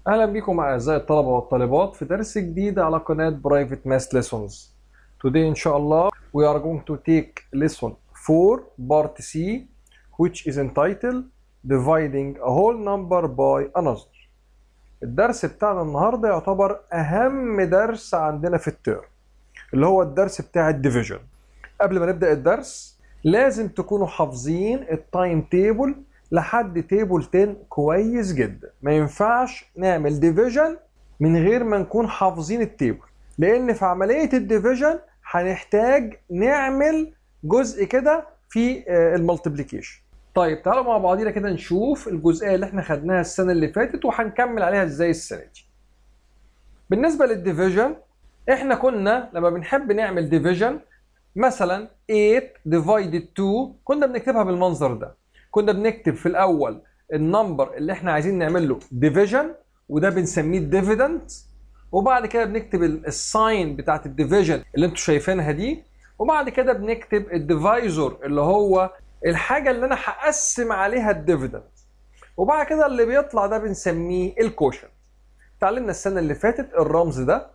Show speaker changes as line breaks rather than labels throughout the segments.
أهلا بكم أعزائي الطلبة والطالبات في درس جديد على قناة Private Math Lessons. Today إن شاء الله we are going to take lesson 4 part C which is entitled dividing a whole number by another. الدرس بتاعنا النهاردة يعتبر أهم درس عندنا في الترم اللي هو الدرس بتاع الديفيجن. قبل ما نبدأ الدرس لازم تكونوا حافظين التايم تيبل لحد تيبل 10 كويس جدا ما ينفعش نعمل ديفيجن من غير ما نكون حافظين التيبل لان في عمليه الديفيجن هنحتاج نعمل جزء كده في المالتيبليكيشن طيب تعالوا مع بعضينا كده نشوف الجزئيه اللي احنا خدناها السنه اللي فاتت وهنكمل عليها ازاي السنه دي بالنسبه للديفيجن احنا كنا لما بنحب نعمل ديفيجن مثلا 8 ديفايدد 2 كنا بنكتبها بالمنظر ده كنا بنكتب في الاول النمبر اللي احنا عايزين نعمل له ديفيجن وده بنسميه ديفيدنت وبعد كده بنكتب الساين بتاعت الديفيجن اللي انتوا شايفينها دي وبعد كده بنكتب الديفايزور اللي هو الحاجه اللي انا هقسم عليها الديفيدنت وبعد كده اللي بيطلع ده بنسميه الكوشن اتعلمنا السنه اللي فاتت الرمز ده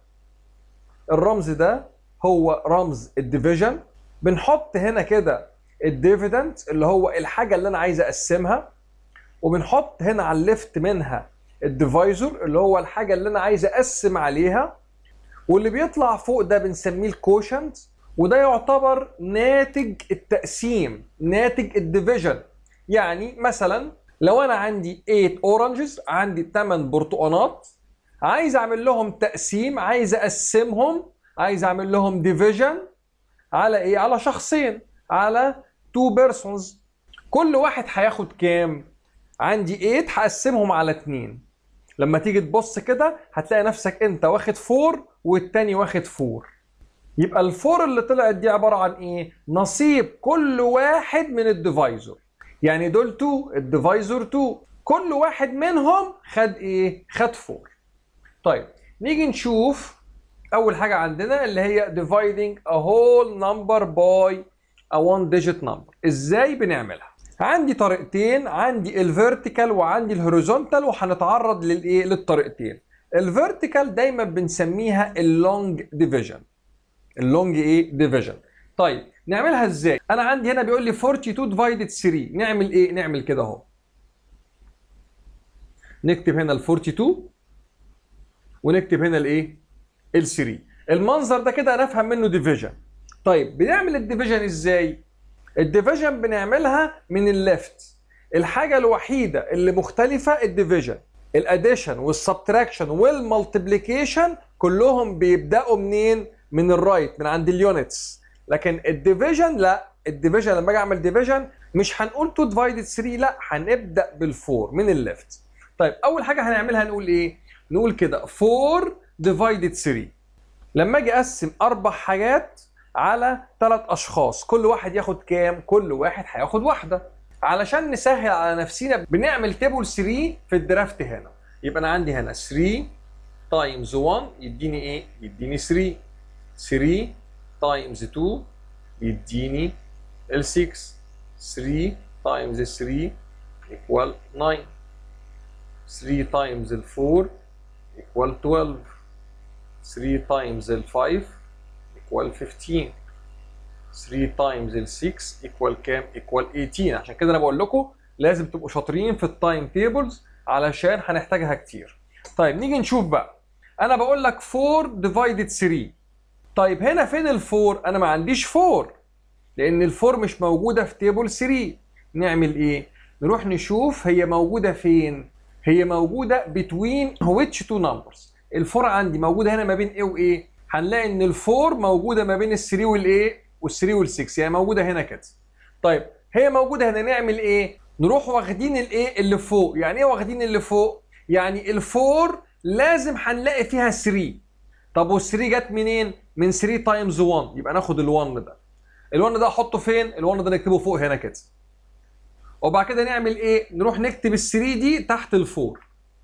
الرمز ده هو رمز الديفيجن بنحط هنا كده الديفيدنت اللي هو الحاجه اللي انا عايز اقسمها وبنحط هنا على الليفت منها الديفايزور اللي هو الحاجه اللي انا عايز اقسم عليها واللي بيطلع فوق ده بنسميه الكوشنت وده يعتبر ناتج التقسيم ناتج الديفيجن يعني مثلا لو انا عندي 8 اورنجز عندي 8 برتقانات عايز اعمل لهم تقسيم عايز اقسمهم عايز اعمل لهم ديفيجن على ايه على شخصين على 2 بيرسونز كل واحد هياخد كام عندي 8 هقسمهم على 2 لما تيجي تبص كده هتلاقي نفسك انت واخد 4 والتاني واخد 4 يبقى الفور اللي طلعت دي عباره عن ايه نصيب كل واحد من الديفايزور يعني دول 2 الديفايزور 2 كل واحد منهم خد ايه خد 4 طيب نيجي نشوف اول حاجه عندنا اللي هي dividing a whole number by a one digit number ازاي بنعملها عندي طريقتين عندي الفيرتيكال وعندي الهوريزونتال وهنتعرض للايه للطريقتين الفيرتيكال دايما بنسميها اللونج ديفيجن اللونج ايه ديفيجن طيب نعملها ازاي انا عندي هنا بيقول لي 42 ديفايدد 3 نعمل ايه نعمل كده اهو نكتب هنا ال 42 ونكتب هنا الايه ال 3 المنظر ده كده انا افهم منه ديفيجن طيب بنعمل الديفيجن ازاي الديفيجن بنعملها من الليفت الحاجه الوحيده اللي مختلفه الديفيجن الاديشن والسبتراكشن والمالتيبليكيشن كلهم بيبداوا منين من الرايت من عند اليونتس لكن الديفيجن لا الديفيجن لما اجي اعمل ديفيجن مش هنقول 2 ديفايدد 3 لا هنبدا بالفور من الليفت طيب اول حاجه هنعملها نقول ايه نقول كده 4 ديفايدد 3 لما اجي اقسم اربع حاجات على ثلاث اشخاص كل واحد ياخد كام كل واحد هياخد واحده علشان نسهل على نفسينا بنعمل تيبل 3 في الدرافت هنا يبقى انا عندي هنا 3 تايمز 1 يديني ايه يديني 3 3 تايمز 2 يديني ال 6 3 تايمز 3 equal 9 3 تايمز ال 4 equal 12 3 تايمز ال 5 equal 15 3 times ال 6 equal كام؟ equal 18 عشان كده انا بقول لكم لازم تبقوا شاطرين في التايم تيبلز علشان هنحتاجها كتير. طيب نيجي نشوف بقى انا بقول لك 4 divided 3 طيب هنا فين ال 4؟ انا ما عنديش 4 لان ال 4 مش موجوده في تيبل 3 نعمل ايه؟ نروح نشوف هي موجوده فين؟ هي موجوده between which two numbers؟ ال 4 عندي موجوده هنا ما بين ايه وايه؟ هنلاقي ان الفور موجوده ما بين ال 3 والايه وال3 وال6 يعني موجوده هنا كده طيب هي موجوده هنا نعمل ايه نروح واخدين الايه اللي فوق يعني ايه واخدين اللي فوق يعني الفور لازم هنلاقي فيها 3 طب وال3 جت منين من 3 تايمز 1 يبقى ناخد ال1 ده ال1 ده احطه فين ال1 ده نكتبه فوق هنا كده وبعد كده نعمل ايه نروح نكتب ال3 دي تحت الفور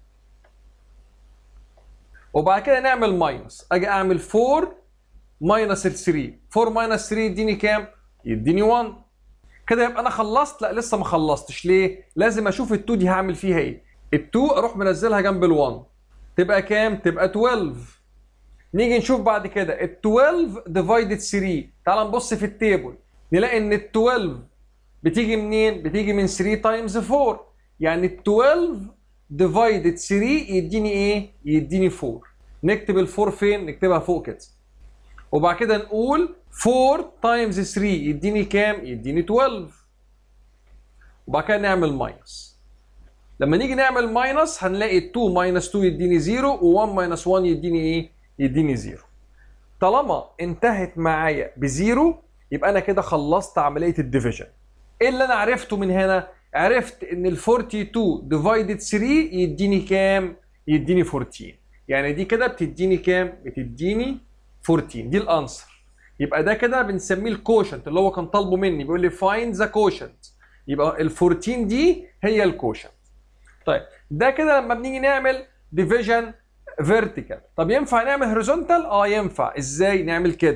وبعد كده نعمل ماينس اجي اعمل 4 ماينس ال 3 4 ماينس 3 يديني كام يديني 1 كده يبقى انا خلصت لا لسه ما خلصتش ليه لازم اشوف ال2 دي هعمل فيها ايه ال2 اروح منزلها جنب ال1 تبقى كام تبقى 12 نيجي نشوف بعد كده ال 12 ديفايدد 3 تعال نبص في التيبل نلاقي ان ال 12 بتيجي منين بتيجي من 3 تايمز 4 يعني ال 12 ديفايدد 3 يديني ايه يديني 4 نكتب ال 4 فين نكتبها فوق كده وبعد كده نقول 4 تايمز 3 يديني كام يديني 12 وبعد كده نعمل ماينس لما نيجي نعمل ماينس هنلاقي 2 ماينس 2 يديني 0 و1 ماينس 1 يديني ايه يديني 0 طالما انتهت معايا بزيرو يبقى انا كده خلصت عمليه الديفيجن ايه اللي انا عرفته من هنا عرفت ان ال 42 ديفايدد 3 يديني كام يديني 14 يعني دي كده بتديني كام بتديني 14 دي الانسر يبقى ده كده بنسميه الكوشنت اللي هو كان طالبه مني بيقول لي فايند ذا كوشنت يبقى ال 14 دي هي الكوشنت طيب ده كده لما بنيجي نعمل ديفيجن فيرتيكال طب ينفع نعمل هوريزونتال اه ينفع ازاي نعمل كده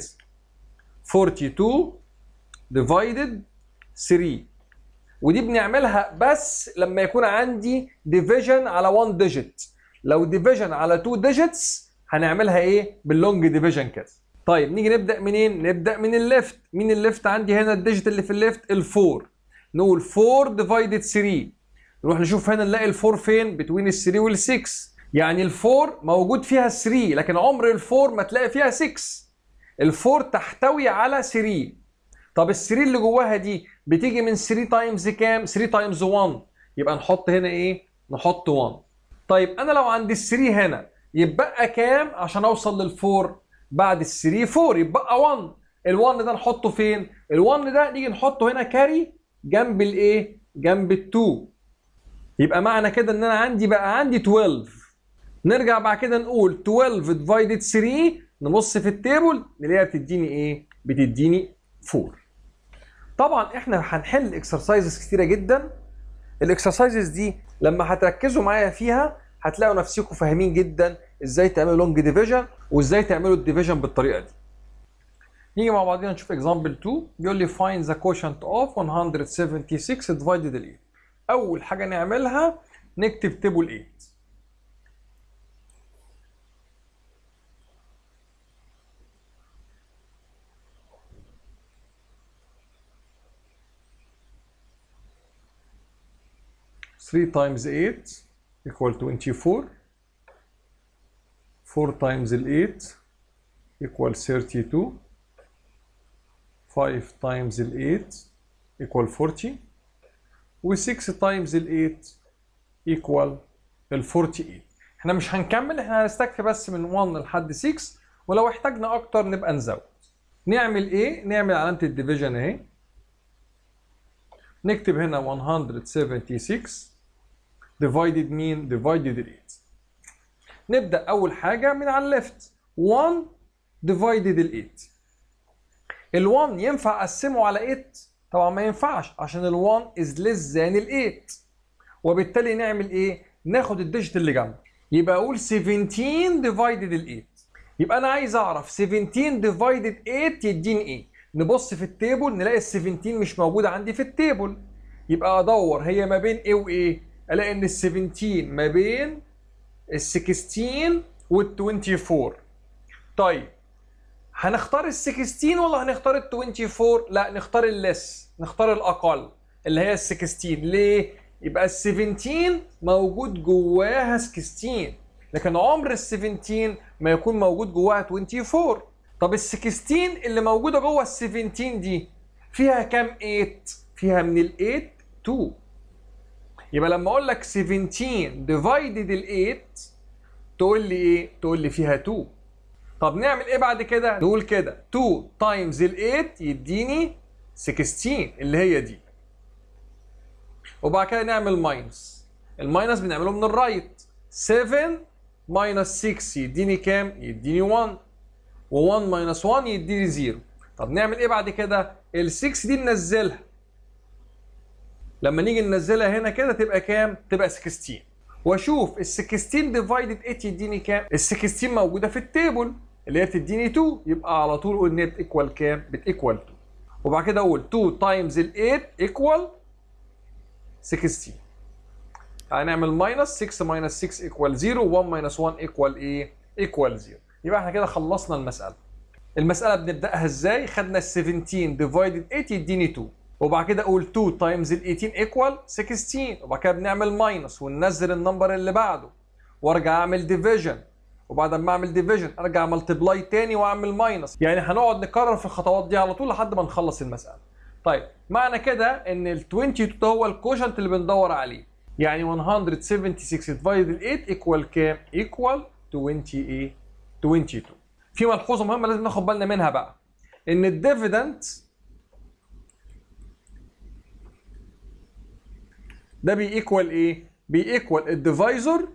42 ديفايدد 3 ودي بنعملها بس لما يكون عندي ديفيجن على 1 ديجيت لو ديفيجن على 2 ديجيتس هنعملها ايه باللونج ديفيجن كده طيب نيجي نبدا منين نبدا من الليفت مين الليفت عندي هنا الديجيت اللي في الليفت ال4 نقول 4 ديفايدد 3 نروح نشوف هنا نلاقي ال4 فين بتوين ال 3 وال 6 يعني ال4 موجود فيها 3 لكن عمر ال4 ما تلاقي فيها 6 ال4 تحتوي على 3 طب ال 3 اللي جواها دي بتيجي من 3 تايمز كام 3 تايمز 1 يبقى نحط هنا ايه نحط 1 طيب انا لو عندي ال 3 هنا يبقى كام عشان اوصل لل4 بعد ال 3 4 يبقى 1 ال1 ده نحطه فين ال1 ده نيجي نحطه هنا كاري جنب الايه جنب ال2 يبقى معنى كده ان انا عندي بقى عندي 12 نرجع بعد كده نقول 12 ديفايدد 3 نبص في التيبل نلاقيها بتديني ايه بتديني 4 طبعا احنا هنحل اكسرسايزز كتيره جدا الاكسرسايزز دي لما هتركزوا معايا فيها هتلاقوا نفسكم فاهمين جدا ازاي تعملوا لونج ديفيجن وازاي تعملوا الديفيجن بالطريقه دي نيجي مع بعضنا نشوف اكزامبل 2 بيقول لي find the quotient of 176 divided 8 اول حاجه نعملها نكتب تيبل 8 3 times 8 equal 24 4 times ال 8 equal 32 5 times ال 8 equal 40 و 6 times ال 8 equal ال 48 احنا مش هنكمل احنا هنستكفي بس من 1 لحد 6 ولو احتاجنا اكتر نبقى نزود نعمل ايه نعمل علامه الديفيجن اهي نكتب هنا 176 divided مين divided 8 نبدا اول حاجه من على الليفت 1 divided ال 8 ال 1 ينفع اقسمه على 8 طبعا ما ينفعش عشان ال 1 is less than ال 8 وبالتالي نعمل ايه ناخد الديجيت اللي جنبه يبقى اقول 17 divided ال 8 يبقى انا عايز اعرف 17 divided 8 يديني ايه نبص في التيبل نلاقي ال 17 مش موجوده عندي في التيبل يبقى ادور هي ما بين ايه وايه الاقي ان ال 17 ما بين ال 16 وال 24 طيب هنختار ال 16 ولا هنختار ال 24 لا نختار الليس نختار الاقل اللي هي ال 16 ليه يبقى ال 17 موجود جواها 16 لكن عمر ال 17 ما يكون موجود جواها 24 طب ال 16 اللي موجوده جوه ال 17 دي فيها كام 8 فيها من ال 8 2 يبقى لما اقول لك 17 ديفايدد ال 8 تقول لي ايه تقول لي فيها 2 طب نعمل ايه بعد كده نقول كده 2 تايمز ال 8 يديني 16 اللي هي دي وبعد كده نعمل ماينس الماينس بنعمله من الرايت 7 ماينس 6 يديني كام يديني 1 و1 ماينس 1 يديني 0 طب نعمل ايه بعد كده ال 6 دي ننزلها لما نيجي ننزلها هنا كده تبقى كام تبقى 16 واشوف ال 16 ديفايدد 8 يديني كام ال 16 موجوده في التيبل اللي هي بتديني 2 يبقى على طول قول نت ايكوال كام بتيكوال 2 وبعد كده اقول 2 تايمز ال 8 ايكوال 16 هنعمل ماينس 6 ماينس 6 ايكوال 0 1 ماينس 1 ايكوال ايه ايكوال 0 يبقى احنا كده خلصنا المساله المساله بنبداها ازاي خدنا ال 17 ديفايدد 8 يديني 2 وبعد كده اقول 2 تايمز ال 18 ايكوال 16 وبعد كده بنعمل ماينس وننزل النمبر اللي بعده وارجع اعمل ديفيجن وبعد ما اعمل ديفيجن ارجع ملتبلاي تاني واعمل ماينس يعني هنقعد نكرر في الخطوات دي على طول لحد ما نخلص المساله طيب معنى كده ان ال 22 ده هو الكوشنت اللي بندور عليه يعني 176 ديفايد 8 ايكوال كام ايكوال 20 ايه 22 في ملحوظه مهمه لازم ناخد بالنا منها بقى ان الديفيدنت ده بيكوال ايه بيكوال الديفايزر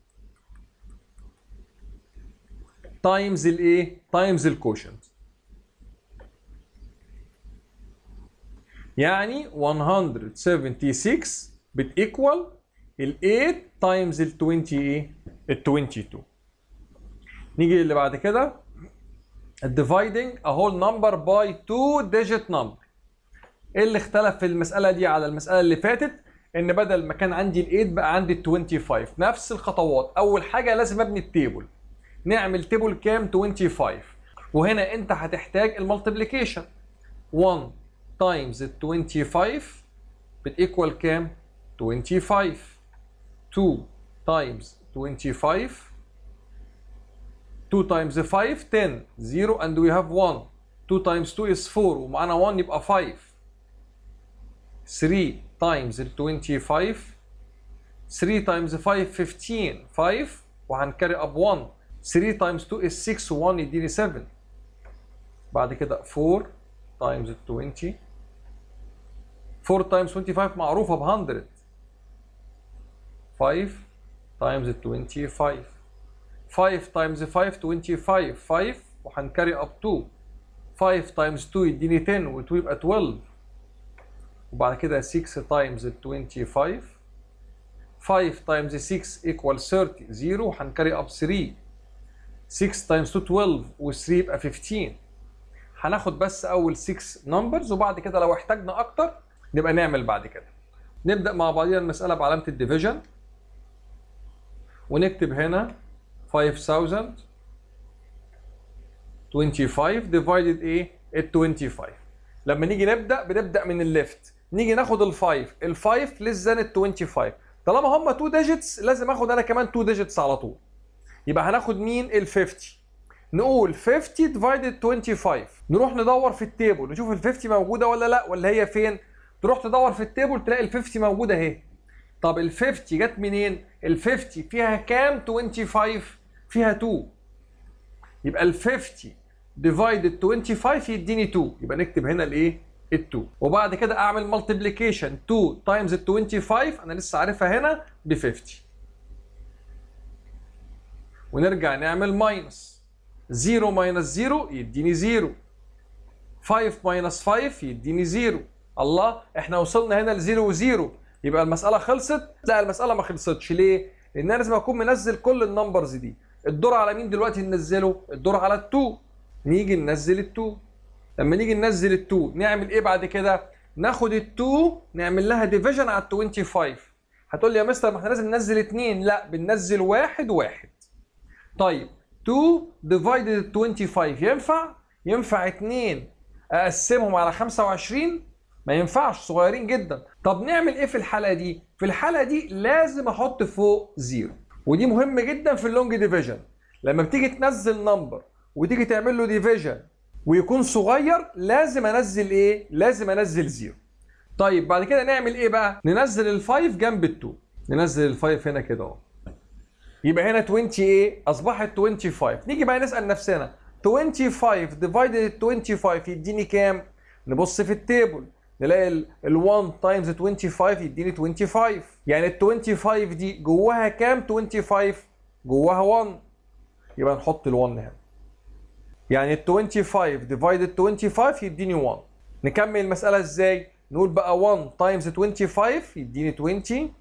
تايمز الايه تايمز الكوشنت يعني 176 بتيكوال ال 8 تايمز ال 20 ايه ال 22 نيجي اللي بعد كده dividing a whole number by two digit number ايه اللي اختلف في المساله دي على المساله اللي فاتت ان بدل ما كان عندي ال 8 بقى عندي ال 25 نفس الخطوات اول حاجه لازم ابني التيبل نعمل تيبل كام 25 وهنا انت هتحتاج المالتيبليكيشن 1 تايمز ال 25 بتيكوال كام 25 2 تايمز 25 2 times 5 10 0 and we have 1 2 times 2 is 4 ومعانا 1 يبقى 5 3 times ال 25 3 times 5 15 5 وهنكري اب 1 3 times 2 is 6 و1 يديني 7 بعد كده 4 times ال 20 4 times 25 معروفة ب 100 5 times ال 25 5 times 5 25 5 وهنكري اب 2 5 times 2 يديني 10 و2 يبقى 12 وبعد كده 6 times ال 25 5 times 6 equal 30 0 وهنكري اب 3 6 times 2 12 و3 يبقى 15 هناخد بس اول 6 نمبرز وبعد كده لو احتاجنا اكتر نبقى نعمل بعد كده نبدا مع بعضينا المساله بعلامه الديفيجن ونكتب هنا 5000 25 divided ايه ال 25 لما نيجي نبدا بنبدا من الليفت نيجي ناخد ال 5 ال 5 less than ال 25 طالما هم 2 ديجيتس لازم اخد انا كمان 2 ديجيتس على طول يبقى هناخد مين ال 50 نقول 50 divided 25 نروح ندور في التيبل نشوف ال 50 موجوده ولا لا ولا هي فين تروح تدور في التيبل تلاقي ال 50 موجوده اهي طب ال 50 جت منين ال 50 فيها كام 25 فيها 2 يبقى ال 50 divided 25 يديني 2 يبقى نكتب هنا الايه ال 2 وبعد كده اعمل multiplication 2 times ال 25 انا لسه عارفها هنا ب 50 ونرجع نعمل ماينس 0 ماينس 0 يديني 0 5 ماينس 5 يديني 0 الله احنا وصلنا هنا ل 0 و0 يبقى المساله خلصت لا المساله ما خلصتش ليه لان انا لازم اكون منزل كل النمبرز دي الدور على مين دلوقتي ننزله الدور على ال2 نيجي ننزل ال2 لما نيجي ننزل ال2 نعمل ايه بعد كده ناخد ال2 نعمل لها ديفيجن على ال 25 هتقول لي يا مستر ما احنا لازم ننزل 2 لا بننزل واحد واحد طيب 2 divided 25 ينفع ينفع 2 اقسمهم على 25 ما ينفعش صغيرين جدا طب نعمل ايه في الحاله دي في الحاله دي لازم احط فوق زيرو ودي مهم جدا في اللونج ديفيجن لما بتيجي تنزل نمبر وتيجي تعمل له ديفيجن ويكون صغير لازم انزل ايه لازم انزل زيرو طيب بعد كده نعمل ايه بقى ننزل الفايف جنب التو ننزل الفايف هنا كده اهو يبقى هنا 20 ايه اصبحت 25 نيجي بقى نسال نفسنا 25 ديفايدد 25 يديني كام نبص في التيبل نلاقي ال 1 تايمز 25 يديني 25 يعني ال 25 دي جواها كام 25 جواها 1 يبقى نحط ال 1 هنا يعني ال 25 ديفايدد 25 يديني 1 نكمل المسألة ازاي؟ نقول بقى 1 تايمز 25 يديني 20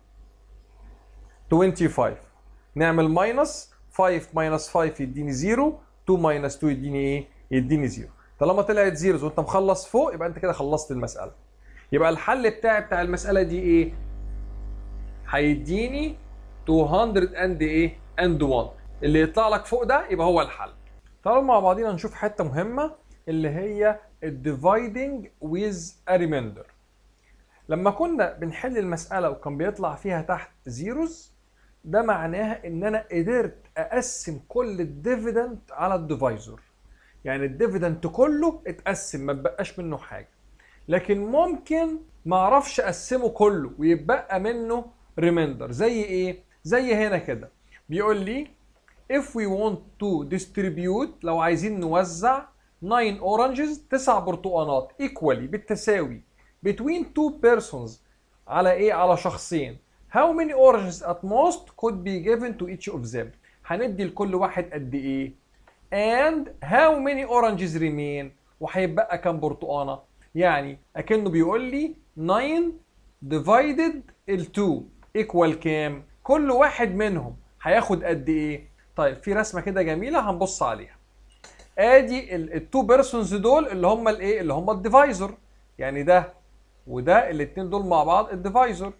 25 نعمل ماينس 5 ماينس 5 يديني 0 2 ماينس 2 يديني ايه؟ يديني 0 طالما طلعت زيروز وانت مخلص فوق يبقى انت كده خلصت المسألة يبقى الحل بتاعي بتاع المسألة دي ايه؟ هيديني 200 اند ايه اند 1 اللي يطلع لك فوق ده يبقى هو الحل تعالوا مع بعضينا نشوف حته مهمه اللي هي الديفايدنج ويز ا ريميندر لما كنا بنحل المساله وكان بيطلع فيها تحت زيروز ده معناها ان انا قدرت اقسم كل الديفيدنت على الديفايزر يعني الديفيدنت كله اتقسم ما بقاش منه حاجه لكن ممكن ما اعرفش اقسمه كله ويبقى منه ريميندر زي ايه زي هنا كده بيقول لي if we want to distribute لو عايزين نوزع 9 oranges 9 برتقانات equally بالتساوي between two persons على ايه على شخصين how many oranges at most could be given to each of them هندي لكل واحد قد ايه and how many oranges remain وهيبقى كام برتقانه يعني اكنه بيقول لي 9 divided ال 2 equal كام كل واحد منهم هياخد قد ايه طيب في رسمه كده جميله هنبص عليها ادي التو بيرسونز دول اللي هم الايه اللي هم الديفايزر يعني ده وده الاثنين دول مع بعض الديفايزر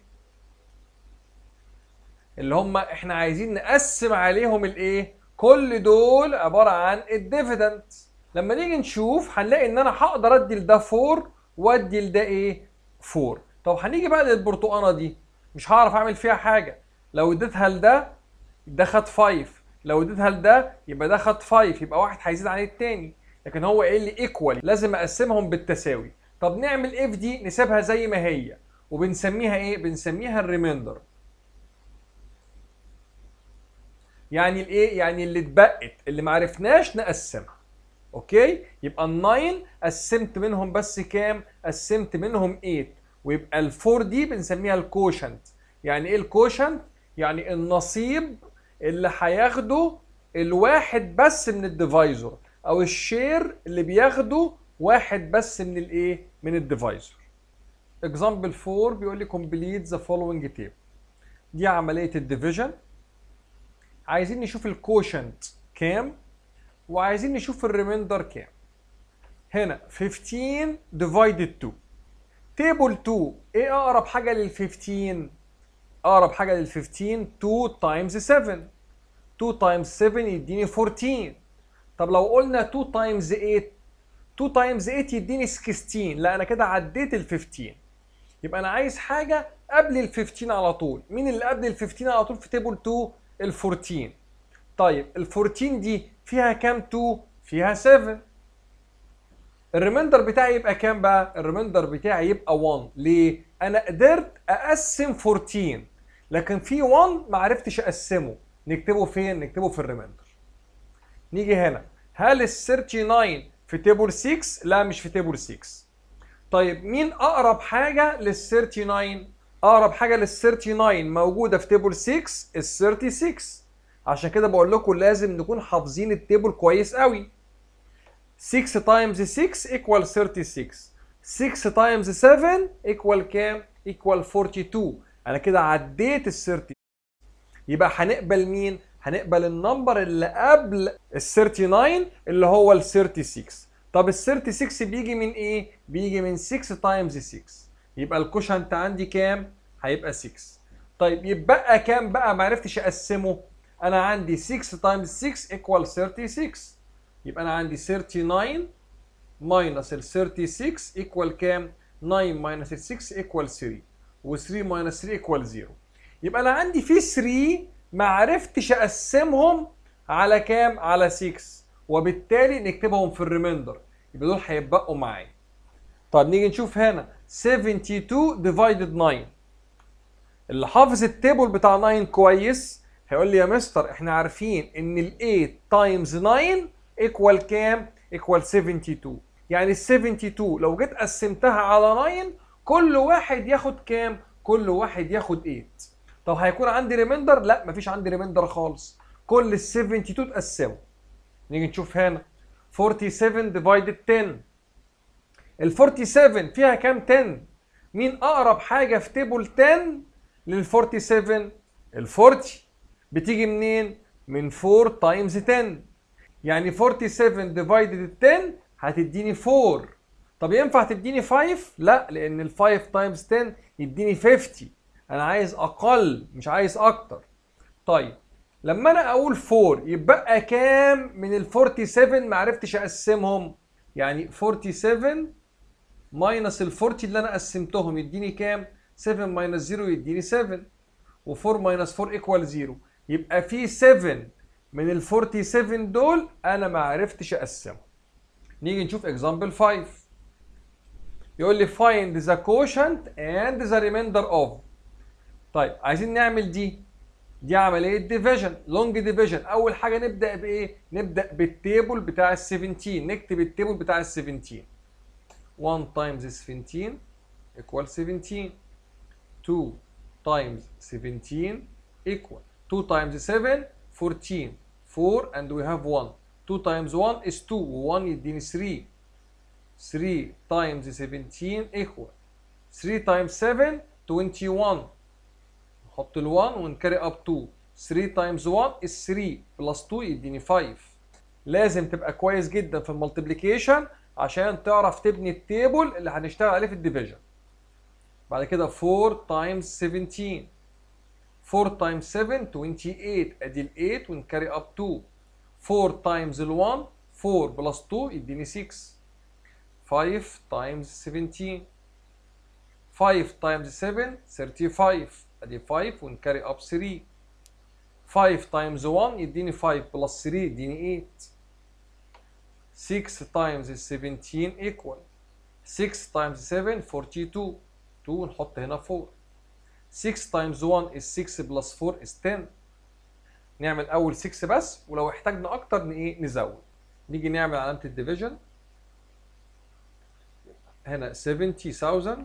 اللي هم احنا عايزين نقسم عليهم الايه كل دول عباره عن الديفيدنت لما نيجي نشوف هنلاقي ان انا هقدر ادي لده 4 وادي لده ايه 4 طب هنيجي بقى للبرتقانه دي مش هعرف اعمل فيها حاجه لو اديتها لده ده خد 5 لو اديتها لده يبقى ده خد 5 يبقى واحد هيزيد عن التاني لكن هو قايل لي ايكوال لازم اقسمهم بالتساوي طب نعمل اف دي نسيبها زي ما هي وبنسميها ايه بنسميها الريميندر يعني الايه يعني اللي اتبقت اللي ما عرفناش نقسمها اوكي يبقى ال9 قسمت منهم بس كام قسمت منهم 8 ويبقى ال4 دي بنسميها الكوشنت يعني ايه الكوشنت يعني النصيب اللي هياخده الواحد بس من الديفايزر او الشير اللي بياخده واحد بس من الايه من الديفايزر اكزامبل 4 بيقول لي complete the following table دي عمليه الديفيجن عايزين نشوف الكوشنت كام وعايزين نشوف الريميندر كام هنا 15 divided 2 تيبل 2 ايه اقرب حاجه لل 15 اقرب حاجه لل 15 2 تايمز 7 2 تايمز 7 يديني 14 طب لو قلنا 2 تايمز 8 2 تايمز 8 يديني 16 لا انا كده عديت ال 15 يبقى انا عايز حاجه قبل ال 15 على طول مين اللي قبل ال 15 على طول في تيبل 2 ال 14 طيب ال 14 دي فيها كام 2 فيها 7 الريميندر بتاعي يبقى كام بقى الريميندر بتاعي يبقى 1 ليه انا قدرت اقسم 14 لكن في 1 ما عرفتش اقسمه نكتبه فين نكتبه في الريميندر نيجي هنا هل ال 39 في تيبل 6 لا مش في تيبل 6 طيب مين اقرب حاجه لل 39 اقرب حاجه لل 39 موجوده في تيبل 6 ال 36 عشان كده بقول لكم لازم نكون حافظين التيبل كويس قوي 6 تايمز 6 ايكوال 36 6 تايمز 7 ايكوال كام ايكوال 42 انا كده عديت ال 30 يبقى هنقبل مين هنقبل النمبر اللي قبل ال 39 اللي هو ال 36 طب ال 36 بيجي من ايه بيجي من 6 تايمز 6 يبقى الكوشنت عندي كام هيبقى 6 طيب يبقى كام بقى ما عرفتش اقسمه انا عندي 6 تايمز 6 ايكوال 36 يبقى انا عندي 39 ماينس ال 36 ايكوال كام 9 ماينس ال 6 ايكوال 3 و3 ماينس 3 ايكوال 0 يبقى انا عندي في 3 ما عرفتش اقسمهم على كام على 6 وبالتالي نكتبهم في الريميندر يبقى دول هيتبقوا معايا طب نيجي نشوف هنا 72 ديفايدد 9 اللي حافظ التيبل بتاع 9 كويس هيقول لي يا مستر احنا عارفين ان ال 8 تايمز 9 ايكوال كام؟ ايكوال 72 يعني ال 72 لو جيت قسمتها على 9 كل واحد ياخد كام؟ كل واحد ياخد 8 طب هيكون عندي ريميندر؟ لا مفيش عندي ريميندر خالص كل ال 72 اتقسموا نيجي نشوف هنا 47 ديفايدد 10 ال 47 فيها كام 10 مين اقرب حاجه في تيبل 10 لل 47 ال 40 بتيجي منين من 4 تايمز 10 يعني 47 ديفايدد 10 هتديني 4 طب ينفع تديني 5 لا لان ال 5 تايمز 10 يديني 50 انا عايز اقل مش عايز اكتر طيب لما انا اقول 4 يبقى كام من ال 47 ما عرفتش اقسمهم يعني 47 ماينس ال 40 اللي انا قسمتهم يديني كام 7 ماينس 0 يديني 7 و4 ماينس 4 ايكوال 0 يبقى في 7 من ال 47 دول انا ما عرفتش اقسمهم نيجي نشوف اكزامبل 5 يقول لي find the quotient and the remainder of طيب عايزين نعمل دي دي عملية ديفيجن لونج ديفيجن أول حاجة نبدأ بإيه؟ نبدأ بالتيبل بتاع ال 17 نكتب التيبل بتاع ال 17 1 times 17 equal 17 2 times 17 equal 2 times 7 14 4 and we have 1 2 times 1 is 2 و1 يديني 3 3 times 17 equal 3 times 7 21 نحط ال 1 ونكري اب 2 3 times 1 is 3 plus 2 يديني 5 لازم تبقى كويس جدا في المالتيبليكيشن عشان تعرف تبني التيبل اللي هنشتغل عليه في الديفيجن بعد كده 4 times 17 4 times 7 28 ادي ال 8 ونكري اب 2 4 times ال 1 4 plus 2 يديني 6 5 times 17 5 times 7 35 ادي 5 ونكري اب 3 5 times 1 يديني 5 plus 3 يديني 8 6 times 17 equal 6 times 7 42 2 نحط هنا 4 6 times 1 is 6 plus 4 is 10 نعمل اول 6 بس ولو احتاجنا اكتر ايه نزود نيجي نعمل علامه الديفيجن هنا 70000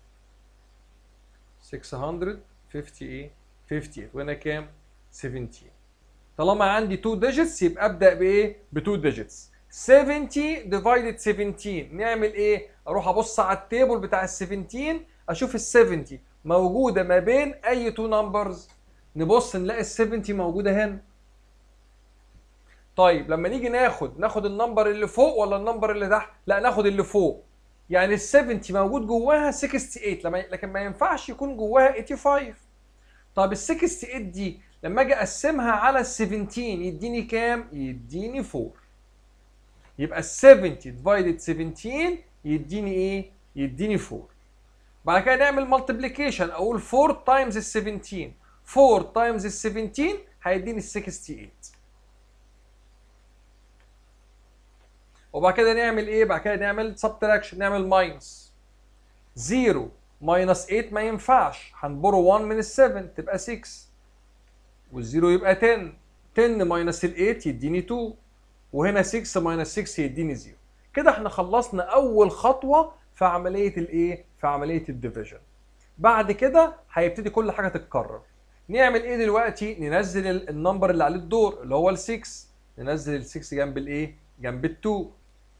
650 ايه 58 وهنا كام 17 طالما عندي 2 digits يبقى ابدا بايه ب 2 digits 70 divided 17 نعمل ايه اروح ابص على التيبل بتاع ال 17 اشوف ال 70 موجوده ما بين اي 2 نمبرز نبص نلاقي ال 70 موجوده هنا طيب لما نيجي ناخد ناخد النمبر اللي فوق ولا النمبر اللي تحت لا ناخد اللي فوق يعني ال 70 موجود جواها 68 لما لكن ما ينفعش يكون جواها 85 طب ال 68 دي لما اجي اقسمها على ال 17 يديني كام يديني 4 يبقى ال 70 ديفايدد 17 يديني ايه يديني 4 بعد كده نعمل مالتيبليكيشن اقول 4 تايمز ال 17 4 تايمز ال 17 هيديني ال 68 وبعد كده نعمل ايه بعد كده نعمل سبتراكشن نعمل ماينس 0 ماينس 8 ما ينفعش هنبرو 1 من ال 7 تبقى 6 والزيرو يبقى 10 10 ماينس ال 8 يديني 2 وهنا 6 ماينس 6 يديني 0 كده احنا خلصنا اول خطوه في عمليه الايه في عمليه الديفيجن بعد كده هيبتدي كل حاجه تتكرر نعمل ايه دلوقتي ننزل ال- النمبر اللي عليه الدور اللي هو ال 6 ننزل ال 6 جنب الايه جنب ال 2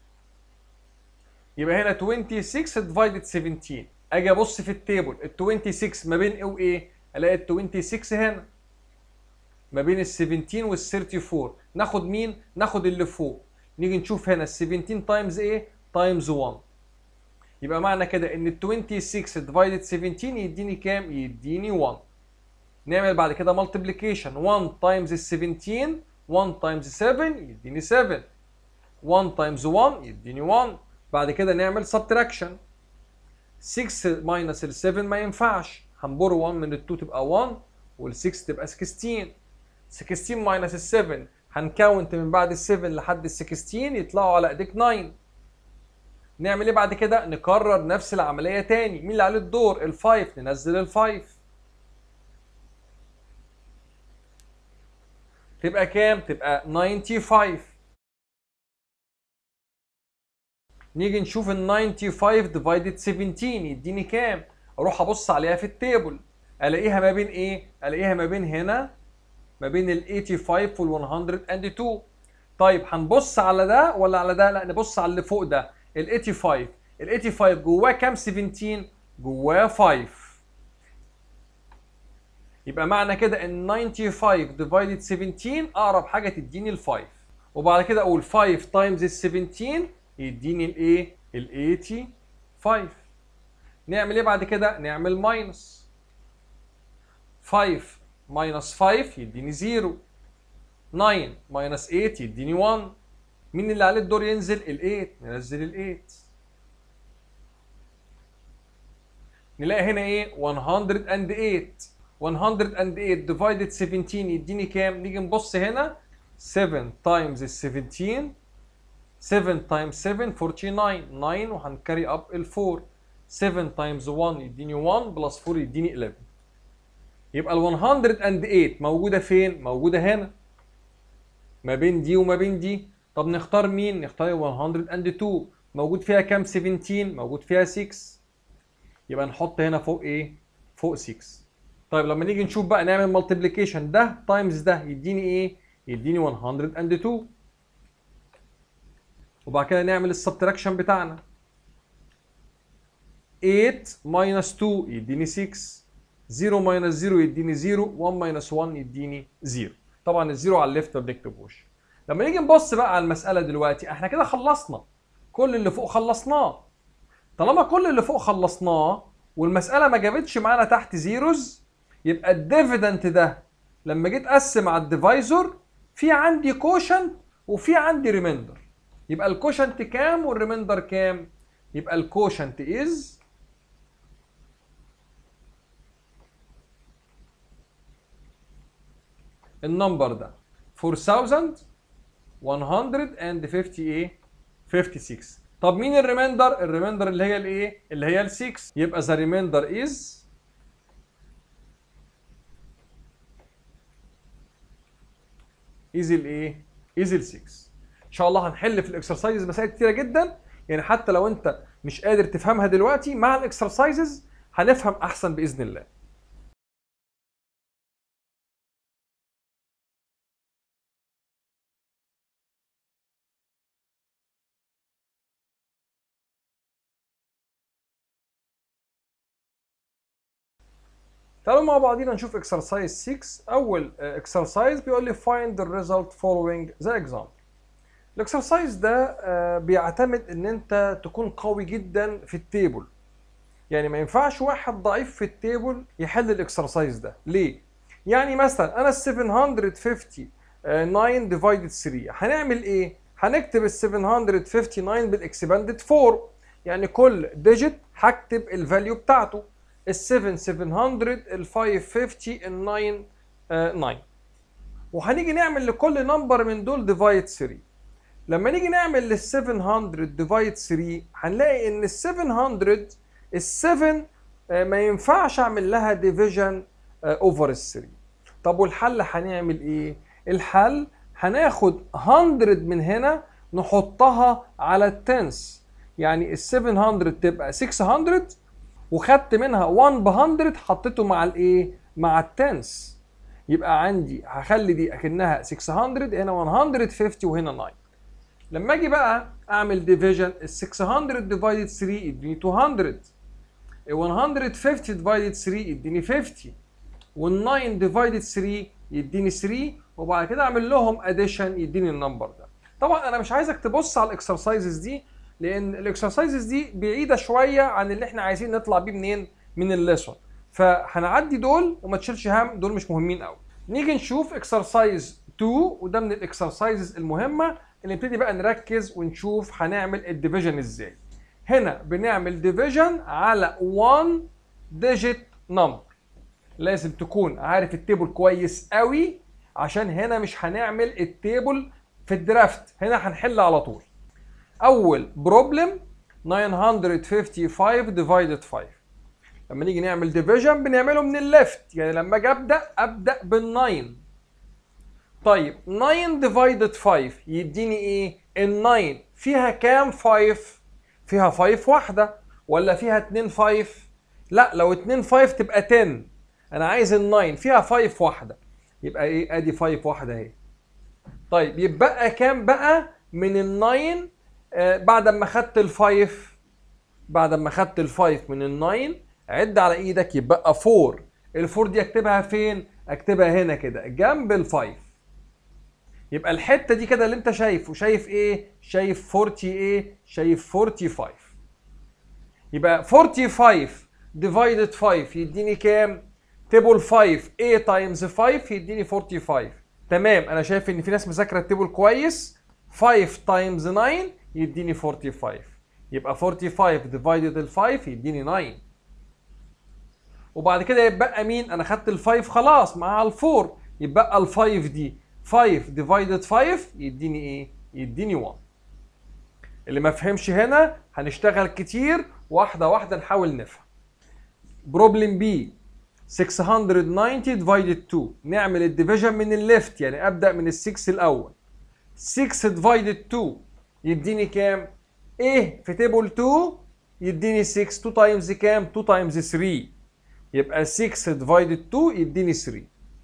يبقى هنا 26 ديفايدد 17 اجي ابص في التيبل ال 26 ما بين ايه وايه الاقي ال 26 هنا ما بين ال 17 وال 34 ناخد مين ناخد اللي فوق نيجي نشوف هنا ال 17 تايمز ايه تايمز 1 يبقى معنى كده ان ال 26 ديفايدد 17 يديني كام يديني 1 نعمل بعد كده مالتيبليكيشن 1 تايمز ال 17 1 تايمز 7 يديني 7 1 تايمز 1 يديني 1 بعد كده نعمل سبتراكشن 6 ماينس ال 7 ما ينفعش هنبر 1 من ال 2 تبقى 1 وال 6 تبقى 16 16 ماينس ال 7 هنكاونت من بعد ال 7 لحد ال 16 يطلعوا على ايديك 9 نعمل ايه بعد كده نكرر نفس العمليه تاني مين اللي عليه الدور ال 5 ننزل ال 5 تبقى كام تبقى 95 نيجي نشوف ال 95 ديفايدد 17 يديني كام اروح ابص عليها في التيبل الاقيها ما بين ايه الاقيها ما بين هنا ما بين ال 85 وال 102 طيب هنبص على ده ولا على ده لا نبص على اللي فوق ده ال 85 ال 85 جواه كام 17 جواه 5 يبقى معنى كده ان 95 ديفايدد 17 اقرب حاجه تديني ال 5 وبعد كده اقول 5 تايمز ال 17 يديني الايه ال 85 نعمل ايه بعد كده نعمل ماينس 5 minus 5 يديني 0 9 minus 8 يديني 1 مين اللي عليه الدور ينزل ال 8 ننزل ال 8 نلاقي هنا ايه 108 108 divided 17 يديني كام نيجي نبص هنا 7 times ال 17 7 times 7 49 9 وهنكاري اب ال 4 7 times 1 يديني 1 بلس 4 يديني 11 يبقى ال 108 موجودة فين؟ موجودة هنا ما بين دي وما بين دي طب نختار مين؟ نختار 102 موجود فيها كام 17 موجود فيها 6 يبقى نحط هنا فوق ايه؟ فوق 6 طيب لما نيجي نشوف بقى نعمل مالتيبليكيشن ده تايمز ده يديني ايه؟ يديني 102 وبعد كده نعمل السبتراكشن بتاعنا 8 minus 2 يديني 6 0 minus 0 يديني 0 1 minus 1 يديني 0 طبعا الزيرو على الليفت ما بنكتبوش لما نيجي نبص بقى على المساله دلوقتي احنا كده خلصنا كل اللي فوق خلصناه طالما كل اللي فوق خلصناه والمساله ما جابتش معانا تحت زيروز يبقى الديفيدنت ده لما جيت اقسم على الديفايزر في عندي كوشنت وفي عندي ريميندر يبقى الكوشنت كام والريميندر كام يبقى الكوشنت از النمبر ده 4150 ايه 56 طب مين الريميندر الريميندر اللي هي الايه اللي هي ال 6 يبقى ذا ريميندر از از الايه از ال 6 ان شاء الله هنحل في الاكسرسايز مسائل كتيره جدا يعني حتى لو انت مش قادر تفهمها دلوقتي مع الاكسرسايزز هنفهم احسن باذن الله تعالوا مع بعضينا نشوف اكسرسايز 6 اول اكسرسايز بيقول لي find the result following the example الاكسرسايز ده آه، بيعتمد ان انت تكون قوي جدا في التيبل يعني ما ينفعش واحد ضعيف في التيبل يحل الاكسرسايز ده ليه يعني مثلا انا ال 759 ديفايدد 3 هنعمل ايه هنكتب ال 759 بالاكسباندد 4 يعني كل ديجيت هكتب الفاليو بتاعته ال 7 700 ال 550 ال 9 آه، 9 وهنيجي نعمل لكل نمبر من دول ديفايد 3 لما نيجي نعمل لل 700 ديفايد 3 هنلاقي ان ال 700 ال 7 آه، ما ينفعش اعمل لها ديفيجن اوفر ال 3 طب والحل هنعمل ايه الحل هناخد 100 من هنا نحطها على التنس يعني ال 700 تبقى 600 وخدت منها 1 ب 100 حطيته مع الايه مع التنس يبقى عندي هخلي دي اكنها 600 هنا 150 وهنا 9 لما اجي بقى اعمل ديفيجن ال 600 ديفايدد 3 يديني 200 ال 150 ديفايدد 3 يديني 50 وال 9 ديفايدد 3 يديني 3 وبعد كده اعمل لهم اديشن يديني النمبر ده طبعا انا مش عايزك تبص على الاكسرسايزز دي لان الاكسرسايزز دي بعيده شويه عن اللي احنا عايزين نطلع بيه منين من الليسون فهنعدي دول وما تشيلش هم دول مش مهمين قوي نيجي نشوف اكسرسايز 2 وده من الاكسرسايزز المهمه اللي نبتدي بقى نركز ونشوف هنعمل الديفيجن ازاي هنا بنعمل ديفيجن على 1 ديجيت نمبر لازم تكون عارف التيبل كويس قوي عشان هنا مش هنعمل التيبل في الدرافت هنا هنحل على طول اول بروبلم 955 ديفايدد 5 لما نيجي نعمل ديفيجن بنعمله من الليفت يعني لما اجي ابدا ابدا بال9 طيب 9 ديفايدد 5 يديني ايه ال 9 فيها كام 5 فيها 5 واحده ولا فيها 2 5 لا لو 2 5 تبقى 10 انا عايز ال 9 فيها 5 واحده يبقى ايه ادي 5 واحده اهي طيب يبقى كام بقى من ال 9 آه بعد ما خدت ال 5 بعد ما خدت ال 5 من ال 9 عد على ايدك يبقى 4 ال 4 دي اكتبها فين اكتبها هنا كده جنب ال 5 يبقى الحته دي كده اللي انت شايفه شايف ايه شايف 40 ايه شايف 45 يبقى 45 ديفايدد 5 يديني كام تيبل 5 a تايمز 5 يديني 45 تمام انا شايف ان في ناس مذاكره التيبل كويس 5 تايمز 9 يديني 45 يبقى 45 ديفايدد ال 5 يديني 9 وبعد كده يتبقى مين انا خدت ال 5 خلاص مع ال 4 يتبقى ال 5 دي 5 ديفايدد 5 يديني ايه يديني 1 اللي ما فهمش هنا هنشتغل كتير واحده واحده نحاول نفهم بروبلم بي 690 ديفايدد 2 نعمل الديفيجن من الليفت يعني ابدا من ال 6 الاول 6 ديفايدد 2 يديني كام ايه في تيبل 2 يديني 6 2 تايمز كام 2 تايمز 3 يبقى 6 ديفايدد 2 يديني 3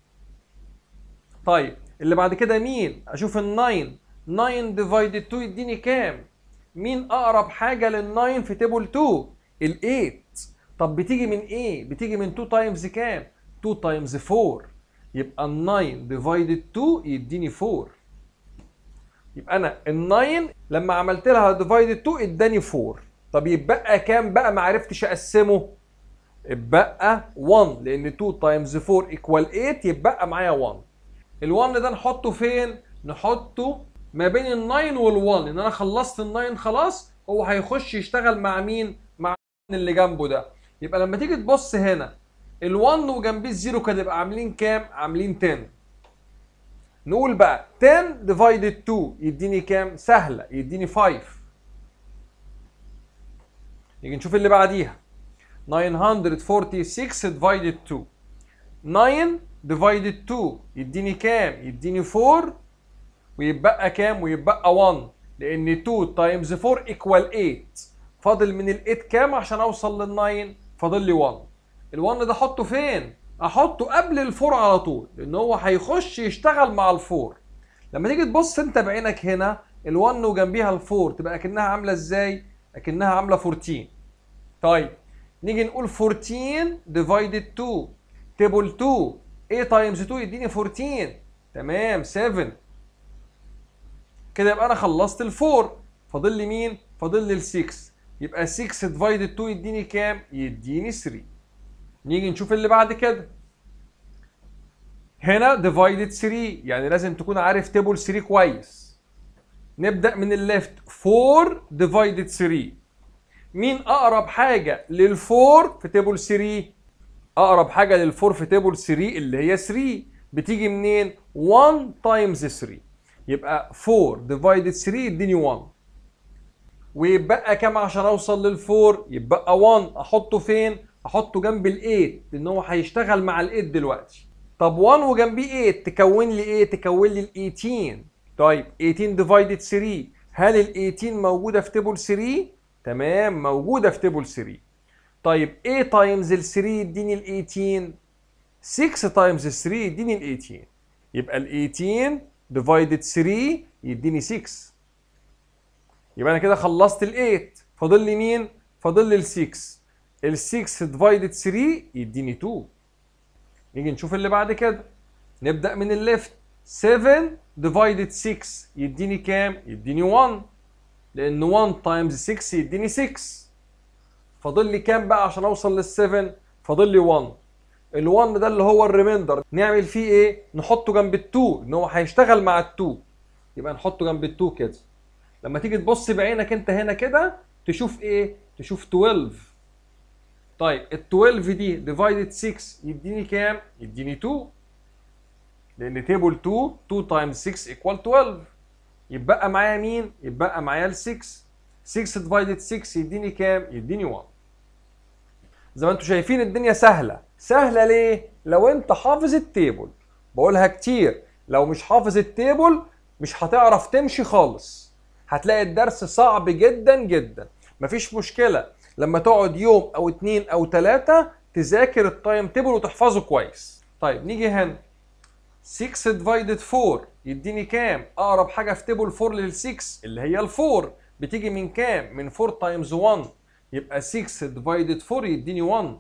طيب اللي بعد كده مين اشوف ال 9 9 ديفايدد 2 يديني كام مين اقرب حاجه لل 9 في تيبل 2 ال 8 طب بتيجي من ايه بتيجي من 2 تايمز كام 2 تايمز 4 يبقى ال 9 ديفايدد 2 يديني 4 يبقى انا ال 9 لما عملت لها ديفايدد 2 اداني 4 طب يبقى كام بقى ما عرفتش اقسمه اتبقى 1 لان 2 تايمز 4 ايكوال 8 يتبقى معايا 1 ال1 ده نحطه فين نحطه ما بين ال 9 وال 1 ان انا خلصت ال 9 خلاص هو هيخش يشتغل مع مين مع اللي جنبه ده يبقى لما تيجي تبص هنا ال1 وجنبيه الزيرو كده يبقى عاملين كام عاملين 10 نقول بقى 10 ديفايدد 2 يديني كام سهله يديني 5 نيجي نشوف اللي بعديها 946 ديفايدد 2 9 ديفايدد 2 يديني كام يديني 4 ويبقى كام ويبقى 1 لان 2 تايمز 4 ايكوال 8 فاضل من ال 8 كام عشان اوصل لل 9 فاضل لي 1 ال 1 ده احطه فين احطه قبل ال 4 على طول لان هو هيخش يشتغل مع ال 4 لما تيجي تبص انت بعينك هنا ال 1 وجنبيها ال 4 تبقى اكنها عامله ازاي اكنها عامله 14 طيب نيجي نقول 14 ديفايدد 2 تيبل 2 a تايمز 2 يديني 14 تمام 7 كده يبقى انا خلصت ال 4 فاضل لي مين فاضل لي ال 6 يبقى 6 ديفايدد 2 يديني كام يديني 3 نيجي نشوف اللي بعد كده هنا ديفايدد 3 يعني لازم تكون عارف تيبل 3 كويس نبدا من الليفت 4 ديفايدد 3 مين اقرب حاجه لل4 في تيبل 3 اقرب حاجه لل4 في تيبل 3 اللي هي 3 بتيجي منين 1 تايمز 3 يبقى 4 ديفايدد 3 يديني 1 ويبقى كام عشان اوصل لل4 يبقى 1 احطه فين احطه جنب ال8 لان هو هيشتغل مع ال8 دلوقتي طب 1 وجنبيه 8 تكون لي ايه تكون لي ال18 طيب 18 ديفايدد 3 هل ال18 موجوده في تيبل 3 تمام موجوده في تيبل 3 طيب a تايمز ال 3 يديني ال 18 6 تايمز 3 يديني ال 18 يبقى ال 18 ديفايدد 3 يديني 6 يبقى انا كده خلصت ال 8 فاضل لي مين فاضل لي ال 6 ال 6 ديفايدد 3 يديني 2 نيجي نشوف اللي بعد كده نبدا من الليفت 7 ديفايدد 6 يديني كام يديني 1 لان 1 تايمز 6 يديني 6 فاضل لي كام بقى عشان اوصل لل 7 فاضل لي 1 ال 1 ده اللي هو الريميندر نعمل فيه ايه نحطه جنب ال 2 ان هو هيشتغل مع ال 2 يبقى نحطه جنب ال 2 كده لما تيجي تبص بعينك انت هنا كده تشوف ايه تشوف 12 طيب ال 12 دي ديفايدد 6 يديني كام يديني 2 لان تيبل 2 2 تايمز 6 ايكوال 12 يبقى معايا مين يبقى معايا ال 6 6 ديفايدد 6 يديني كام يديني 1 زي ما انتم شايفين الدنيا سهله سهله ليه لو انت حافظ التيبل بقولها كتير لو مش حافظ التيبل مش هتعرف تمشي خالص هتلاقي الدرس صعب جدا جدا مفيش مشكله لما تقعد يوم او اتنين او تلاتة تذاكر التايم تيبل وتحفظه كويس طيب نيجي هنا 6 ديفايدد 4 يديني كام اقرب حاجه في تيبل 4 لل 6 اللي هي ال 4 بتيجي من كام من 4 تايمز 1 يبقى 6 ديفايدد 4 يديني 1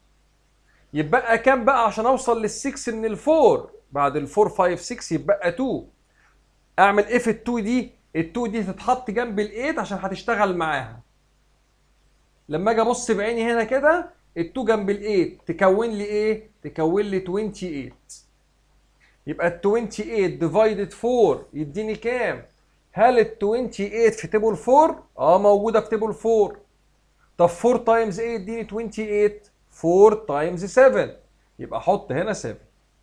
يبقى كام بقى عشان اوصل لل 6 من ال 4 بعد ال 4 5 6 يبقى 2 اعمل ايه في ال 2 دي ال 2 دي تتحط جنب ال 8 عشان هتشتغل معاها لما اجي ابص بعيني هنا كده ال2 جنب ال8 تكون لي ايه تكون لي 28 يبقى ال 28 ديفايدد 4 يديني كام هل ال 28 في تيبل 4 اه موجوده في تيبل 4 طب 4 تايمز ايه يديني 28 4 تايمز 7 يبقى احط هنا 7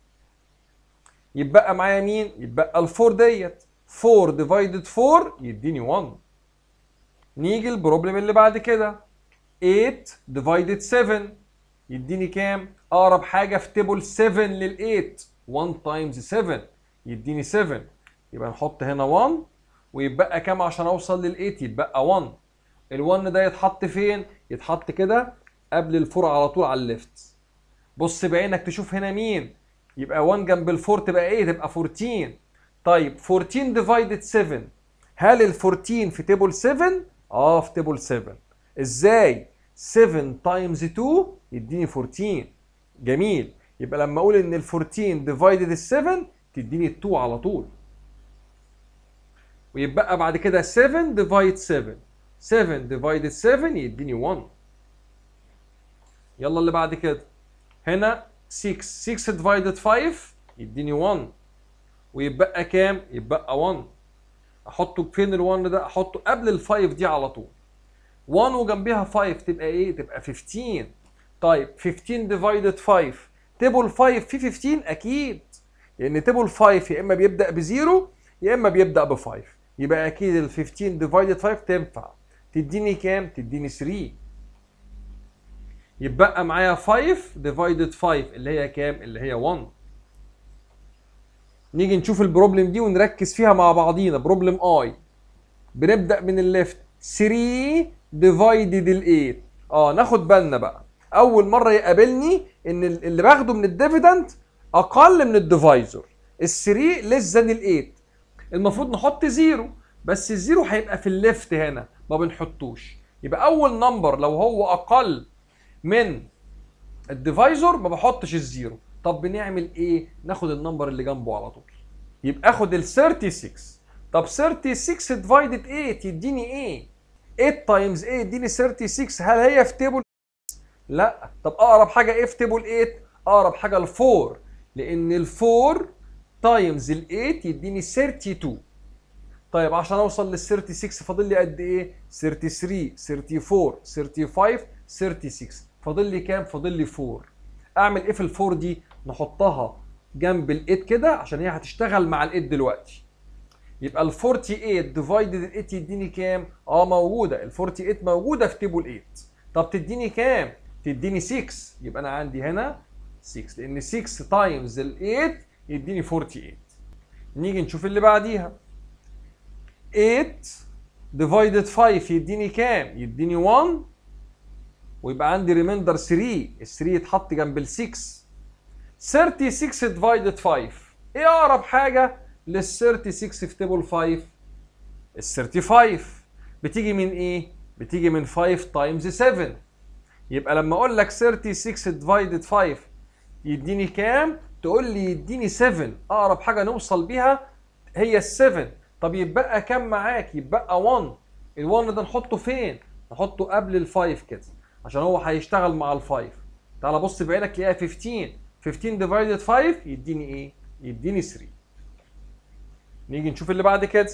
يبقى معايا مين يبقى ال 4 ديت 4 ديفايدد 4 يديني 1 نيجي البروبلم اللي بعد كده 8 ديفايدد 7 يديني كام اقرب حاجه في تيبل 7 لل 8 1 تايمز 7 يديني 7 يبقى نحط هنا 1 ويبقى كام عشان اوصل لل 8 يبقى 1 ال 1 ده يتحط فين يتحط كده قبل الفور على طول على الليفت بص بعينك تشوف هنا مين يبقى 1 جنب الفور تبقى ايه تبقى 14 طيب 14 ديفايدد 7 هل ال 14 في تيبل 7 اه في تيبل 7 ازاي 7 تايمز 2 يديني 14 جميل يبقى لما اقول ان ال 14 ديفايدد ال 7 تديني ال 2 على طول ويبقى بعد كده 7 ديفايد 7 7 ديفايدد 7 يديني 1 يلا اللي بعد كده هنا 6 6 ديفايدد 5 يديني 1 ويبقى كام يبقى 1 احطه فين ال 1 ده احطه قبل ال 5 دي على طول 1 وجنبها 5 تبقى ايه تبقى 15 طيب 15 ديفايدد 5 تيبل 5 في 15 اكيد لان تيبل 5 يا اما بيبدا بزيرو يا اما بيبدا ب 5 يبقى اكيد ال 15 ديفايدد 5 تنفع تديني كام تديني 3 يبقى معايا 5 ديفايدد 5 اللي هي كام اللي هي 1 نيجي نشوف البروبلم دي ونركز فيها مع بعضينا بروبلم اي بنبدا من الليفت 3 ديفايدد ال 8 اه ناخد بالنا بقى اول مره يقابلني ان اللي باخده من الديفيدند اقل من الديفايزر ال 3 ليس ذان ال 8 المفروض نحط زيرو بس الزيرو هيبقى في الليفت هنا ما بنحطوش يبقى اول نمبر لو هو اقل من الديفايزر ما بحطش الزيرو طب بنعمل ايه ناخد النمبر اللي جنبه على طول يبقى اخد ال 36 طب 36 ديفايدد 8 يديني ايه 8 تايمز 8 يديني 36 هل هي في تيبل لا طب اقرب حاجه ايه في تيبل 8 اقرب حاجه ال 4 لان ال 4 تايمز ال 8 يديني 32 طيب عشان اوصل لل 36 فاضل لي قد ايه 33 34 35 36 فاضل لي كام فاضل لي 4 اعمل ايه في ال 4 دي نحطها جنب ال 8 كده عشان هي هتشتغل مع ال 8 دلوقتي يبقى ال 48 ديفايدد ال 8 يديني كام اه موجوده ال 48 موجوده في تيبل 8 طب تديني كام تديني 6 يبقى انا عندي هنا 6 لان 6 تايمز ال 8 يديني 48 نيجي نشوف اللي بعديها 8 ديفايدد 5 يديني كام يديني 1 ويبقى عندي ريميندر 3 ال 3 يتحط جنب ال 6 36 ديفايدد 5 ايه اقرب حاجه لل 36 في تيبل 5 ال 35 بتيجي من ايه بتيجي من 5 تايمز 7 يبقى لما اقول لك 36 ديفايدد 5 يديني كام تقول لي يديني 7 اقرب حاجه نوصل بيها هي ال 7 طب يبقى كام معاك يبقى 1 ال 1 ده نحطه فين نحطه قبل ال 5 كده عشان هو هيشتغل مع ال 5 تعال بص بعينك تلاقيها 15 15 ديفايدد 5 يديني ايه يديني 3 نيجي نشوف اللي بعد كده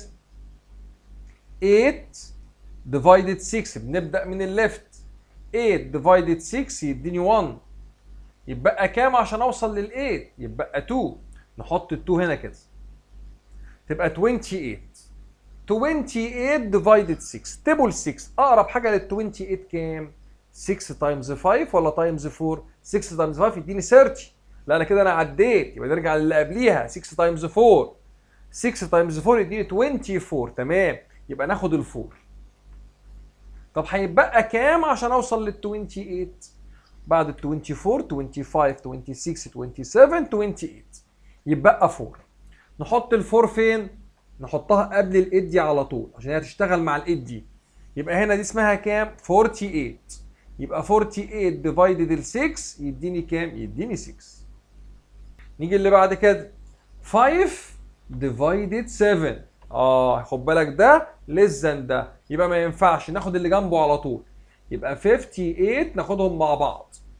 8 ديفايدد 6 بنبدا من الليفت 8 ديفايدد 6 يديني 1 يبقى كام عشان اوصل لل 8 يبقى 2 نحط ال 2 هنا كده تبقى 28 28 ديفايدد 6 تيبل 6 اقرب حاجه لل 28 كام 6 تايمز 5 ولا تايمز 4 6 تايمز 5 يديني 30 لا انا كده انا عديت يبقى نرجع للي قبليها 6 تايمز 4 6 تايمز 4 يديني 24 تمام يبقى ناخد ال 4 طب هيبقى كام عشان اوصل لل 28 بعد ال 24 25 26 27 28 يبقى 4 نحط ال 4 فين نحطها قبل ال 8 دي على طول عشان هي تشتغل مع ال 8 دي يبقى هنا دي اسمها كام 48 يبقى 48 ديفايدد ال 6 يديني كام يديني 6 نيجي اللي بعد كده 5 ديفايدد 7 اه خد بالك ده less than ده يبقى ما ينفعش ناخد اللي جنبه على طول يبقى 58 ناخدهم مع بعض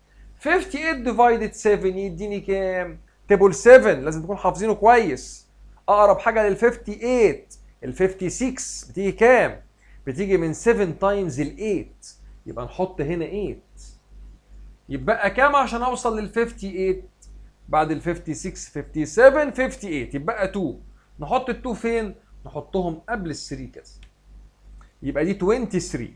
58 ديفايدد 7 يديني كام تيبل 7 لازم تكون حافظينه كويس اقرب حاجه لل 58 ال 56 بتيجي كام بتيجي من 7 تايمز ال 8 يبقى نحط هنا 8 يبقى كام عشان اوصل لل 58 بعد ال 56 57 58 يبقى 2 نحط ال 2 فين نحطهم قبل ال 3 كده يبقى دي 23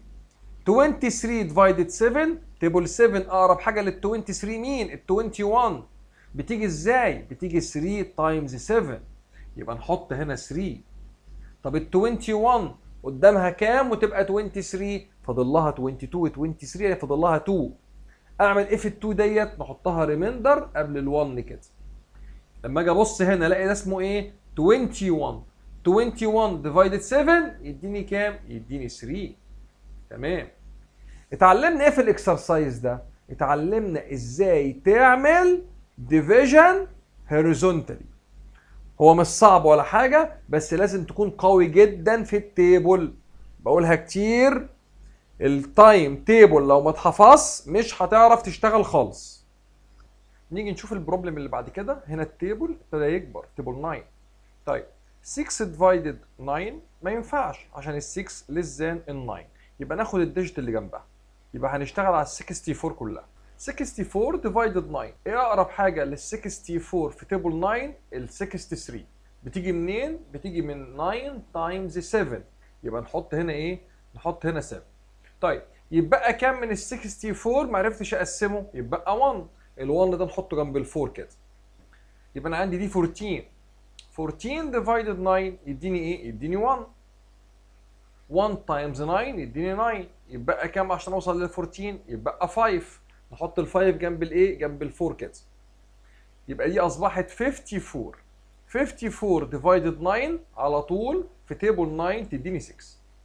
23 ديفايدد 7 تيبل 7 اقرب حاجه لل 23 مين ال 21 بتيجي ازاي بتيجي 3 تايمز 7 يبقى نحط هنا 3 طب ال 21 قدامها كام وتبقى 23 فاضل لها 22 23 فاضل لها 2 اعمل ايه في ال 2 ديت نحطها ريميندر قبل ال 1 كده لما اجي ابص هنا الاقي ده اسمه ايه 21 21 ديفايدد 7 يديني كام يديني 3 تمام اتعلمنا ايه في الاكسرسايز ده اتعلمنا ازاي تعمل ديفيجن هوريزونتالي هو مش صعب ولا حاجه بس لازم تكون قوي جدا في التيبل بقولها كتير التايم تيبل لو ما اتحفظ مش هتعرف تشتغل خالص نيجي نشوف البروبلم اللي بعد كده هنا التيبل ابتدى يكبر تيبل 9 طيب 6 ديفايدد 9 ما ينفعش عشان ال 6 less than ال 9 يبقى ناخد الديجيت اللي جنبها يبقى هنشتغل على ال 64 كلها 64 ديفايدد 9 ايه اقرب حاجه لل 64 في تيبل 9 ال 63 بتيجي منين بتيجي من 9 تايمز 7 يبقى نحط هنا ايه نحط هنا 7 طيب يبقى كام من ال 64 ما عرفتش اقسمه يبقى 1 ال 1 ده نحطه جنب ال 4 كده يبقى انا عندي دي 14 14 ديفايدد 9 يديني ايه يديني 1 1 تايمز 9 يديني 9 يبقى كام عشان اوصل لل 14 يبقى 5 نحط ال 5 جنب الايه جنب ال 4 كده يبقى دي اصبحت 54 54 ديفايدد 9 على طول في تيبل 9 تديني 6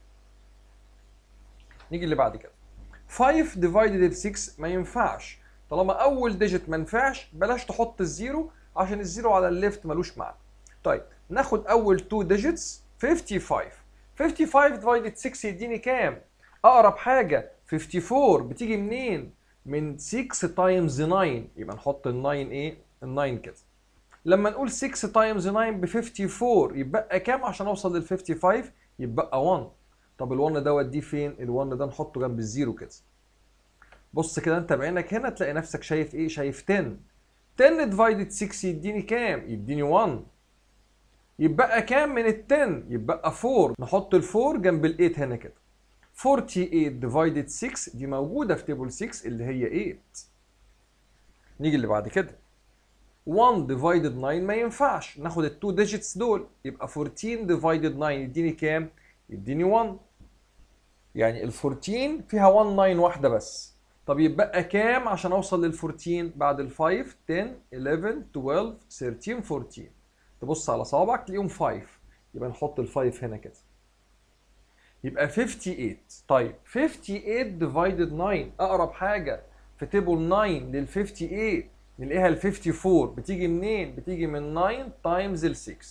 نيجي اللي بعد كده 5 ديفايدد 6 ما ينفعش طالما اول ديجيت ما ينفعش بلاش تحط الزيرو عشان الزيرو على الليفت ملوش معنى طيب ناخد اول 2 ديجيتس 55 55 ديفايدد 6 يديني كام اقرب حاجه 54 بتيجي منين من 6 تايمز 9 يبقى نحط ال 9 ايه ال 9 كده لما نقول 6 تايمز 9 ب 54 يبقى كام عشان اوصل لل 55 يبقى 1 طب ال 1 ده اوديه فين ال 1 ده نحطه جنب الزيرو كده بص كده انت بعينك هنا تلاقي نفسك شايف ايه شايف 10 10 ديفايدد 6 يديني كام يديني 1 يبقى كام من ال 10 يبقى 4 نحط ال 4 جنب ال 8 هنا كده 48 ديفايدد 6 دي موجودة في تيبل 6 اللي هي 8 نيجي اللي بعد كده 1 ديفايدد 9 ما ينفعش ناخد ال 2 ديجيتس دول يبقى 14 ديفايدد 9 يديني كام؟ يديني 1 يعني ال 14 فيها 1 9 واحدة بس طب يبقى كام عشان اوصل لل 14 بعد ال 5 10 11 12 13 14 تبص على صوابعك تلاقيهم 5 يبقى نحط ال 5 هنا كده يبقى 58 طيب 58 ديفايدد 9 اقرب حاجه في تيبل 9 لل 58 نلاقيها ال 54 بتيجي منين؟ بتيجي من 9 تايمز ال 6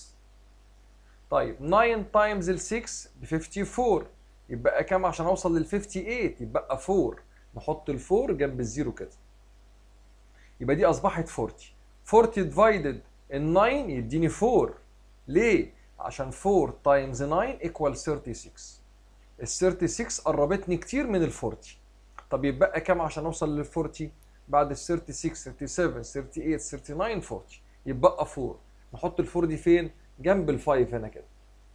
طيب 9 تايمز ال 6 ب 54 يبقى كام عشان اوصل لل 58 يبقى 4 نحط ال 4 جنب الزيرو كده يبقى دي اصبحت 40 40 ديفايدد ال 9 يديني 4 ليه؟ عشان 4 تايمز 9 ايكوال 36 ال 36 قربتني كتير من ال 40 طب يبقى كام عشان اوصل لل 40 بعد ال 36 37 38 39 40 يبقى 4 نحط ال 4 دي فين جنب ال 5 هنا كده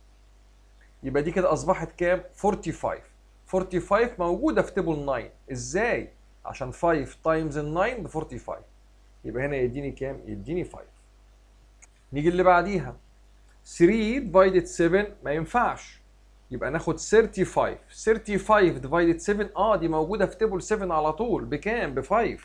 يبقى دي كده اصبحت كام 45 45 موجوده في تيبل 9 ازاي عشان 5 تايمز ال 9 ب 45 يبقى هنا يديني كام يديني 5 نيجي اللي بعديها 3 ديفايدد 7 ما ينفعش يبقى ناخد 35 35 ديفايدد 7 اه دي موجوده في تيبل 7 على طول بكام ب 5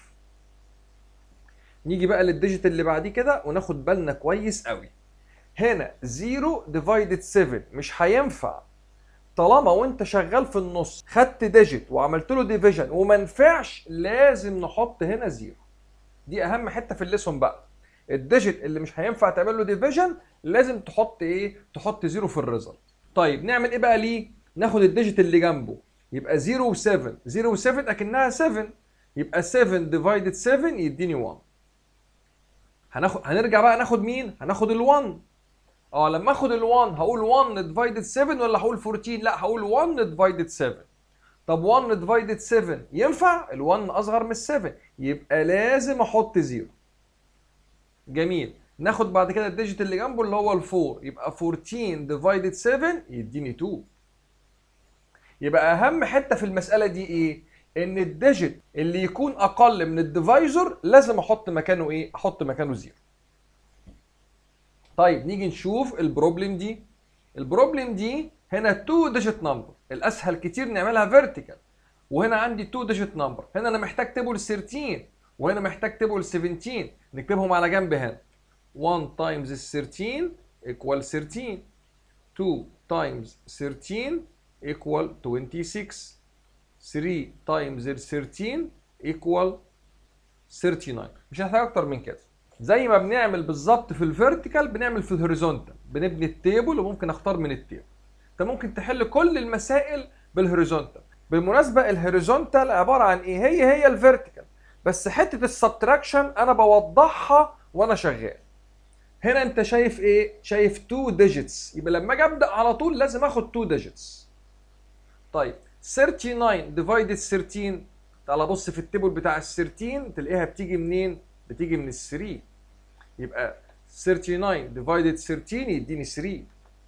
نيجي بقى للديجيت اللي بعديه كده وناخد بالنا كويس قوي هنا 0 ديفايدد 7 مش هينفع طالما وانت شغال في النص خدت ديجيت وعملت له ديفيجن وما نفعش لازم نحط هنا 0 دي اهم حته في الليسون بقى الديجيت اللي مش هينفع تعمل له ديفيجن لازم تحط ايه تحط 0 في الريزلت طيب نعمل ايه بقى ليه؟ ناخد الديجيت اللي جنبه يبقى 0 و7 0 و7 اكنها 7 يبقى 7 ديفايدد 7 يديني 1 هناخد هنرجع بقى ناخد مين هناخد ال1 اه لما اخد ال1 هقول 1 ديفايدد 7 ولا هقول 14 لا هقول 1 ديفايدد 7 طب 1 ديفايدد 7 ينفع ال1 اصغر من 7 يبقى لازم احط 0 جميل ناخد بعد كده الديجيت اللي جنبه اللي هو ال4 يبقى 14 ديفايدد 7 يديني 2 يبقى اهم حته في المساله دي ايه ان الديجيت اللي يكون اقل من الديفايزر لازم احط مكانه ايه احط مكانه 0 طيب نيجي نشوف البروبلم دي البروبلم دي هنا 2 ديجيت نمبر الاسهل كتير نعملها فيرتيكال وهنا عندي 2 ديجيت نمبر هنا انا محتاج تيبل 13 وهنا محتاج تيبل 17 نكتبهم على جنب هنا 1 times 13 equal 13 2 times 13 equal 26 3 times 13 equal 39 مش هنحتاج اكتر من كده زي ما بنعمل بالظبط في الفيرتيكال بنعمل في الهوريزونتال بنبني التيبل وممكن اختار من التيبل انت ممكن تحل كل المسائل بالهوريزونتال بالمناسبه الهوريزونتال عباره عن ايه هي هي الفيرتيكال بس حته السبتراكشن انا بوضحها وانا شغال هنا انت شايف ايه شايف 2 ديجيتس يبقى لما اجي ابدا على طول لازم اخد 2 ديجيتس طيب 39 ديفايدد 13 تعال بص في التيبل بتاع ال 13 تلاقيها بتيجي منين بتيجي من ال 3 يبقى 39 ديفايدد 13 يديني 3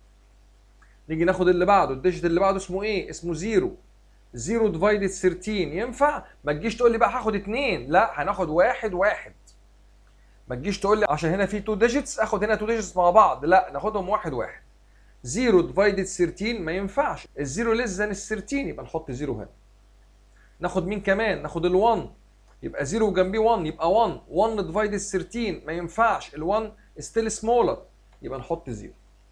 نيجي ناخد اللي بعده الديجيت اللي بعده اسمه ايه اسمه 0 0 ديفايدد 13 ينفع ما تجيش تقول لي بقى هاخد 2 لا هناخد واحد واحد ما تجيش تقول لي عشان هنا في 2 ديجيتس اخد هنا 2 ديجيتس مع بعض لا ناخدهم واحد واحد 0 ديفايدد 13 ما ينفعش الزيرو ليس ذان ال 13 يبقى نحط 0 هنا ناخد مين كمان ناخد ال1 يبقى 0 وجنبيه 1 يبقى 1 1 ديفايدد 13 ما ينفعش ال1 ستيل سمولر يبقى نحط 0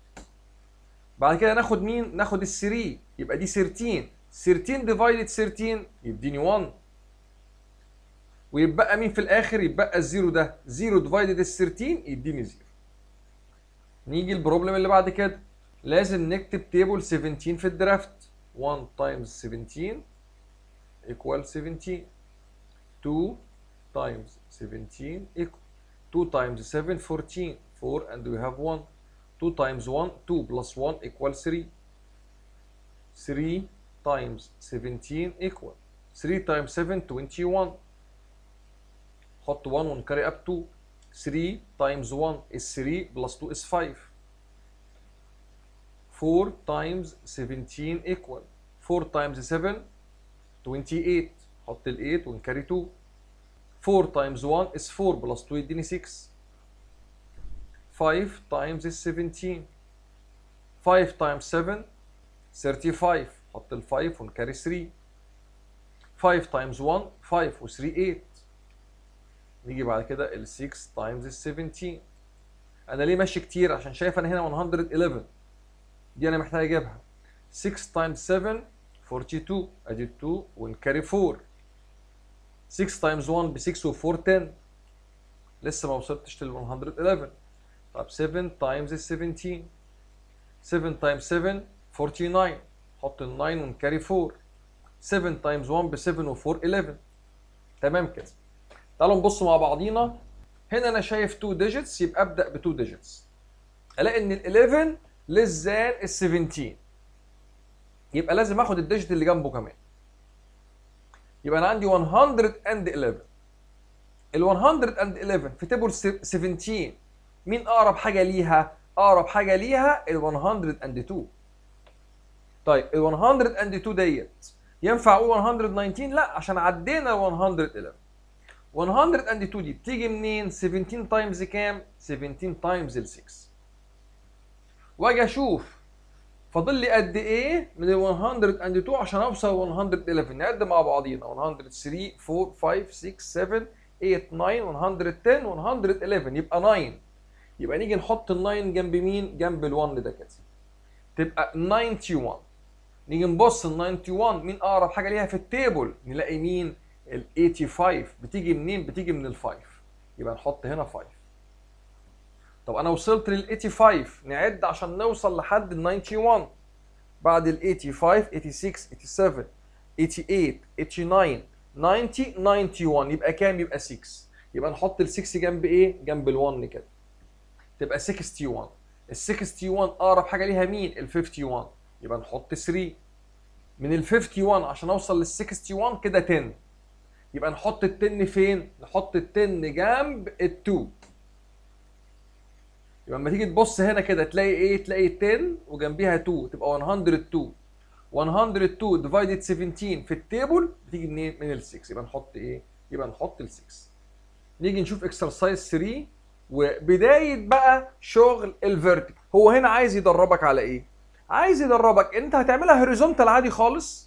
بعد كده ناخد مين ناخد ال3 يبقى دي 13 13 ديفايدد 13 يديني 1 ويبقى مين في الاخر يبقى الزيرو ده 0 ديفايدد ال 13 يديني 0 نيجي البروبلم اللي بعد كده لازم نكتب تيبل 17 في الدرافت 1 times 17 equal 17 2 times 17 equal 2 times 7 14 4 and we have 1 2 times 1 2 plus 1 equal 3 3 times 17 equal 3 times 7 21 حط 1 ونكري up 2 3 times 1 is 3 plus 2 is 5 4 times 17 equal 4 times 7 28 حط ال 8 ونكري 2 4 times 1 is 4 plus 2 يديني 6 5 times is 17 5 times 7 35 حط ال 5 ونكري 3 5 times 1 5 و 3 8 نيجي بعد كده ال 6 times ال 17 انا ليه ماشي كتير عشان شايف انا هنا 111 دي انا محتاج اجيبها 6 times 7 42 ادي 2 ونكري 4 6 times 1 ب 6 و 4 10 لسه ما وصلتش لل 111 طب 7 times ال 17 7 times 7 49 حط ال 9 ونكري 4 7 times 1 ب 7 و 4 11 تمام كده تعالوا نبص مع بعضينا هنا انا شايف 2 ديجيتس يبقى ابدا ب 2 ديجيتس الاقي ان ال 11 less than ال 17 يبقى لازم اخد الديجيت اللي جنبه كمان يبقى انا عندي 111 ال 111 في تيبل 17 مين اقرب حاجه ليها اقرب حاجه ليها ال 102 طيب ال 102 ديت ينفع اقول 119 لا عشان عدينا ال 111 102 دي بتيجي منين 17 تايمز كام 17 تايمز ال 6 واجي اشوف فاضل لي قد ايه من ال 102 عشان اوصل 111 نعد مع بعضينا 103 4 5 6 7 8 9 110 111 يبقى 9 يبقى نيجي نحط ال 9 جنب مين؟ جنب ال 1 ده كده تبقى 91 نيجي نبص ال 91 مين اقرب حاجه ليها في التيبل نلاقي مين؟ ال 85 بتيجي منين؟ بتيجي من ال 5 يبقى نحط هنا 5 طب انا وصلت لل 85 نعد عشان نوصل لحد ال 91 بعد ال 85 86 87 88 89 90 91 يبقى كام يبقى 6 يبقى نحط ال 6 جنب ايه جنب ال 1 كده تبقى 61 ال 61 اقرب حاجه ليها مين ال 51 يبقى نحط 3 من ال 51 عشان اوصل لل 61 كده 10 يبقى نحط ال 10 فين نحط ال 10 جنب ال 2 يبقى لما تيجي تبص هنا كده تلاقي ايه تلاقي 10 وجنبيها 2 تبقى 102 102 ديفايدد 17 في التيبل بتيجي منين من ال 6 يبقى نحط ايه يبقى نحط ال 6 نيجي نشوف اكسرسايز 3 وبدايه بقى شغل الفيرتيكال هو هنا عايز يدربك على ايه عايز يدربك انت هتعملها هوريزونتال عادي خالص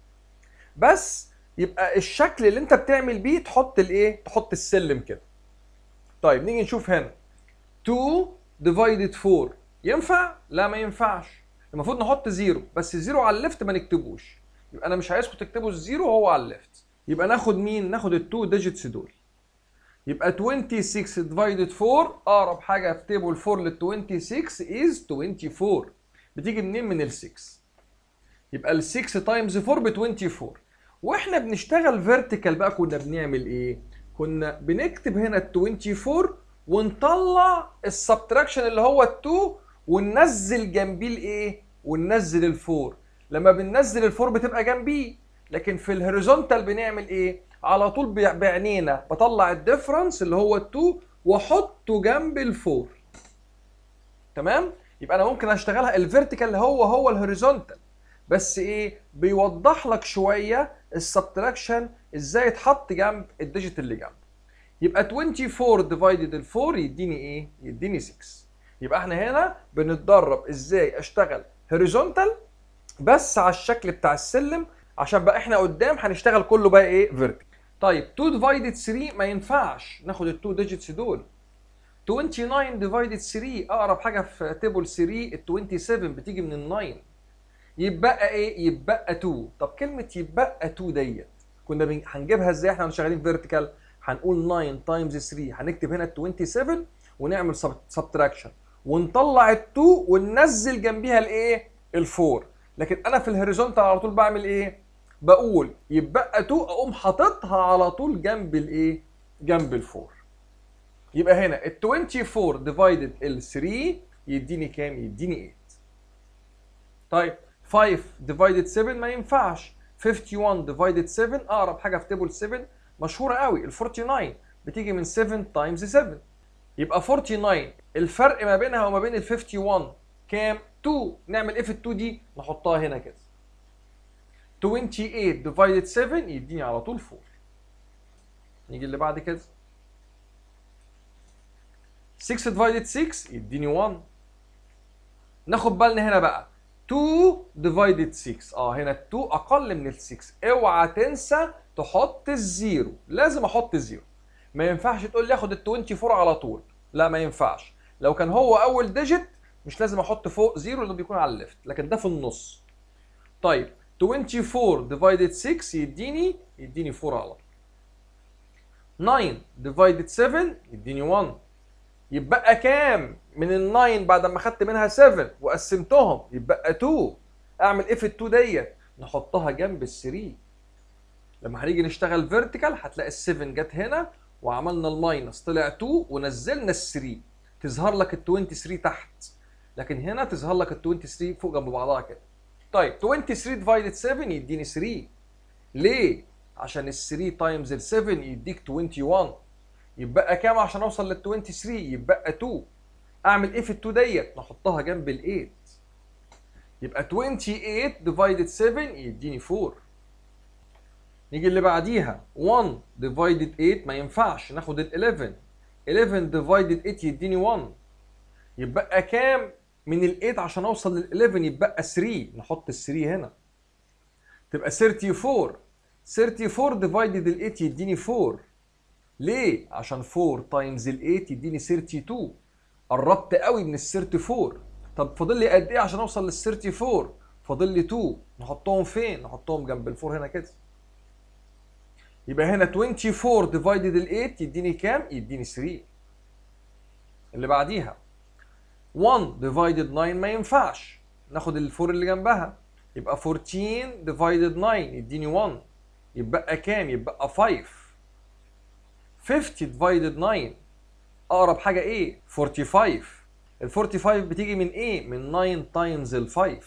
بس يبقى الشكل اللي انت بتعمل بيه تحط الايه تحط السلم كده طيب نيجي نشوف هنا 2 ديفايدد 4 ينفع لا ما ينفعش المفروض نحط زيرو بس زيرو على الليفت ما نكتبوش يبقى انا مش عايزكم تكتبوا الزيرو وهو على الليفت يبقى ناخد مين ناخد التو ديجيتس دول يبقى 26 ديفايدد 4 اقرب حاجه في تيبل 4 لل 26 از 24 بتيجي منين من ال 6 يبقى ال 6 تايمز 4 ب 24 واحنا بنشتغل فيرتيكال بقى كنا بنعمل ايه كنا بنكتب هنا ال 24 ونطلع السبتراكشن اللي هو ال 2 وننزل جنبيه الايه وننزل الفور لما بننزل الفور بتبقى جنبيه لكن في الهوريزونتال بنعمل ايه على طول بعينينا بطلع الديفرنس اللي هو ال2 واحطه جنب الفور تمام يبقى انا ممكن اشتغلها الفيرتيكال هو هو الهوريزونتال بس ايه بيوضح لك شويه السبتراكشن ازاي يتحط جنب الديجيت اللي جنبه يبقى 24 ديفايدد ال 4 يديني ايه يديني 6 يبقى احنا هنا بنتدرب ازاي اشتغل هوريزونتال بس على الشكل بتاع السلم عشان بقى احنا قدام هنشتغل كله بقى ايه فيرتيكال طيب 2 ديفايدد 3 ما ينفعش ناخد ال 2 ديجيتس دول 29 ديفايدد 3 اقرب حاجه في تيبل 3 ال 27 بتيجي من ال 9 يبقى ايه يبقى 2 طب كلمه يبقى 2 ديت كنا بن... هنجيبها ازاي احنا شغالين فيرتيكال هنقول 9 تايمز 3 هنكتب هنا ال 27 ونعمل سبتراكشن ونطلع ال2 وننزل جنبيها الايه ال4 لكن انا في الهوريزونتال على طول بعمل ايه بقول يبقى 2 اقوم حاططها على طول جنب الايه جنب ال4 يبقى هنا ال 24 ديفايدد ال 3 يديني كام يديني 8 طيب 5 ديفايدد 7 ما ينفعش 51 ديفايدد 7 اقرب حاجه في تيبل 7 مشهوره قوي ال 49 بتيجي من 7 تايمز 7 يبقى 49 الفرق ما بينها وما بين ال 51 كام 2 نعمل ايه في ال 2 دي نحطها هنا كده 28 ديفايدد 7 يديني على طول 4 نيجي اللي بعد كده 6 ديفايدد 6 يديني 1 ناخد بالنا هنا بقى 2 ديفايدد 6 اه هنا ال 2 اقل من ال 6 اوعى تنسى تحط الزيرو لازم احط الزيرو ما ينفعش تقول لي اخد ال 24 على طول لا ما ينفعش لو كان هو اول ديجيت مش لازم احط فوق زيرو لانه بيكون على الليفت لكن ده في النص طيب 24 ديفايدد 6 يديني يديني 4 على طول 9 ديفايدد 7 يديني 1 يبقى كام من ال 9 بعد ما خدت منها 7 وقسمتهم يبقى 2 اعمل ايه في ال 2 ديت نحطها جنب ال 3 لما هنيجي نشتغل فيرتيكال هتلاقي ال 7 جت هنا وعملنا الماينس طلع 2 ونزلنا ال 3 تظهر لك ال 23 تحت لكن هنا تظهر لك ال 23 فوق جنب بعضها كده طيب 23 ديفايدد 7 يديني 3 ليه؟ عشان ال 3 تايمز ال 7 يديك 21 يبقى كام عشان اوصل لل 23 يبقى 2 اعمل ايه في ال 2 ديت؟ نحطها جنب ال 8 يبقى 28 ديفايدد 7 يديني 4 نيجي اللي بعديها 1 ديفايدد 8 ما ينفعش ناخد ال 11 11 ديفايدد 8 يديني 1 يبقى كام من ال 8 عشان اوصل لل 11 يبقى 3 نحط ال 3 هنا تبقى 34 34 ديفايدد ال 8 يديني 4 ليه؟ عشان 4 تايمز ال 8 يديني 32 قربت قوي من ال 34 طب فاضل لي قد ايه عشان اوصل لل 34 فاضل لي 2 نحطهم فين؟ نحطهم جنب ال 4 هنا كده يبقى هنا 24 ديفايدد ال 8 يديني كام؟ يديني 3 اللي بعديها 1 ديفايدد 9 ما ينفعش ناخد ال 4 اللي جنبها يبقى 14 ديفايدد 9 يديني 1 يبقى كام يبقى 5 50 divided 9 اقرب حاجه ايه 45 ال 45 بتيجي من ايه من 9 تايمز ال 5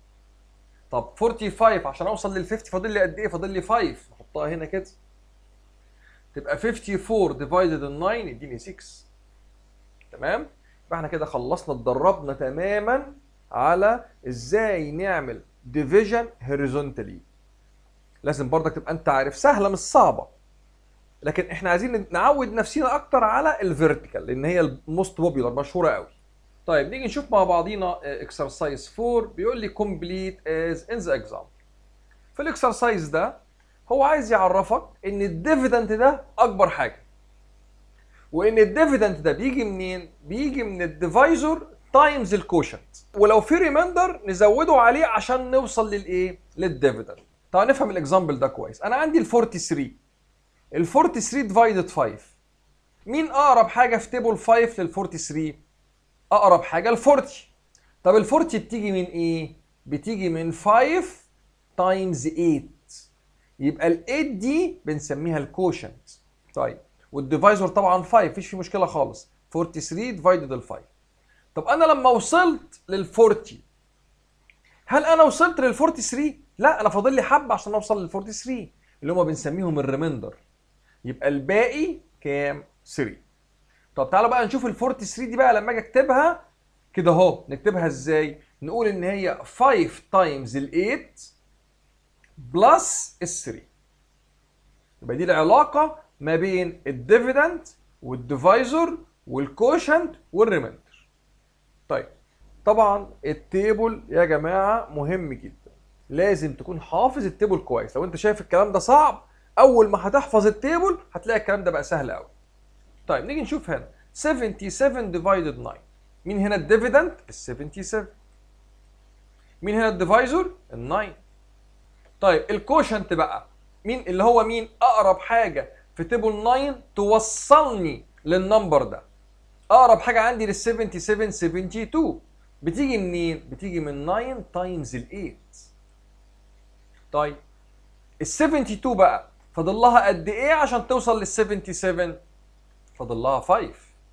طب 45 عشان اوصل لل 50 فاضل لي قد ايه فاضل لي 5 نحطها هنا كده تبقى 54 ديفايدد ال 9 يديني 6 تمام يبقى احنا كده خلصنا اتدربنا تماما على ازاي نعمل ديفيجن هوريزونتالي لازم برضك تبقى انت عارف سهله مش صعبه لكن احنا عايزين نعود نفسينا اكتر على الفيرتيكال لان هي الموست بوبيلر مشهوره قوي طيب نيجي نشوف مع بعضينا اكسرسايز 4 بيقول لي كومبليت از ان ذا اكزامبل في الاكسرسايز ده هو عايز يعرفك ان الديفيدنت ده اكبر حاجه وان الديفيدنت ده بيجي منين بيجي من الديفايزور تايمز الكوشنت ولو في ريمايندر نزوده عليه عشان نوصل للايه للديفيدنت تعال نفهم الاكزامبل ده كويس انا عندي ال 43 ال 43 ديفايدد 5 مين اقرب حاجه في تيبل 5 لل 43 اقرب حاجه ل 40 طب ال 40 بتيجي من ايه بتيجي من 5 تايمز 8 يبقى ال 8 دي بنسميها الكوشنت طيب والديفايزور طبعا 5 مفيش فيه مشكله خالص 43 ديفايدد ال 5 طب انا لما وصلت لل 40 هل انا وصلت لل 43 لا انا فاضل لي حبه عشان اوصل لل 43 اللي هم بنسميهم الريميندر يبقى الباقي كام 3 طب تعالوا بقى نشوف ال 43 دي بقى لما اجي اكتبها كده اهو نكتبها ازاي نقول ان هي 5 تايمز ال 8 بلس ال 3 يبقى دي العلاقه ما بين الديفيدنت والديفايزور والكوشنت والريميندر طيب طبعا التيبل يا جماعه مهم جدا لازم تكون حافظ التيبل كويس لو انت شايف الكلام ده صعب اول ما هتحفظ التيبل هتلاقي الكلام ده بقى سهل قوي طيب نيجي نشوف هنا 77 ديفايدد 9 مين هنا الديفيدنت ال 77 مين هنا الديفايزور ال 9 طيب الكوشنت بقى مين اللي هو مين اقرب حاجه في تيبل 9 توصلني للنمبر ده اقرب حاجه عندي لل 77 72 بتيجي منين بتيجي من 9 تايمز ال 8 طيب ال 72 بقى فاضل لها قد ايه عشان توصل لل 77 فاضل لها 5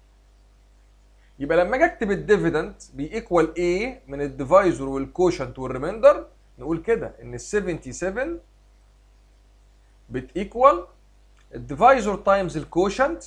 يبقى لما اجي اكتب الديفيدنت بيكوال ايه من الديفايزور والكوشنت والريميندر نقول كده ان ال 77 بتيكوال الديفايزور تايمز الكوشنت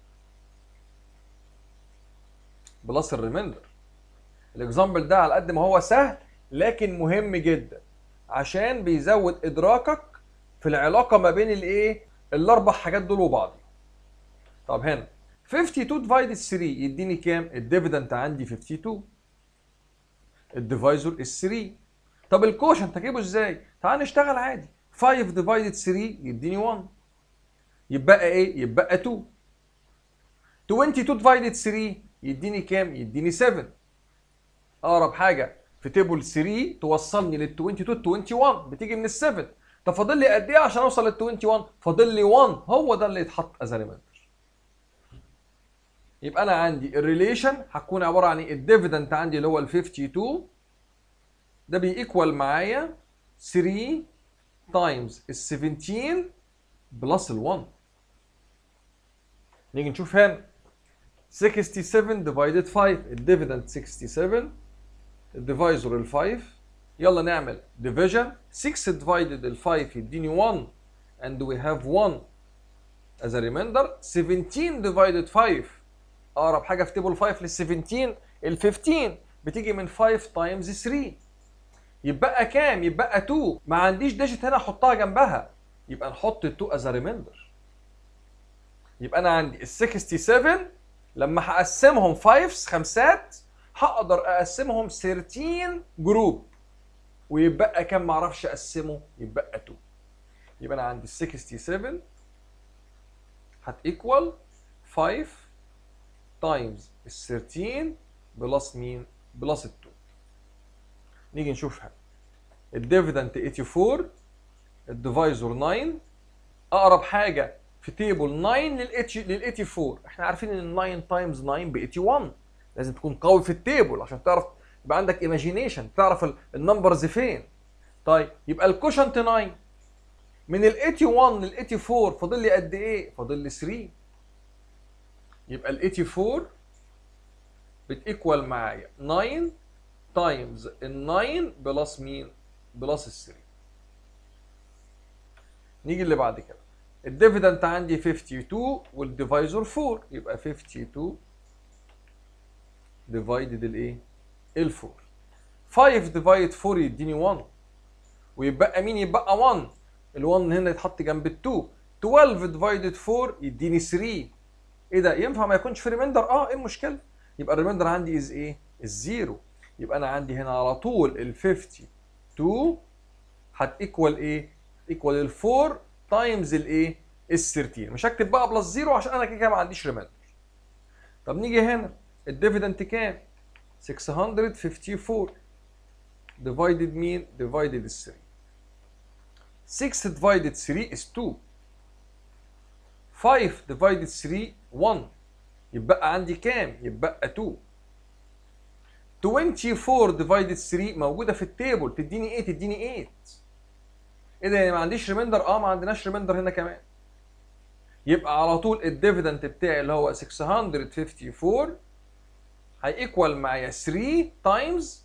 بلس الريميندر الاكزامبل ده على قد ما هو سهل لكن مهم جدا عشان بيزود ادراكك في العلاقه ما بين الايه الاربع حاجات دول وبعض طب هنا 52 ديفايدد 3 يديني كام الديفيدنت عندي 52 الديفايزور ال 3 طب الكوشنت هجيبه ازاي تعال نشتغل عادي 5 ديفايدد 3 يديني 1 يبقى ايه يبقى 2 22 ديفايدد 3 يديني كام يديني 7 اقرب حاجه في تيبل 3 توصلني لل 22 21 بتيجي من ال 7 طب فاضل لي قد ايه عشان اوصل لل 21 فاضل لي 1 هو ده اللي يتحط از ريمايندر يبقى انا عندي الريليشن هتكون عباره عن ايه الديفيدنت عندي اللي هو ال 52 ده بيكوال معايا 3 تايمز ال 17 بلس ال 1 نيجي نشوف هنا 67 ديفايدد 5 الديفيدنت 67 الديفايزور ال 5 يلا نعمل division 6 divided ال 5 يديني 1 and we have 1 as a remainder 17 divided 5 اقرب حاجه في تيبل 5 لل 17 ال 15 بتيجي من 5 تايمز 3 يبقى كام يبقى 2 ما عنديش ديجيت هنا احطها جنبها يبقى نحط ال 2 as a remainder يبقى انا عندي ال 67 لما هقسمهم 5 خمسات هقدر اقسمهم 13 جروب ويبقى كام ما اعرفش اقسمه يبقى 2 يبقى انا عندي ال 67 هتيكوال 5 تايمز ال 13 بلس مين؟ بلس ال 2 نيجي نشوفها الديفيدنت 84 الديفايزور 9 اقرب حاجه في تيبل 9 لل لل 84 احنا عارفين ان 9 تايمز 9 ب 81 لازم تكون قوي في التيبل عشان تعرف يبقى عندك ايماجينيشن تعرف النمبرز فين طيب يبقى الكوشنت 9 من ال 81 لل 84 فاضل لي قد ايه فاضل لي 3 يبقى ال 84 بتيكوال معايا 9 تايمز ال 9 بلس مين بلس ال 3 نيجي اللي بعد كده الديفيدنت عندي 52 والديفايزر 4 يبقى 52 ديفايدد الايه ال 4 5 ديفايد 4 يديني 1 ويبقى مين يبقى 1 ال 1 هنا يتحط جنب ال 2 12 ديفايدد 4 يديني 3 ايه ده ينفع ما يكونش في ريميندر اه ايه المشكله يبقى الريميندر عندي از ايه الزيرو يبقى انا عندي هنا على طول ال 52 هتيكوال ايه ايكوال ال 4 تايمز الايه ال 13 مش هكتب بقى بلس زيرو عشان انا كده كده ما عنديش ريميندر طب نيجي هنا الديفيدنت كام 654 divided مين divided 3 6 divided 3 is 2 5 divided 3 1 يبقى عندي كام يبقى 2 24 divided 3 موجوده في التيبل تديني ايه تديني 8 ايه ده يعني ما عنديش ريميندر اه ما عندناش ريميندر هنا كمان يبقى على طول الديفيدنت بتاعي اللي هو 654 هيكوال معايا 3 تايمز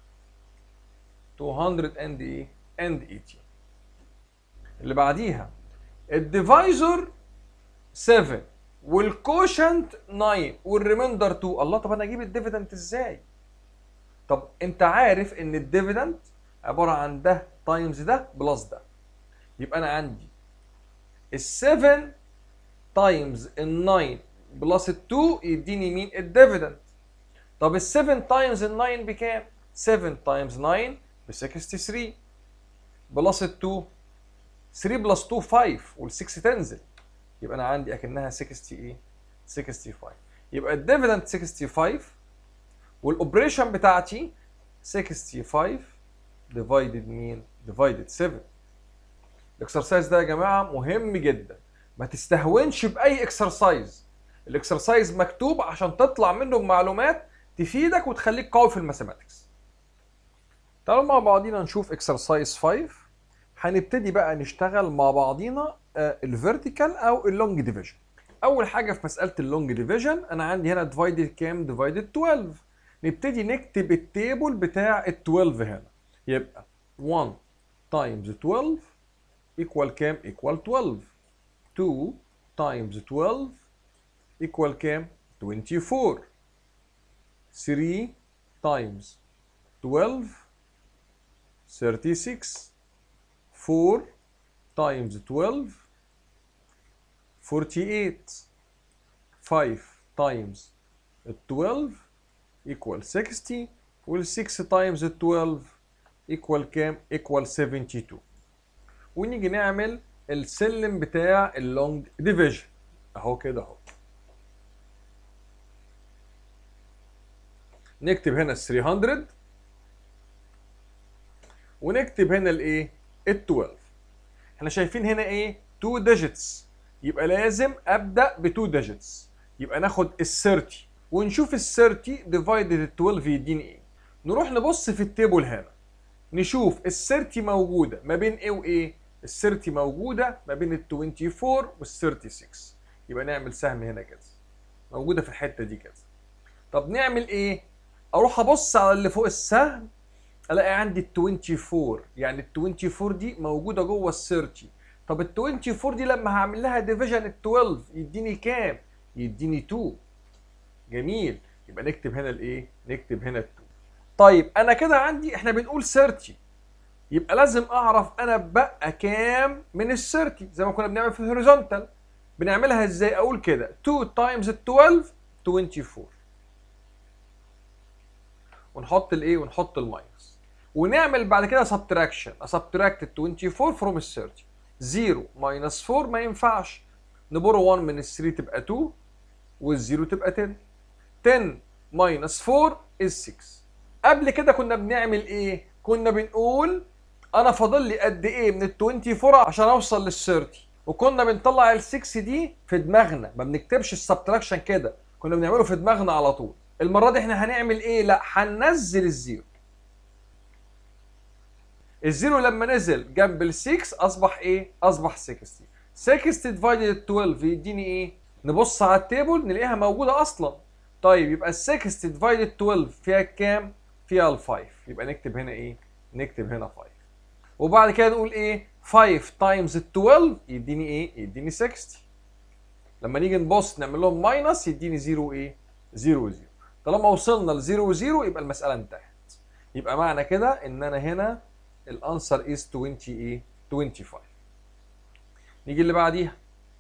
200 اند ايه اند 80 اللي بعديها الديفايزر 7 والكوشنت 9 والريميندر 2 الله طب انا اجيب الديفيدنت ازاي طب انت عارف ان الديفيدنت عباره عن ده تايمز ده بلس ده يبقى انا عندي ال 7 تايمز ال 9 بلس ال 2 يديني مين الديفيدنت طب ال 7 تايمز ال 9 بكام 7 تايمز 9 ب 63 بلس ال 2 3 بلس 2 5 وال 6 تنزل يبقى انا عندي اكنها 60 ايه 65 يبقى الديفيدنت 65 والاوبريشن بتاعتي 65 ديفايدد مين ديفايدد 7 الاكسرسايز ده يا جماعه مهم جدا ما تستهونش باي اكسرسايز الاكسرسايز مكتوب عشان تطلع منه بمعلومات تفيدك وتخليك قوي في الماثيماتكس تعالوا مع بعضينا نشوف اكسرسايز 5 هنبتدي بقى نشتغل مع بعضينا الفيرتيكال او اللونج ديفيجن اول حاجه في مساله اللونج ديفيجن انا عندي هنا ديفايدد كام ديفايدد 12 نبتدي نكتب التيبل بتاع ال 12 هنا يبقى 1 تايمز 12 ايكوال كام ايكوال 12 2 تايمز 12 ايكوال كام 24 3 تايمز 12 36 4 times 12 48 5 times 12 equal 60 وال 6 times 12 equal كام؟ equal 72 ونيجي نعمل السلم بتاع اللونج ديفيجن اهو كده اهو نكتب هنا ال 300 ونكتب هنا الايه؟ ال 12 احنا شايفين هنا ايه 2 ديجيتس يبقى لازم ابدا ب 2 ديجيتس يبقى ناخد ال 30 ونشوف ال 30 ديفايدد ال 12 يديني ايه نروح نبص في التيبل هنا نشوف ال 30 موجوده ما بين ايه وايه ال 30 موجوده ما بين ال 24 وال 36 يبقى نعمل سهم هنا كده موجوده في الحته دي كده طب نعمل ايه اروح ابص على اللي فوق السهم الاقي عندي ال 24 يعني ال 24 دي موجوده جوه ال 30 طب ال 24 دي لما هعمل لها ديفيجن ال 12 يديني كام؟ يديني 2 جميل يبقى نكتب هنا الايه؟ نكتب هنا ال 2 طيب انا كده عندي احنا بنقول 30 يبقى لازم اعرف انا بقى كام من ال 30 زي ما كنا بنعمل في الهوريزونتال بنعملها ازاي؟ اقول كده 2 تايمز ال 12 24 ونحط الايه؟ ونحط الماينس ونعمل بعد كده سبتراكشن اسبتراكت ال 24 فروم ال 30 0 ماينس 4 ما ينفعش نبرو 1 من ال 3 تبقى 2 والزيرو تبقى 10 10 ماينس 4 is 6 قبل كده كنا بنعمل ايه؟ كنا بنقول انا فاضل لي قد ايه من ال 24 عشان اوصل لل 30 وكنا بنطلع ال 6 دي في دماغنا ما بنكتبش السبتراكشن كده كنا بنعمله في دماغنا على طول المره دي احنا هنعمل ايه؟ لا هننزل الزيرو الزيرو لما نزل جنب ال 6 اصبح ايه اصبح 60 60 ديفايدد 12 يديني ايه نبص على التيبل نلاقيها موجوده اصلا طيب يبقى ال 60 ديفايدد 12 فيها كام فيها ال 5 يبقى نكتب هنا ايه نكتب هنا 5 وبعد كده نقول ايه 5 تايمز 12 يديني ايه يديني 60 لما نيجي نبص نعمل لهم ماينس يديني 0 ايه 0 0 طالما وصلنا ل 0 0 يبقى المساله انتهت يبقى معنى كده ان انا هنا الانسر از 20 ايه 25 نيجي اللي بعديها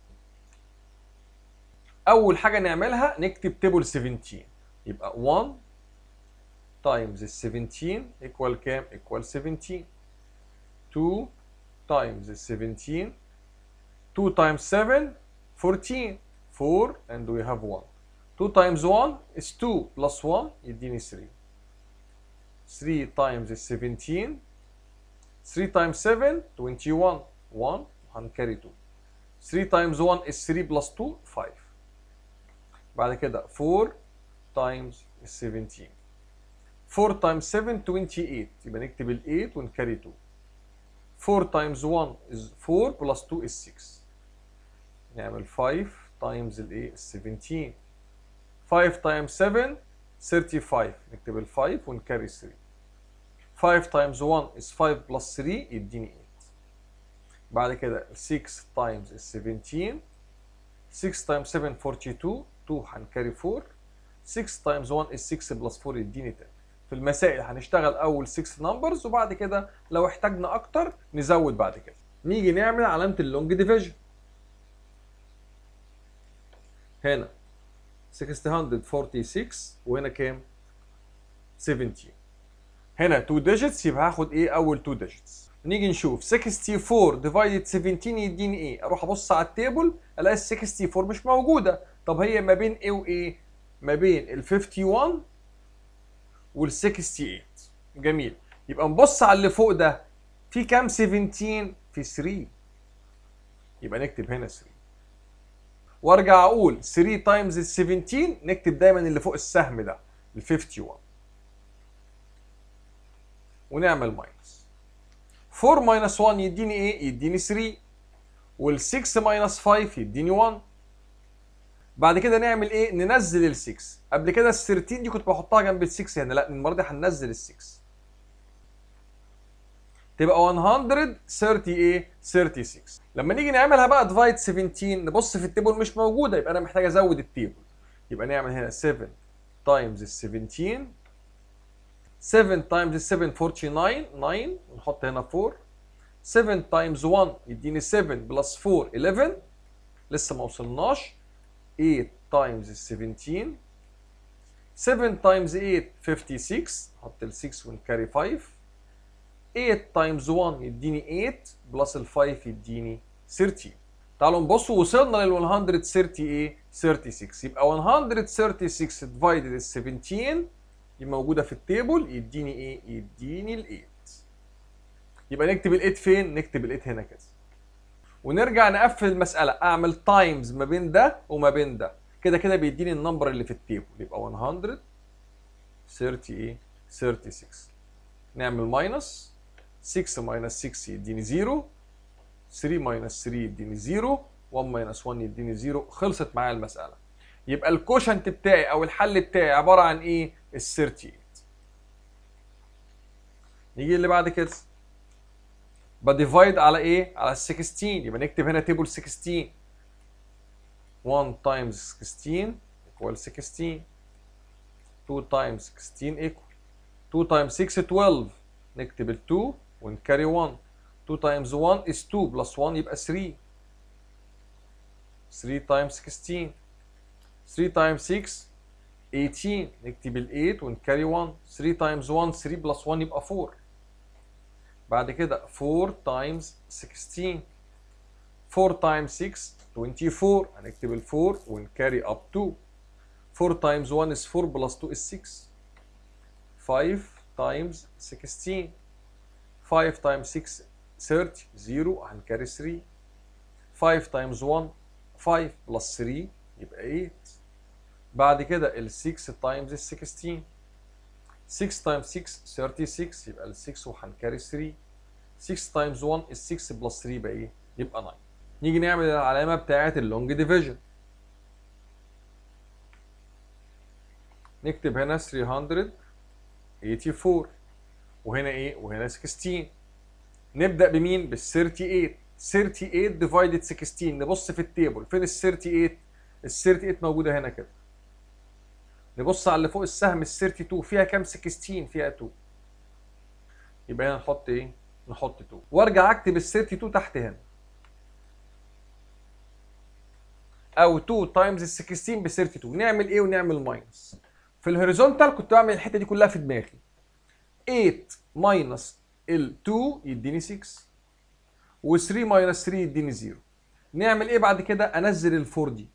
اول حاجه نعملها نكتب تيبل 17 يبقى 1 تايمز ال 17 ايكوال كام ايكوال 17 2 times 17 2 times 7 14 4 and we have 1 2 times 1 is 2 plus 1 يديني 3 3 times 17 3 times 7 21 1 هنكري 2 3 times 1 is 3 plus 2 5 بعد كده 4 times 17 4 times 7 28 يبقى نكتب ال 8 ونكري 2 4 times 1 is 4 plus 2 is 6 نعمل 5 times الايه 17 5 times 7 35 نكتب ال 5 ونكري 3 5 times 1 is 5 plus 3 يديني 8 بعد كده 6 times 17 6 times 7 42 2 هنكري 4 6 times 1 is 6 plus 4 يديني 10 في المسائل هنشتغل اول 6 نمبرز وبعد كده لو احتاجنا اكتر نزود بعد كده نيجي نعمل علامه اللونج ديفيجن هنا 646 وهنا كام 17 هنا 2 ديجيتس يبقى هاخد ايه اول 2 ديجيتس نيجي نشوف 64 ديفايدد 17 يديني ايه اروح ابص على التيبل الاقي ال 64 مش موجوده طب هي ما بين ايه وايه ما بين ال 51 وال 68 جميل يبقى نبص على اللي فوق ده في كام 17 في 3 يبقى نكتب هنا 3 وارجع اقول 3 تايمز ال 17 نكتب دايما اللي فوق السهم ده ال 51 ونعمل ماينس 4 ماينس 1 يديني ايه؟ يديني 3 وال 6 ماينس 5 يديني 1 بعد كده نعمل ايه؟ ننزل ال 6 قبل كده ال 13 دي كنت بحطها جنب ال 6 هنا لا المره دي هننزل ال 6 تبقى 130 ايه 36 لما نيجي نعملها بقى ديفايد 17 نبص في التيبل مش موجوده يبقى انا محتاج ازود التيبل يبقى نعمل هنا 7 تايمز ال 17 7 تايمز ال 7 49 9 ونحط هنا 4 7 تايمز 1 يديني 7 بلس 4 11 لسه ما وصلناش 8 تايمز ال 17 7 تايمز 8 56 نحط ال 6 ونكاري 5 8 تايمز 1 يديني 8 بلس ال 5 يديني 13 تعالوا نبص وصلنا لل 130 ايه 36 يبقى 136 ديفايدد ال 17 دي موجوده في التيبل يديني ايه يديني ال 8 يبقى نكتب ال 8 فين نكتب ال 8 هنا كده ونرجع نقفل المساله اعمل تايمز ما بين ده وما بين ده كده كده بيديني النمبر اللي في التيبل يبقى 130 ايه 36 نعمل ماينس 6 ماينس 6 يديني 0 3 ماينس 3 يديني 0 1 ماينس 1 يديني 0 خلصت معايا المسألة يبقى الكوشنت بتاعي أو الحل بتاعي عبارة عن إيه؟ ال 38 نيجي اللي بعد كده بديفايد على إيه؟ على ال 16 يبقى نكتب هنا تيبل 16 1 تايمز 16 equal 16 2 تايمز 16 equal 2 تايمز 6 12 نكتب ال 2 ونكاري 1 2 times 1 is 2 plus 1 يبقى 3 3 times 16 3 times 6 18 نكتب ال 8 ونكاري 1 3 times 1 3 plus 1 يبقى 4 بعد كده 4 times 16 4 times 6 24 هنكتب ال 4 ونكاري up 2 4 times 1 is 4 plus 2 is 6 5 times 16 5 times 6 30 0 هنكاري 3 5 times 1 5 plus 3 يبقى 8 بعد كده ال 6 times ال 16 6 times 6 36 يبقى ال 6 وهنكاري 3 6 تايمز 1 is 6 بلس 3 يبقى ايه؟ يبقى 9 نيجي نعمل العلامه بتاعه اللونج ديفيجن نكتب هنا 384 وهنا ايه؟ وهنا 16 نبدا بمين؟ بال 38 38 ديفايدد 16 نبص في التيبل فين ال 38 ال 38 موجوده هنا كده نبص على اللي فوق السهم ال 32 فيها كام 16 فيها 2 يبقى هنا نحط ايه نحط 2 وارجع اكتب ال 32 تحت هنا او 2 تايمز ال 16 ب 32 نعمل ايه ونعمل ماينس في الهوريزونتال كنت بعمل الحته دي كلها في دماغي 8 ماينس ال 2 يديني 6 و3 ماينس 3 يديني 0 نعمل ايه بعد كده انزل ال 4 دي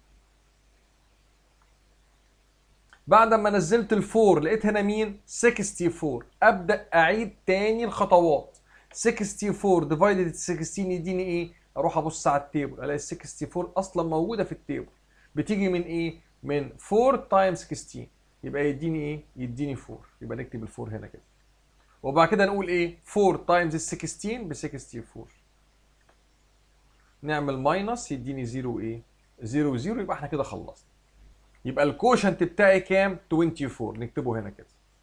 بعد ما نزلت ال 4 لقيت هنا مين 64 ابدا اعيد تاني الخطوات 64 ديفايدد 16 يديني ايه اروح ابص على التيبل الاقي ال 64 اصلا موجوده في التيبل بتيجي من ايه من 4 تايمز 16 يبقى يديني ايه يديني 4 يبقى نكتب ال 4 هنا كده وبعد كده نقول ايه 4 تايمز ال 16 ب 64 نعمل ماينس يديني 0 ايه 0 0 يبقى احنا كده خلصنا يبقى الكوشنت بتاعي كام 24 نكتبه هنا كده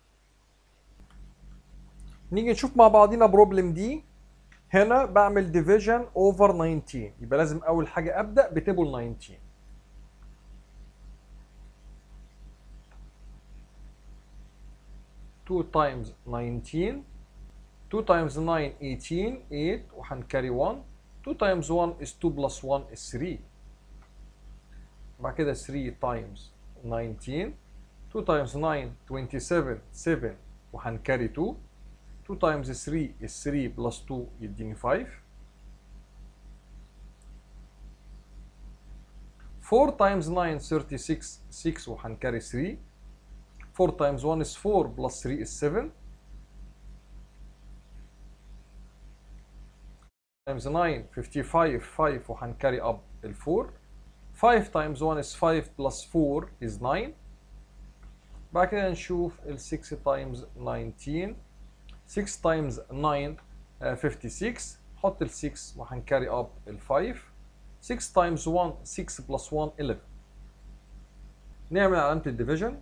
نيجي نشوف مع بعضينا بروبلم دي هنا بعمل ديفيجن اوفر 19 يبقى لازم اول حاجه ابدا بتيبل 19 2 times 19 2 times 9 18 8 وهنكاري 1 2 times 1 is 2 plus 1 is 3 بعد كده 3 times 19 2 times 9 27 7 وهنكاري 2 2 times 3 is 3 plus 2 يديني 5 4 times 9 36 6 وهنكاري 3 4 times 1 is 4 plus 3 is 7 times 9 55 5 وهنكاري up ال 4 5 times 1 is 5 plus 4 is 9 بعد كده نشوف ال 6 times 19 6 times 9 uh, 56 حط ال 6 وهنكاري up ال 5 6 times 1 6 plus 1 11 نعمل علامة الديفيجن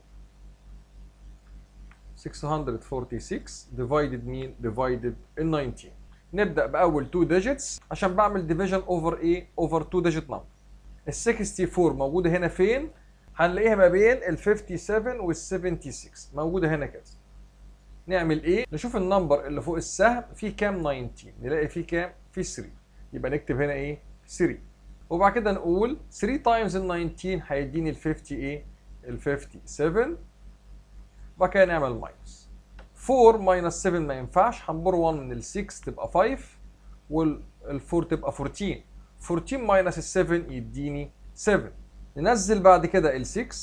646 divided مين divided ال 19 نبدأ بأول 2 digits عشان بعمل division over ايه over 2 digit number ال 64 موجودة هنا فين؟ هنلاقيها ما بين ال 57 وال 76 موجودة هنا كده نعمل ايه؟ نشوف النمبر اللي فوق السهم فيه كام 19 نلاقي فيه كام؟ فيه 3 يبقى نكتب هنا ايه؟ 3 وبعد كده نقول 3 تايمز ال 19 هيديني ال 50 ايه؟ ال 57 وبعد كده نعمل ماينس 4 ماينس 7 ما ينفعش هنبر 1 من ال 6 تبقى 5 وال 4 تبقى 14 14 ماينس ال 7 يديني 7 ننزل بعد كده ال 6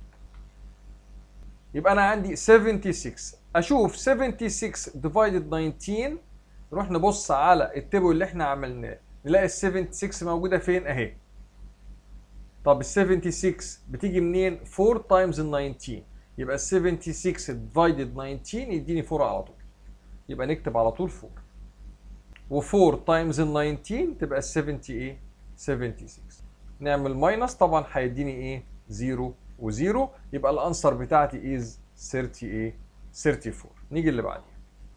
يبقى انا عندي 76 اشوف 76 ديفايدد 19 نروح نبص على التيبل اللي احنا عملناه نلاقي ال 76 موجوده فين اهي طب ال 76 بتيجي منين 4 تايمز ال 19 يبقى ال 76 ديفايدد 19 يديني 4 على طول يبقى نكتب على طول 4 و4 تايمز ال 19 تبقى ال 70 ايه 76 نعمل ماينس طبعا هيديني ايه 0 و0 يبقى الانسر بتاعتي از 30 ايه 34 نيجي اللي بعديها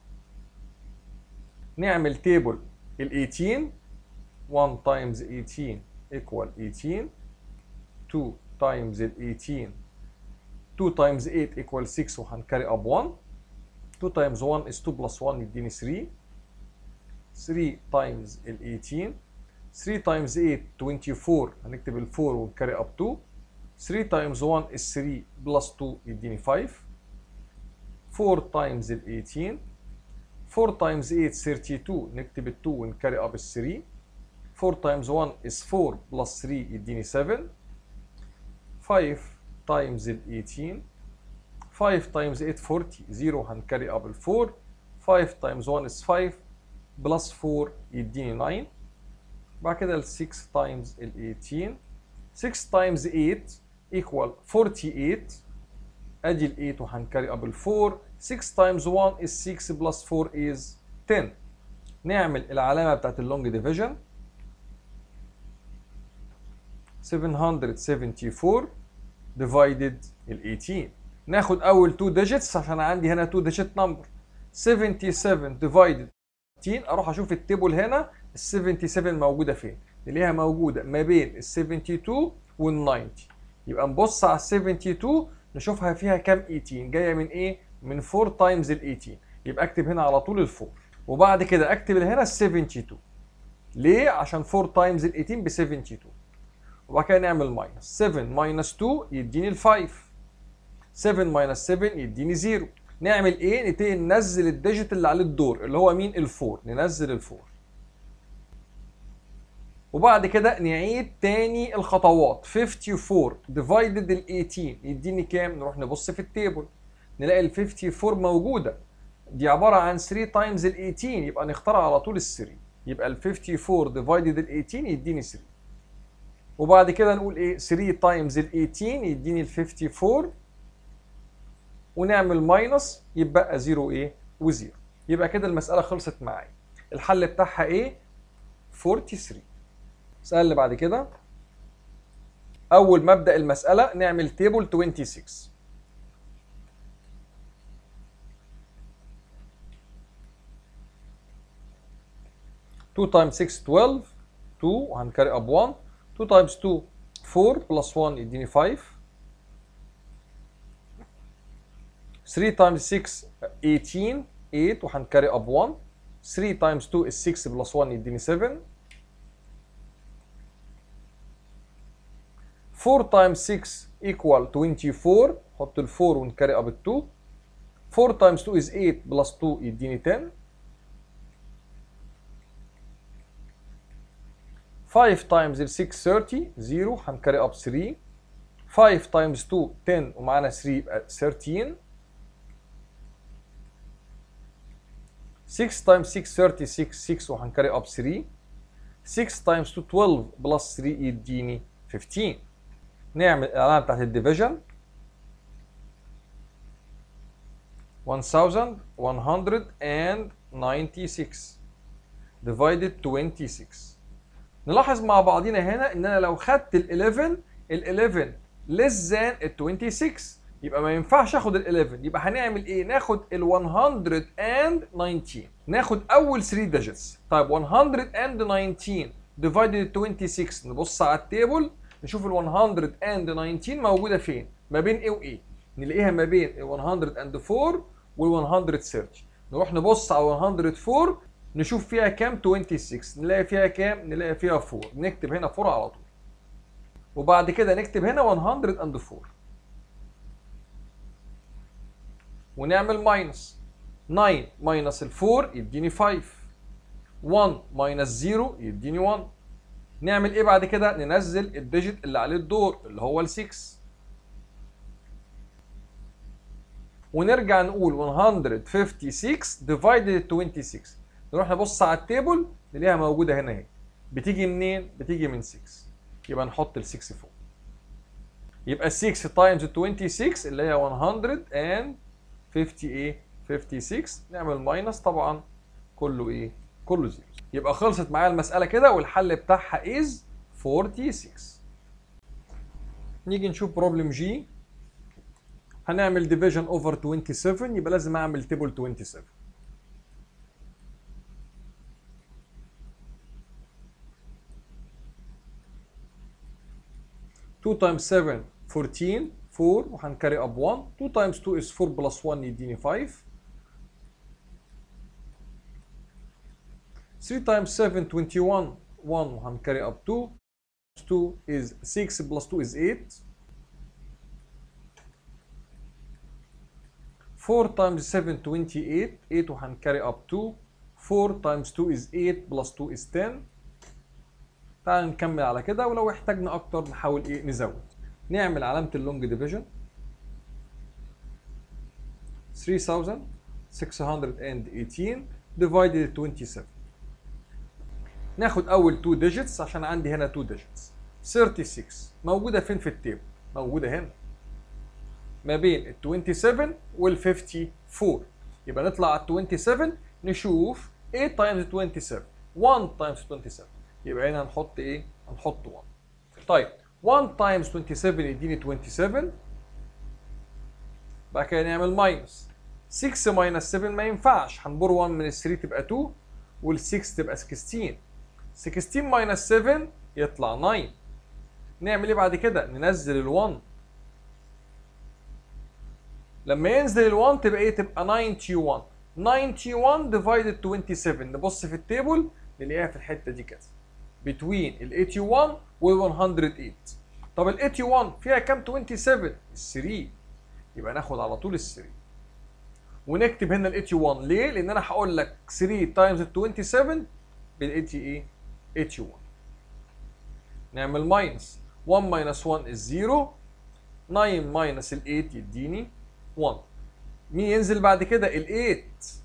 نعمل تيبل ال 18 1 تايمز 18 equal 18 2 تايمز ال 18 2 times 8 equals 6 وهنكاري up 1 2 times 1 is 2 plus 1 يديني 3 3 times ال 18 3 times 8 24 هنكتب ال 4 ونكاري up 2 3 times 1 is 3 plus 2 يديني 5 4 times ال 18 4 times 8 32 نكتب ال 2 ونكاري up ال 3 4 times 1 is 4 plus 3 يديني 7 5 times ال 18 5 times 8 40 0 هنكاري up ال 4 5 times 1 is 5 plus 4 يديني 9 بعد كده ال 6 times ال 18 6 times 8 equal 48 ادي ال 8 وهنكاري up ال 4 6 times 1 is 6 plus 4 is 10 نعمل العلامه بتاعت اللونج ديفيجن 774 divided ال 18 ناخد اول 2 digits عشان عندي هنا 2 digit number 77 divided 18 اروح اشوف التيبل هنا ال 77 موجوده فين نلاقيها موجوده ما بين ال 72 وال 90 يبقى نبص على ال 72 نشوفها فيها كام 18 جايه من ايه من 4 تايمز ال 18 يبقى اكتب هنا على طول ال 4 وبعد كده اكتب هنا ال 72 ليه عشان 4 تايمز ال 18 ب 72 وبعد كده نعمل ماينس 7 ماينس 2 يديني ال 5 7 ماينس 7 يديني 0 نعمل ايه نبتدي ننزل الديجيت اللي عليه الدور اللي هو مين ال4 ننزل ال4 وبعد كده نعيد تاني الخطوات 54 ديفايدد ال 18 يديني كام نروح نبص في التيبل نلاقي ال 54 موجوده دي عباره عن 3 تايمز ال 18 يبقى نختار على طول ال 3 يبقى ال 54 ديفايدد ال 18 يديني 3 وبعد كده نقول ايه 3 تايمز ال 18 يديني ال 54 ونعمل ماينس يبقى 0 ايه و0 يبقى كده المساله خلصت معايا الحل بتاعها ايه 43 السؤال اللي بعد كده اول ما ابدا المساله نعمل تيبل 26 2 times 6 12 2 وهنكاري اب 1 2 times 2 4 plus 1 يديني 5 3 times 6 18 8 وهنكاري اب 1 3 times 2 is 6 plus 1 يديني 7 4 times 6 equal 24 حط ال 4 ونكاري اب 2 4 times 2 is 8 plus 2 يديني 10 5 times ال 6 30 0 هنكاري اب 3 5 times 2 10 ومعانا 3 يبقى 13 6 times 6 36 6 وهنكاري اب 3 6 times 2 12 بلس 3 يديني 15 نعمل العلامه بتاعت الديفيجن 1196 divided 26 نلاحظ مع بعضينا هنا ان انا لو خدت ال 11 ال 11 less than ال 26 يبقى ما ينفعش اخد ال 11 يبقى هنعمل ايه ناخد ال 119 ناخد اول 3 digits طيب 119 divided 26 نبص على التيبل نشوف ال 119 موجوده فين ما بين ايه وايه نلاقيها ما بين ال 104 وال 130 نروح نبص على 104 نشوف فيها كام 26 نلاقي فيها كام نلاقي فيها 4 نكتب هنا 4 على طول وبعد كده نكتب هنا 104 ونعمل ماينس 9 ماينس ال 4 يديني 5 1 ماينس 0 يديني 1 نعمل ايه بعد كده ننزل الديجيت اللي عليه الدور اللي هو ال 6 ونرجع نقول 156 ديفايدد 26 نروح نبص على التيبل نلاقيها موجوده هنا اهي بتيجي منين بتيجي من 6 يبقى نحط ال 6 فوق يبقى 6 تايمز 26 اللي هي 150 ايه 56 نعمل ماينس طبعا كله ايه كله زيرو يبقى خلصت معايا المساله كده والحل بتاعها از 46 نيجي نشوف بروبلم جي هنعمل ديفيجن اوفر 27 يبقى لازم اعمل تيبل 27 2 times 7 14 4 وهنكاري اب 1 2 times 2 is 4 plus 1 يديني 5 3 times 7 21 1 وهنكاري اب 2 2 is 6 plus 2 is 8 4 times 7 28 8 وهنكاري اب 2 4 times 2 is 8 plus 2 is 10 تعال نكمل على كده ولو احتاجنا اكتر نحاول ايه نزود نعمل علامة اللونج ديفيجن 3618 divided 27 ناخد اول 2 digits عشان عندي هنا 2 digits 36 موجودة فين في التيبل موجودة هنا ما بين ال 27 وال 54 يبقى نطلع على ال 27 نشوف 8 times 27 1 times 27 يبقى هنا هنحط ايه هنحط 1 طيب 1 times 27 يديني 27 بعد كده نعمل ماينس 6 ماينس 7 ما ينفعش هنبر 1 من ال 3 تبقى 2 وال 6 تبقى 16 16 ماينس 7 يطلع 9 نعمل ايه بعد كده ننزل ال 1 لما ينزل ال 1 تبقى ايه تبقى 91 91 ديفايدد 27 نبص في التيبل نلاقيها في الحته دي كده between ال 81 وال 108 طب ال 81 فيها كام 27 ال 3 يبقى ناخد على طول ال 3 ونكتب هنا ال 81 ليه؟ لان انا هقول لك 3 تايمز ال 27 بال 80 ايه؟ 81 نعمل ماينس 1 ماينس 1 is 0 9 ماينس ال 8 يديني 1 مين ينزل بعد كده ال 8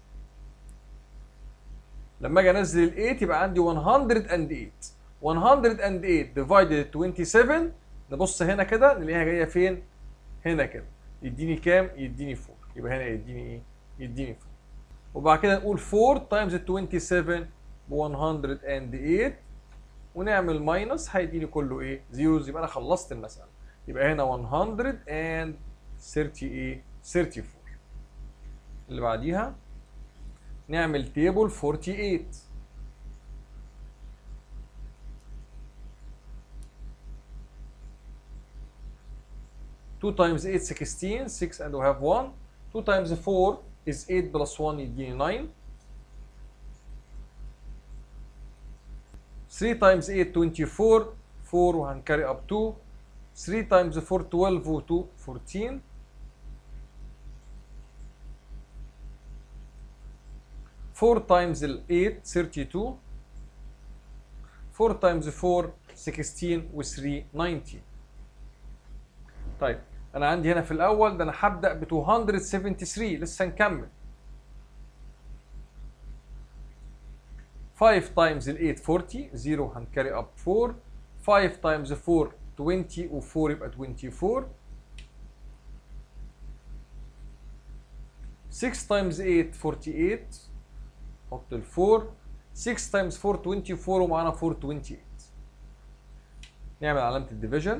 لما اجي انزل ال 8 يبقى عندي 108 108 ديفايدد 27 نبص هنا كده نلاقيها جايه فين؟ هنا كده يديني كام؟ يديني 4 يبقى هنا يديني ايه؟ يديني 4 وبعد كده نقول 4 تايمز 27 ب 108 ونعمل ماينس هيديني كله ايه؟ زيروز يبقى انا خلصت المساله يبقى هنا 130 ايه؟ 34 اللي بعديها نعمل تيبل 48 2 times 8 16 6 and we have 1 2 times 4 is 8 plus 1 يديني 9 3 times 8 24 4 وهنكاري up 2 3 times 4 12 و 2 14 4 times ال 8 32 4 times 4 16 و 3 19 طيب انا عندي هنا في الاول ده انا هبدا ب 273 لسه نكمل 5 times ال 8 40 0 هنكاري اب 4 5 times 4 20 و4 يبقى 24 6 times 8 48 حط ال 4 6 times 4 24 ومعانا 4 28 نعمل علامة الديفيجن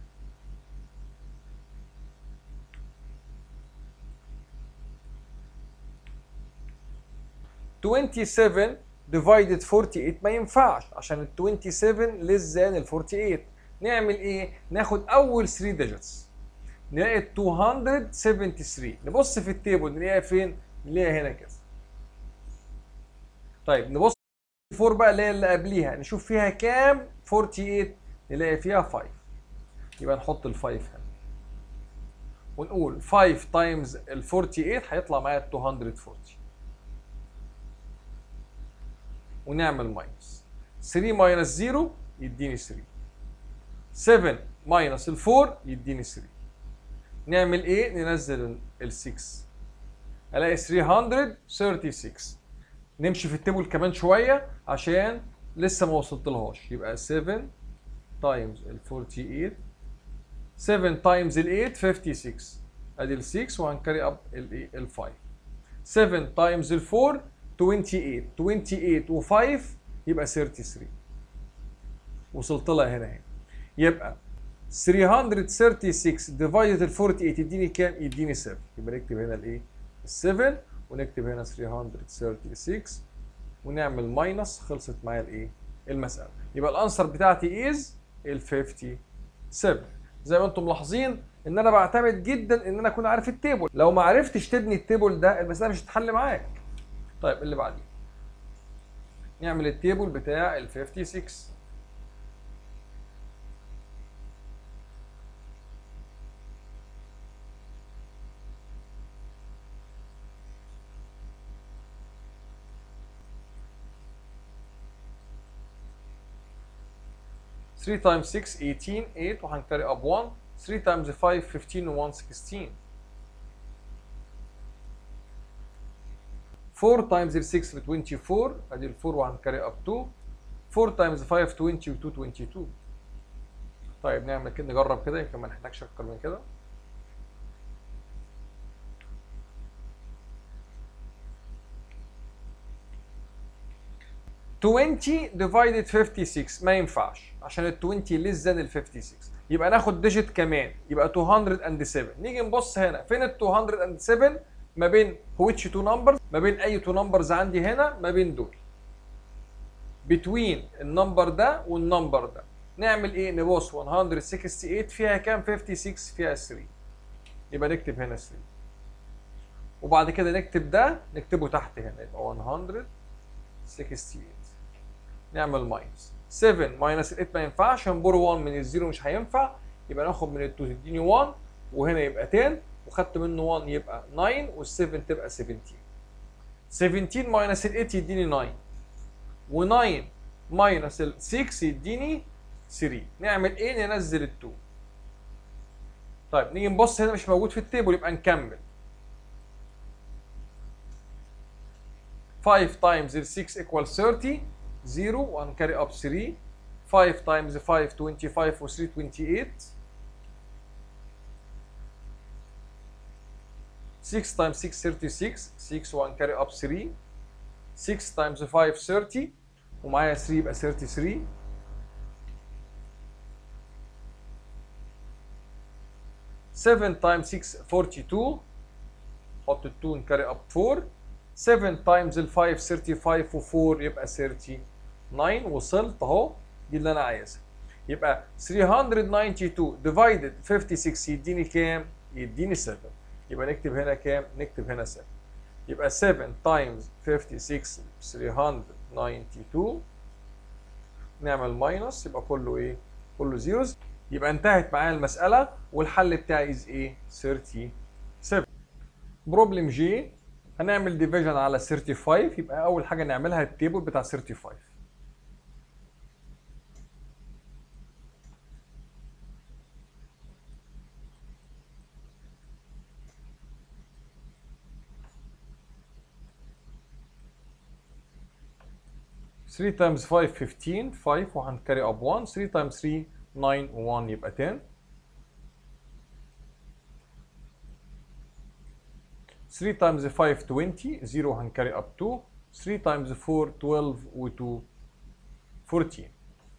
Twenty seven divided 48 ما ينفعش عشان ال 27 less than ال 48 نعمل ايه؟ ناخد اول 3 digits نلاقي ال 273 نبص في التيبل نلاقيها فين؟ نلاقيها هنا كده طيب نبص 4 بقى اللي هي اللي قبليها نشوف فيها كام 48 نلاقي فيها 5 يبقى نحط ال 5 هنا ونقول 5 تايمز ال 48 هيطلع معايا 240 ونعمل ماينس 3 ماينس 0 يديني 3 7 ماينس ال 4 يديني 3 نعمل ايه ننزل ال 6 الاقي 336 نمشي في التيبل كمان شويه عشان لسه ما وصلتلهاش يبقى 7 تايمز ال 48 7 تايمز ال 8 56 ادي ال 6 وهنكري اب ال ال 5 7 تايمز ال 4 28 28 و5 يبقى 33 وصلت لها هنا اهي يبقى 336 ديفايدد ال 48 يديني كام؟ يديني 7 يبقى نكتب هنا الايه؟ ال 7 ونكتب هنا 336 ونعمل ماينس خلصت معايا الايه؟ المساله يبقى الانسر بتاعتي از ال 57 زي ما انتم ملاحظين ان انا بعتمد جدا ان انا اكون عارف التيبل لو ما عرفتش تبني التيبل ده المساله مش هتتحل معاك طيب اللي بعديه نعمل التيبل بتاع ال 56 3 times 6 18 8 وهنكاري اب 1 3 times 5 15 و 1 16 4 times ال 6 ب 24 ادي ال 4 وهنكاري اب 2 4 times 5 20 و 2 22 طيب نعمل كده نجرب كده يمكن ما نحتاجش اكتر من كده 20 divided 56 ما ينفعش عشان ال 20 less than ال 56 يبقى ناخد ديجيت كمان يبقى 207 نيجي نبص هنا فين ال 207 ما بين which two numbers ما بين اي two numbers عندي هنا ما بين دول between النمبر ده والنمبر ده نعمل ايه نبص 168 فيها كام 56 فيها 3 يبقى نكتب هنا 3 وبعد كده نكتب ده نكتبه تحت هنا يبقى 168 نعمل ماينس 7 ماينس 8 ما ينفعش هنبور 1 من الزيرو مش هينفع يبقى ناخد من ال 2 تديني 1 وهنا يبقى 10 وخدت منه 1 يبقى 9 وال7 تبقى 17 17 ماينس ال 8 يديني 9 و9 ماينس ال 6 يديني 3 نعمل ايه ننزل ال 2 طيب نيجي نبص هنا مش موجود في التيبل يبقى نكمل 5 times ال 6 equal 30 0 1 carry up 3 5 times 5 25 و 3 28 6 times 6 36 6 1 carry up 3 6 times 5 30 ومعايا 3 يبقى 33 7 times 6 42 حط ال 2 carry up 4 7 times ال 5 35 و 4 يبقى 39 وصلت اهو دي اللي انا عايزها يبقى 392 divided 56 يديني كام؟ يديني 7 يبقى نكتب هنا كام؟ نكتب هنا 7 يبقى 7 times 56 392 نعمل ماينس يبقى كله ايه؟ كله زيروز يبقى انتهت معايا المسألة والحل بتاعي از ايه؟ 37 بروبلم جي هنعمل ديفيجن على 35 يبقى أول حاجة نعملها التيبل بتاع 35 3 times 5 15 5 وهنكاري اب 1 3 times 3 9 و1 يبقى 10 3 times 5 20 0 هنكاري اب 2 3 times 4 12 و2 14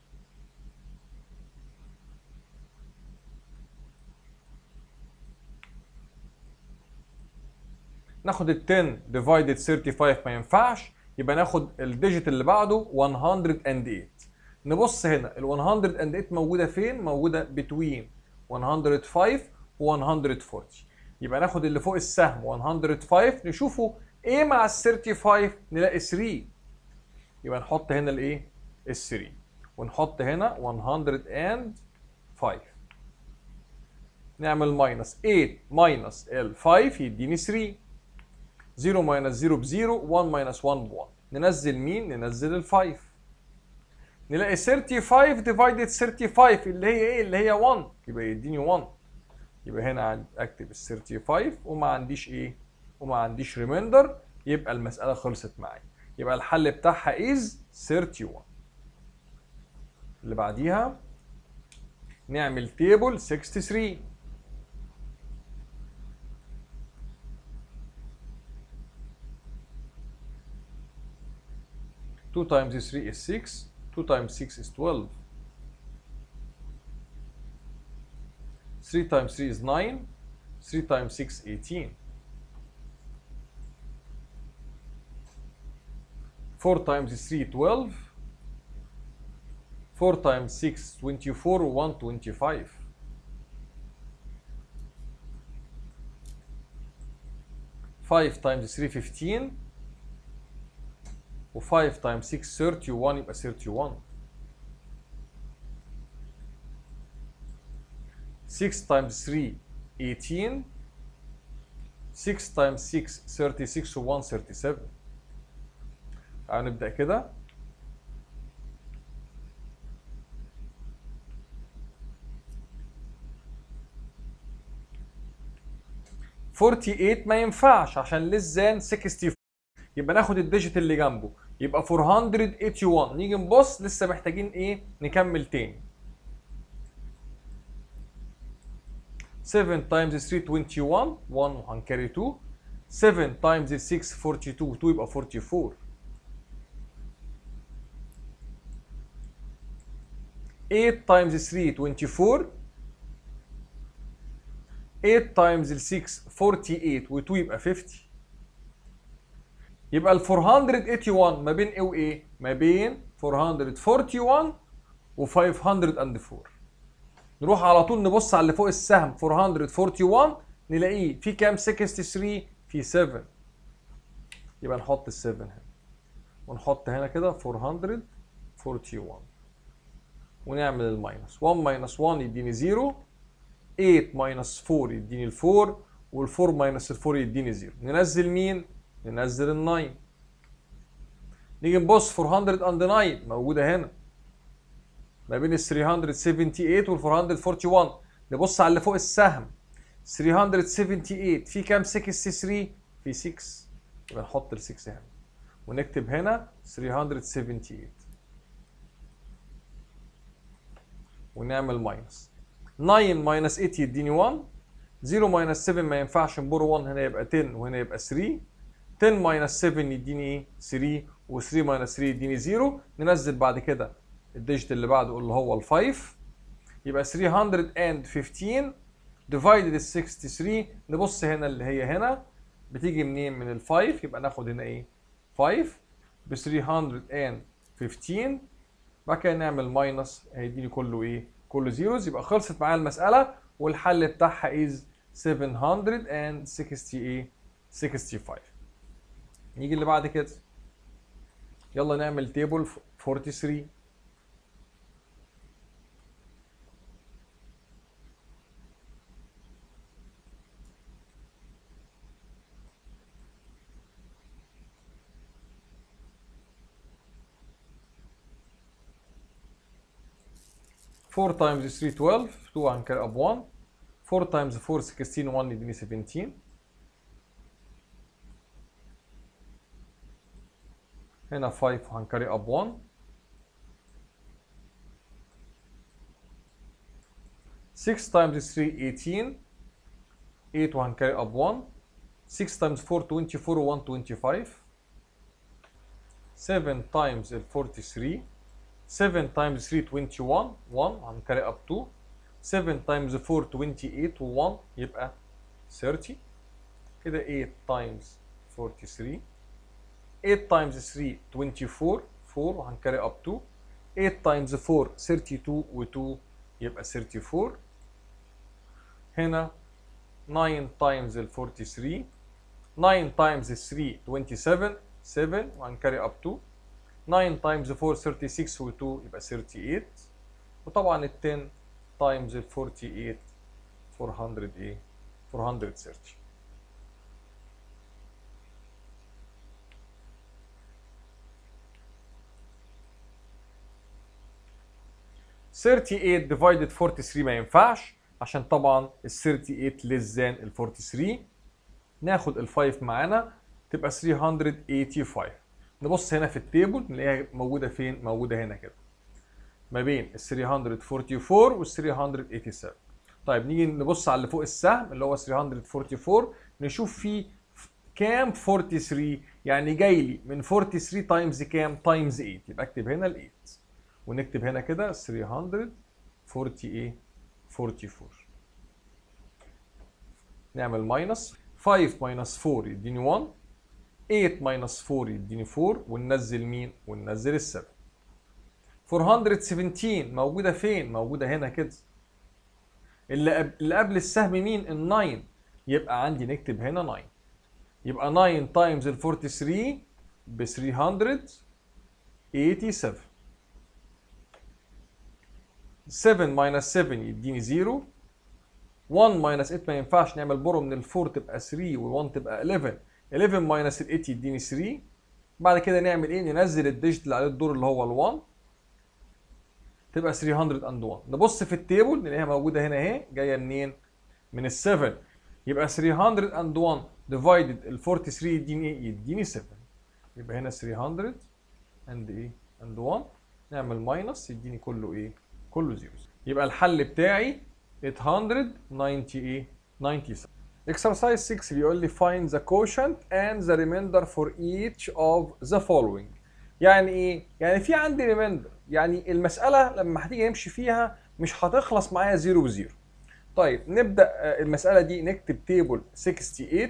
ناخد ال 10 divided 35 ما ينفعش يبقى ناخد الديجيت اللي بعده 108 نبص هنا ال 108 موجوده فين؟ موجوده between 105 و 140 يبقى ناخد اللي فوق السهم 105 نشوفه ايه مع ال 35 نلاقي 3 يبقى نحط هنا الايه؟ ال 3 ونحط هنا 105 نعمل ماينس 8 ماينس ال 5 يديني 3 0 ماينس 0 ب 0 1 ماينس 1 ب 1 ننزل مين؟ ننزل ال 5 نلاقي 35 ديفايدد 35 اللي هي ايه؟ اللي هي 1 يبقى يديني 1 يبقى هنا اكتب ال 35 وما عنديش ايه؟ وما عنديش ريميندر يبقى المسألة خلصت معايا يبقى الحل بتاعها از 31 اللي بعديها نعمل تيبل 63 2 times 3 is 6 2 times 6 is 12 3 times 3 is 9 3 times 6 18 4 times 3 12 4 times 6 24 1 25 5 times 3 15 و5 times 6 31 يبقى 31 6 times 3 18 6 times 6 36 و 1 37 تعالوا نبدأ كده فورتي 8 ما ينفعش عشان less than 64 يبقى ناخد الديجيت اللي جنبه يبقى 481 نيجي نبص لسه محتاجين ايه نكمل تاني 7 times 3 21 1 وهنكاري 2 7 times 6 42 2 يبقى 44 8 times 3 24 8 times ال 6 48 و 2 يبقى 50 يبقى ال 481 ما بين ايه وايه؟ ما بين 441 و 504 نروح على طول نبص على اللي فوق السهم 441 نلاقيه في كام 63 في 7 يبقى نحط ال 7 هنا ونحط هنا كده 441 ونعمل الماينس 1 ماينس 1 يديني 0 8 ماينس 4 يديني ال 4 وال 4 ماينس ال 4 يديني 0 ننزل مين؟ ننزل ال 9 نيجي نبص 409 موجوده هنا ما بين ال 378 وال 441 نبص على اللي فوق السهم 378 في كام 63 في 6 يبقى نحط ال 6 هنا ونكتب هنا 378 ونعمل ماينس 9 ماينس 8 يديني 1 0 ماينس 7 ما ينفعش نبور 1 هنا يبقى 10 وهنا يبقى 3 10 ماينس 7 يديني ايه 3 و3 ماينس 3 يديني 0 ننزل بعد كده الديجيت اللي بعده اللي هو ال 5 يبقى 315 ديفايدد ال 63 نبص هنا اللي هي هنا بتيجي منين من ال 5 يبقى ناخد هنا ايه 5 ب 315 بعد كده نعمل ماينس هيديني كله ايه كله زيروز يبقى خلصت معايا المسألة والحل بتاعها از 768 65 نيجي اللي بعد كده يلا نعمل تيبل 43 4 times 3 12 2 هنكرر up 1 4 times 4 16 1 يديني 17 هنا 5 هنكرر up 1 6 times 3 18 8 وهنكرر up 1 6 times 4 24 و 1 25 7 times ال 43 7 times 3 21 1 هنكري up 2 7 times 4 28 و 1 يبقى 30 كده 8 times 43 8 times 3 24 4 وهنكري up 2 8 times 4 32 و 2 يبقى 34 هنا 9 times ال 43 9 times 3 27 7 وهنكري up 2 9 times 4 36 و 2 يبقى 38 وطبعا ال 10 times ال 48 400 ايه 430 38 divided 43 ما ينفعش عشان طبعا ال 38 less than ال 43 ناخد ال 5 معانا تبقى 385 نبص هنا في التيبل نلاقيها موجودة فين؟ موجودة هنا كده ما بين ال 344 وال 387 طيب نيجي نبص على اللي فوق السهم اللي هو 344 نشوف فيه كام 43 يعني جاي لي من 43 تايمز كام؟ تايمز 8 يبقى اكتب هنا ال 8 ونكتب هنا كده 348 44 نعمل ماينس 5 ماينس 4 يديني 1 8 ماينس 4 يديني 4 وننزل مين؟ وننزل ال 7 417 موجودة فين؟ موجودة هنا كده اللي قبل, اللي قبل السهم مين؟ ال 9 يبقى عندي نكتب هنا 9 يبقى 9 تايمز ال 43 ب 387 7 ماينس 7 يديني 0 1 ماينس 8 ما ينفعش نعمل برو من ال 4 تبقى 3 وال 1 تبقى 11 11 ماينس ال 8 يديني 3 بعد كده نعمل ايه ننزل الديجيت اللي عليه الدور اللي هو ال 1 تبقى 301 نبص في التيبل نلاقيها موجوده هنا اهي جايه منين من ال 7 يبقى 301 ديفايدد ال 43 يديني ايه يديني 7 يبقى هنا 300 اند ايه اند 1 نعمل ماينس يديني كله ايه كله زيروز يبقى الحل بتاعي 890 ايه 97 Exercise 6 بيقول لي find the quotient and the remainder for each of the following يعني ايه يعني في عندي ريميندر يعني المساله لما هتيجي نمشي فيها مش هتخلص معايا زيرو وزيرو طيب نبدا آه، المساله دي نكتب تيبل 68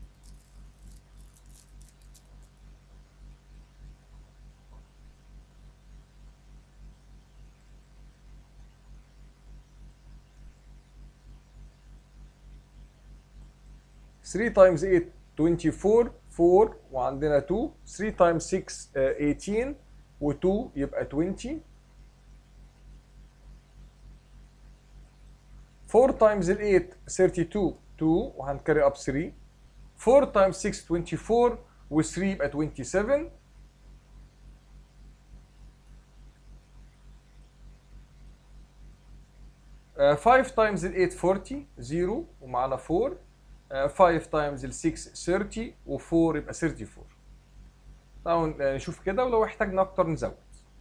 3 times 8 24 4 وعندنا 2 3 times 6 آه، 18 و2 يبقى 20 4 times ال 8 32 2 وهنكري اب 3 4 times 6 24 و3 يبقى 27 آه، 5 times ال 8 40 0 ومعانا 4 آه، 5 times ال 6 30 و4 يبقى 34 تعالوا نشوف كده ولو احتاجنا اكتر نزود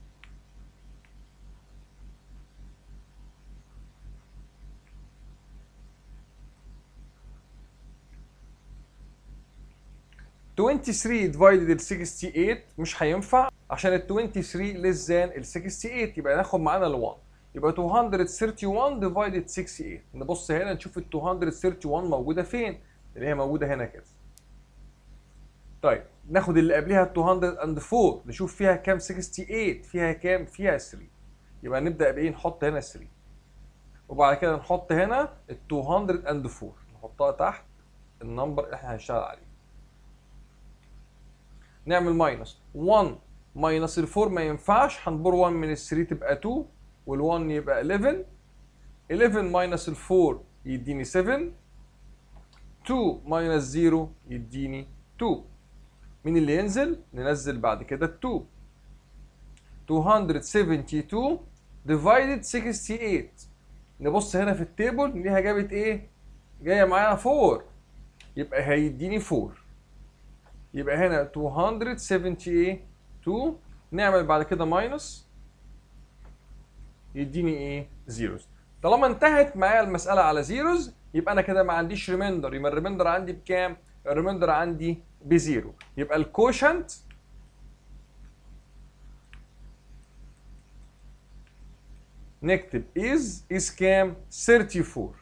twenty three divided ال 68 مش هينفع عشان ال 23 less than ال 68 يبقى ناخد معانا ال 1 يبقى 231 divided 68 نبص هنا نشوف ال 231 موجوده فين اللي هي موجوده هنا كده طيب ناخد اللي قبلها 204 نشوف فيها كام 68 فيها كام فيها 3 يبقى نبدا بايه نحط هنا 3 وبعد كده نحط هنا ال 204 نحطها تحت النمبر اللي احنا هنشتغل عليه نعمل ماينس 1 ماينس ال 4 ما ينفعش هنبر 1 من ال 3 تبقى 2 وال 1 يبقى 11 11 ماينس ال 4 يديني 7 2 ماينس 0 يديني 2 مين اللي ينزل؟ ننزل بعد كده ال 2 272 divided 68 نبص هنا في التيبل نلاقيها جابت ايه؟ جايه معانا 4 يبقى هيديني 4 يبقى هنا 272 نعمل بعد كده ماينس يديني ايه؟ زيروز طالما انتهت معايا المسألة على زيروز يبقى أنا كده ما عنديش ريميندر يبقى الريميندر عندي بكام؟ الريميندر عندي بزيرو يبقى الكوشنت نكتب is is كام؟ 34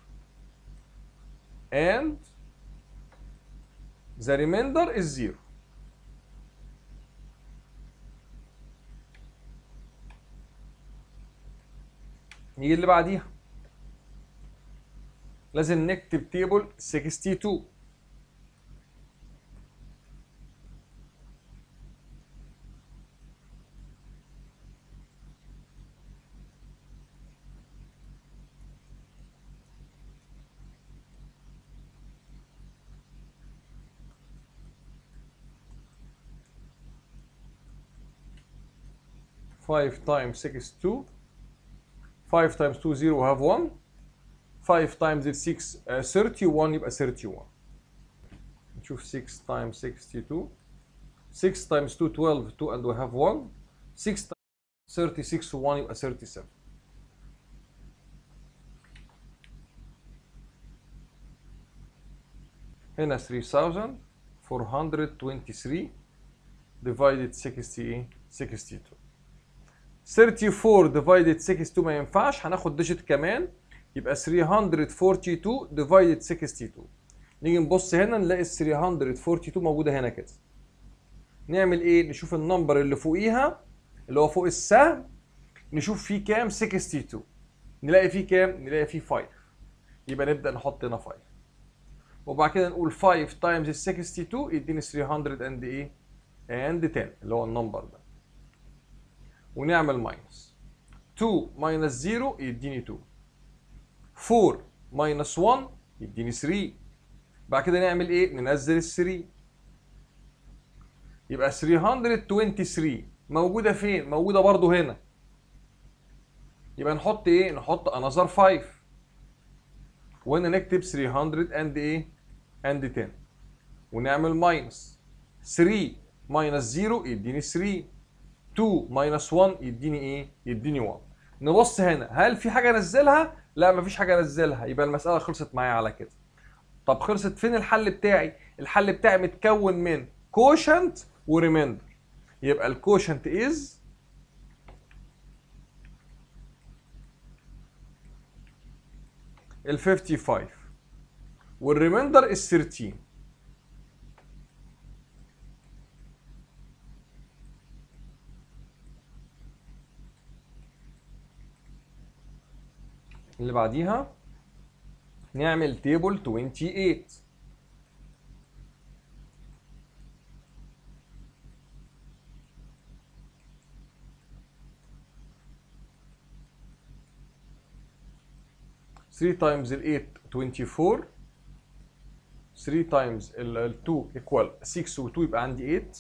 and the remainder is zero نيجي اللي بعديها لازم نكتب تيبل 62 5 times 6 2 5 times 2 0 we have 1 5 times ال 6 uh, 31 يبقى 31 نشوف 6 times 62 6 times 2 12 2 and we have 1 6 times 36 و 1 يبقى 37 هنا 3423 divided 60 62 34 divided 62 ما ينفعش هناخد ديجيت كمان يبقى 342 divided 62 نيجي نبص هنا نلاقي ال 342 موجوده هنا كده نعمل ايه نشوف النمبر اللي فوقيها اللي هو فوق السهم نشوف فيه كام 62 نلاقي فيه كام نلاقي فيه 5 يبقى نبدا نحط هنا 5 وبعد كده نقول 5 تايمز ال 62 يديني 300 اند ايه اند 10 اللي هو النمبر ده ونعمل ماينس 2 ماينس 0 يديني 2 4 ماينس 1 يديني 3 بعد كده نعمل ايه ننزل ال 3 يبقى 323 موجوده فين موجوده برضو هنا يبقى نحط ايه نحط انذر 5 وهنا نكتب 300 اند ايه اند 10 ونعمل ماينس 3 ماينس 0 يديني 3 2 ماينس 1 يديني ايه؟ يديني 1 نبص هنا هل في حاجه انزلها؟ لا مفيش حاجه انزلها يبقى المساله خلصت معايا على كده. طب خلصت فين الحل بتاعي؟ الحل بتاعي متكون من كوشنت وريميندر. يبقى الكوشنت از ال 55 والريميندر is 13 اللي بعديها نعمل تيبل 28 3 times ال 8 24 3 times ال 2 equal 6 و 2 يبقى عندي 8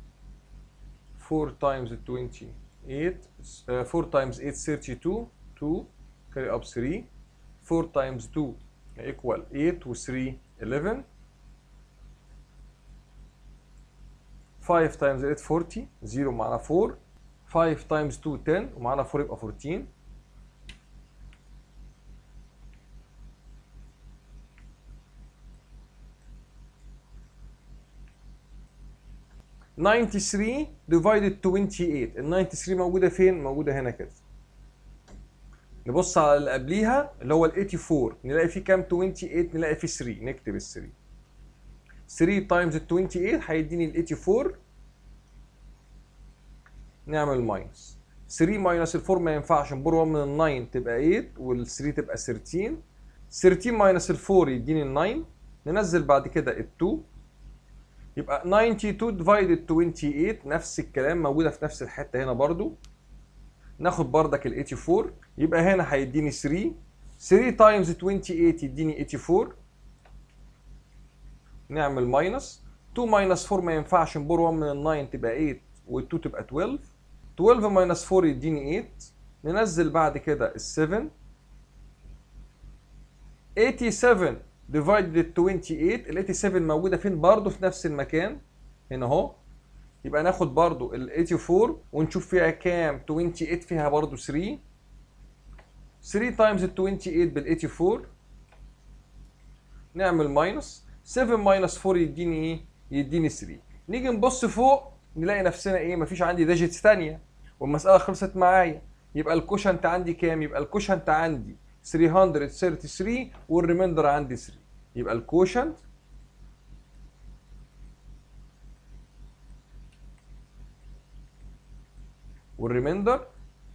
4 times ال 28 uh, 4 times 8 32 2 carry up 3 4 times 2 equal 8 و 3 11 5 times 8 40 0 معانا 4 5 times 2 10 ومعانا 4 يبقى 14 93 divided 28 ال 93 موجوده فين؟ موجوده هنا كده نبص على اللي قبليها اللي هو ال 84 نلاقي فيه كام 28 نلاقي فيه 3 نكتب ال 3 3 تايمز ال 28 هيديني ال 84 نعمل ماينس 3 ماينس ال 4 ما ينفعش نبر 1 من ال 9 تبقى 8 وال 3 تبقى 13 13 ماينس ال 4 يديني ال 9 ننزل بعد كده ال 2 يبقى 92 ديفايدد 28 نفس الكلام موجوده في نفس الحته هنا برضو ناخد بردك ال 84 يبقى هنا هيديني 3 3 تايمز 28 يديني 84 نعمل ماينس 2 ماينس 4 ما ينفعش نبور 1 من ال 9 تبقى 8 وال 2 تبقى 12 12 ماينس 4 يديني 8 ننزل بعد كده ال 7 87 ديفايدد 28 ال 87 موجوده فين برضه في نفس المكان هنا اهو يبقى ناخد برضه ال 84 ونشوف فيها كام 28 فيها برضه 3 3 تايمز ال 28 بال 84 نعمل ماينس 7 ماينس 4 يديني ايه؟ يديني 3 نيجي نبص فوق نلاقي نفسنا ايه مفيش عندي ديجيتس ثانيه والمساله خلصت معايا يبقى الكوشنت عندي كام؟ يبقى الكوشنت عندي 333 والريميندر عندي 3 يبقى الكوشنت والريميندر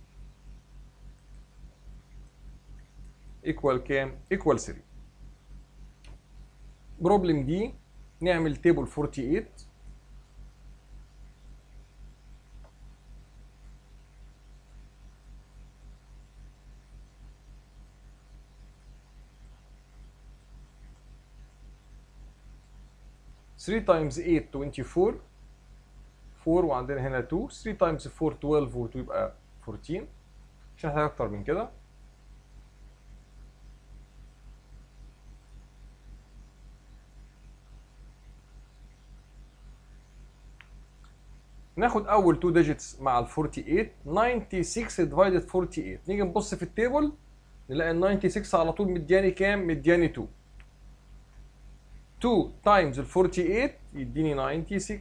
ايكوال كام؟ ايكوال 3 بروبلم دي نعمل تيبل 48 3 times 8 24 4 وعندنا هنا 2 3 times 4 12 و 2 يبقى 14 مش هنحتاج اكتر من كده ناخد اول 2 ديجيتس مع ال 48 96 ديفايدد 48 نيجي نبص في التيبل نلاقي ال 96 على طول مدياني كام؟ مدياني 2 2 تايمز ال 48 يديني 96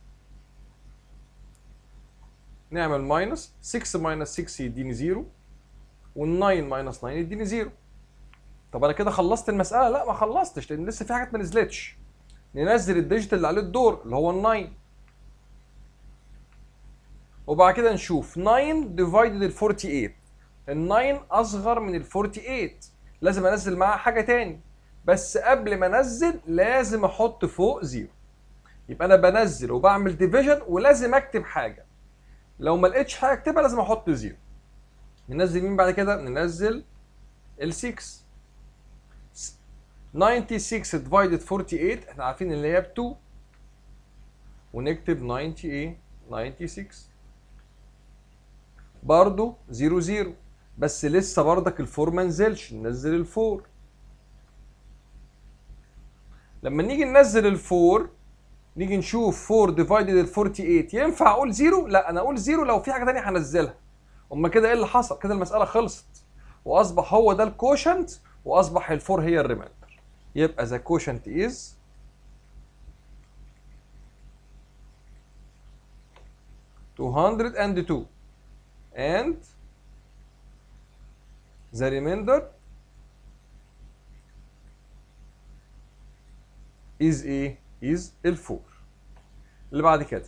نعمل ماينس 6 ماينس 6 يديني 0 وال 9 ماينس 9 يديني 0 طب انا كده خلصت المساله لا ما خلصتش لان لسه في حاجات ما نزلتش ننزل الديجيتال اللي عليه الدور اللي هو ال 9 وبعد كده نشوف 9 ديفايدد ال 48 ال 9 اصغر من ال 48 لازم انزل معاها حاجه تاني بس قبل ما انزل لازم احط فوق زيرو يبقى انا بنزل وبعمل ديفيجن ولازم اكتب حاجه لو ما لقيتش حاجه اكتبها لازم احط زيرو ننزل مين بعد كده ننزل ال 6 96 ديفايدد 48 احنا عارفين اللي هي ب 2 ونكتب 90 ايه 96 برضو 0 0 بس لسه بردك الفور ما نزلش ننزل الفور لما نيجي ننزل الفور نيجي نشوف 4 ديفايدد ال 48 ينفع اقول زيرو؟ لا انا اقول زيرو لو في حاجه ثانيه هنزلها. اما كده ايه اللي حصل؟ كده المساله خلصت. واصبح هو ده الكوشنت واصبح الفور هي الريمايندر. يبقى ذا كوشنت از 202 and the remainder is ايه is ال4 اللي بعد كده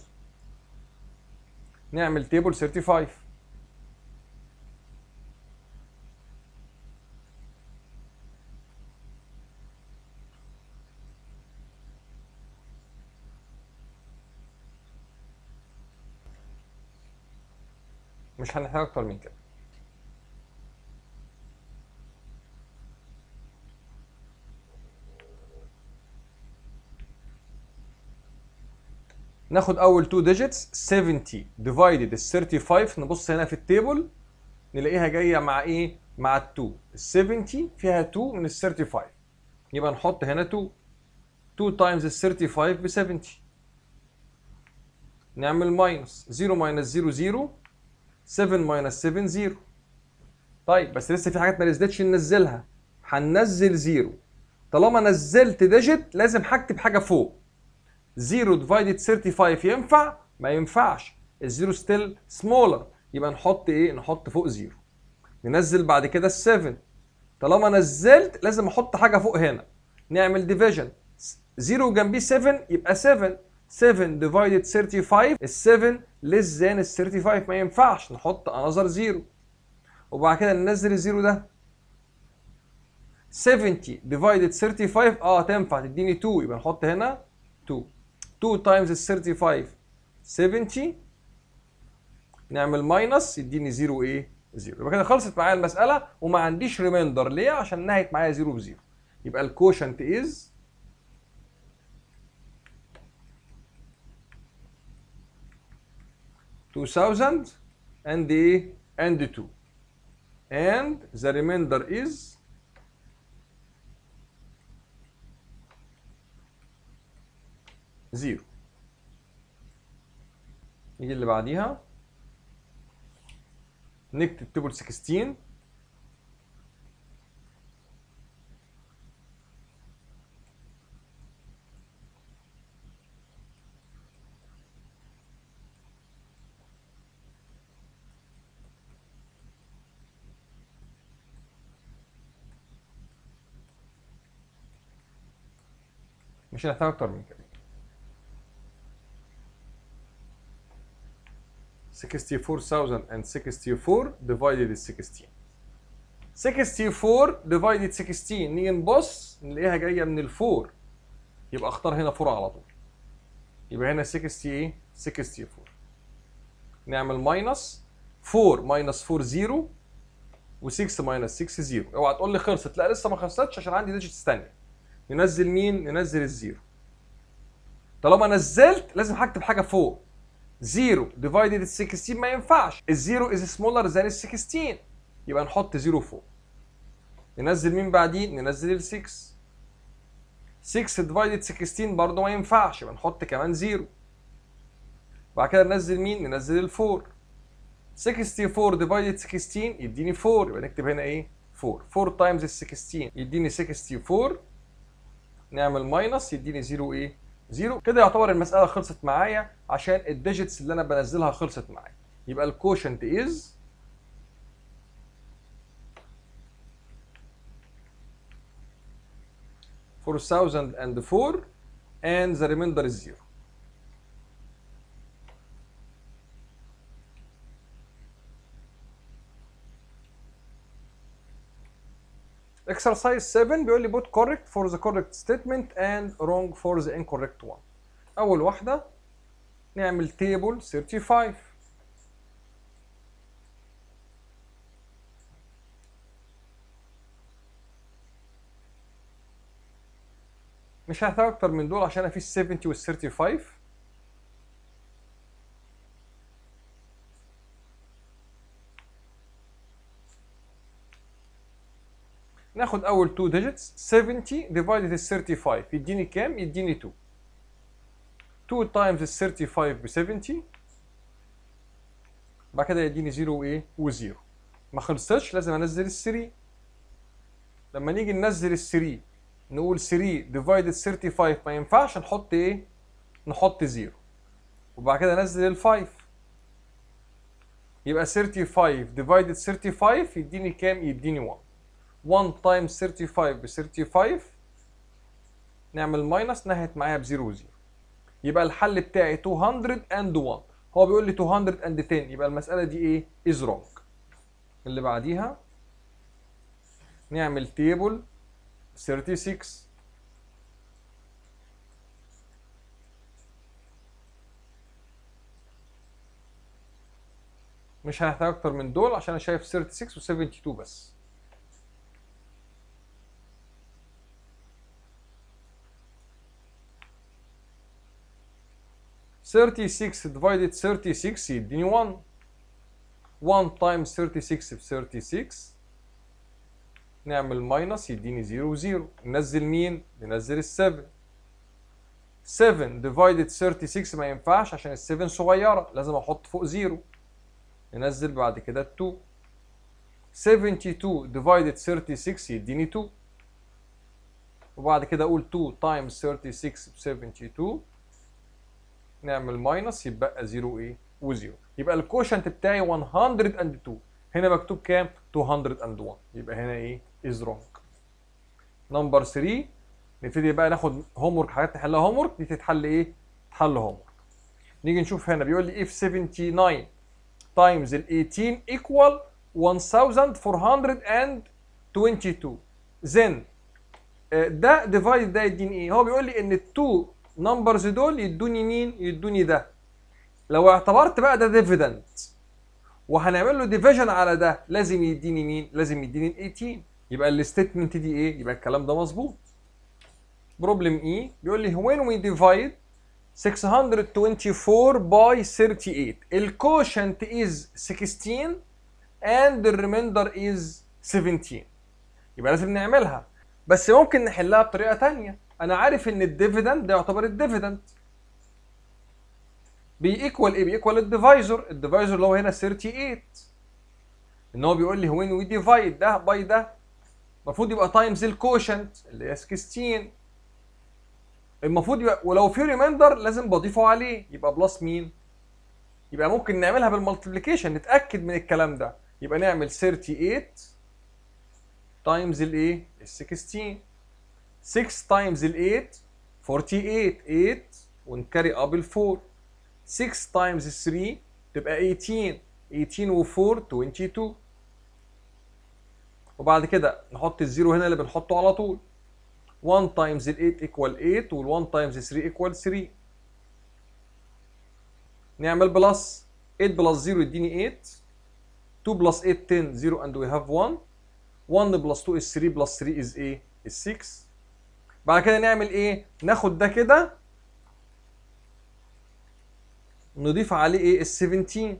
نعمل تيبل 35 مش هنحتاج اكتر من كده ناخد اول 2 ديجيتس 70 ديفايدد ال 35 نبص هنا في التيبل نلاقيها جايه مع ايه مع ال 2 ال 70 فيها 2 من ال 35 يبقى نحط هنا 2 2 تايمز ال 35 ب 70 نعمل ماينس 0 ماينس 0 0 7 ماينس 7 0 طيب بس لسه في حاجات ما نزلتش ننزلها هننزل 0 طالما نزلت ديجيت لازم هكتب حاجه فوق 0 ديفايدد 35 ينفع؟ ما ينفعش الزيرو ستيل سمولر يبقى نحط ايه؟ نحط فوق 0 ننزل بعد كده ال 7 طالما نزلت لازم احط حاجه فوق هنا نعمل ديفيجن 0 جنبيه 7 يبقى 7 7 ديفايدد 35 ال 7 ليس ذان ال 35 ما ينفعش نحط انذر 0 وبعد كده ننزل الزيرو ده 70 ديفايدد 35 اه تنفع تديني 2 يبقى نحط هنا 2 2 تايمز ال 35 70 نعمل ماينس يديني 0 ايه 0 يبقى كده خلصت معايا المساله وما عنديش ريميندر ليه عشان نهت معايا 0 ب 0 يبقى الكوشنت از two thousand and ايه and two and the remainder is زيرو نيجي اللي بعديها نكتب تيبل 16 مش هنحتاج اكتر من كده 64064 divided 16 64 divided 16 نيجي نبص نلاقيها جايه من الفور يبقى اختار هنا 4 على طول يبقى هنا 60 ايه 64 نعمل ماينس 4 ماينس 4 0 و6 ماينس 6 0 اوعى تقول لي خلصت لا لسه ما خلصتش عشان عندي ديجيتس ثانيه ننزل مين ننزل الزيرو طالما نزلت لازم هكتب حاجه فوق 0 ديفايدد 16 ما ينفعش الزيرو از سمولر ذان ال 16 يبقى نحط 0 فوق ننزل مين بعديه ننزل ال 6 6 ديفايدد 16 برضه ما ينفعش يبقى نحط كمان 0 بعد كده ننزل مين ننزل ال 4 64 ديفايدد 16 يديني 4 يبقى نكتب هنا ايه 4 4 تايمز ال 16 يديني 64 نعمل ماينس يديني 0 ايه 0 كده يعتبر المساله خلصت معايا عشان الديجيتس اللي انا بنزلها خلصت معايا يبقى الكوشنت از four thousand and four and the remainder is zero Exercise 7 بيقول لي put correct for the correct statement and wrong for the incorrect one. أول واحدة نعمل table 35 مش هحتاج أكتر من دول عشان أنا في 70 وال 35 ناخد اول 2 digits 70 divided ال 35 يديني كام؟ يديني 2 2 times ال 35 ب 70 بعد كده يديني 0 وايه؟ و0 ما خلصتش لازم انزل ال 3 لما نيجي ننزل ال 3 نقول 3 divided 35 ما ينفعش نحط ايه؟ نحط 0 وبعد كده انزل ال 5 يبقى 35 divided 35 يديني كام يديني 1 1 times 35 ب 35 نعمل ماينس نهت معايا ب 0 و0 يبقى الحل بتاعي 201 هو بيقول لي 210 يبقى المسألة دي ايه is wrong اللي بعديها نعمل تيبل 36 مش هنحتاج اكتر من دول عشان انا شايف 36 و 72 بس Thirty-six divided thirty-six يديني 1 1 times 36 ب 36 نعمل ماينس يديني 0 0 ننزل مين؟ ننزل ال 7 7 divided 36 ما ينفعش عشان ال 7 صغيرة لازم احط فوق 0 ننزل بعد كده ال 2 72 divided 36 يديني 2 وبعد كده اقول 2 times 36 ب 72 نعمل ماينس يبقى 0 ايه و0 يبقى الكوشنت بتاعي 102 هنا مكتوب كام 201 يبقى هنا ايه از رونج نمبر 3 نبتدي بقى ناخد هوم ورك حاجات نحلها هوم ورك دي تتحل ايه تحل هوم ورك نيجي نشوف هنا بيقول لي if 79 times ال 18 equal 1422 then آه، ده ديفايد ده يديني ايه هو بيقول لي ان التو نمبرز دول يدوني مين يدوني ده لو اعتبرت بقى ده ديفيدند وهنعمل له ديفيجن على ده لازم يديني مين لازم يديني ال 18 يبقى الستيتمنت دي ايه يبقى الكلام ده مظبوط بروبلم اي بيقول لي when we divide 624 by 38 الكوشنت is 16 and the remainder is 17 يبقى لازم نعملها بس ممكن نحلها بطريقه تانية انا عارف ان الديفيدند ده يعتبر الديفيدند بيكوال ايه بيكوال الديفايزر الديفايزر اللي هو هنا 38 ان هو بيقول لي وين وي ديفايد ده باي ده المفروض يبقى تايمز الكوشنت اللي هي 16 المفروض يبقى ولو في ريمايندر لازم بضيفه عليه يبقى بلس مين يبقى ممكن نعملها بالمالتيبليكيشن نتاكد من الكلام ده يبقى نعمل 38 تايمز الايه ال 16 6 تايمز ال 8 48 8 ونكاري اب ال 4 6 تايمز 3 تبقى 18 18 و 4 22 وبعد كده نحط الزيرو هنا اللي بنحطه على طول 1 تايمز ال 8 ايكوال 8 وال 1 تايمز 3 ايكوال 3 نعمل بلس 8 بلس 0 يديني 8 2 بلس 8 10 0 and we have 1 1 بلس 2 is 3 بلس 3 is ايه؟ is 6 بعد كده نعمل ايه؟ ناخد ده كده نضيف عليه ايه؟ ال 17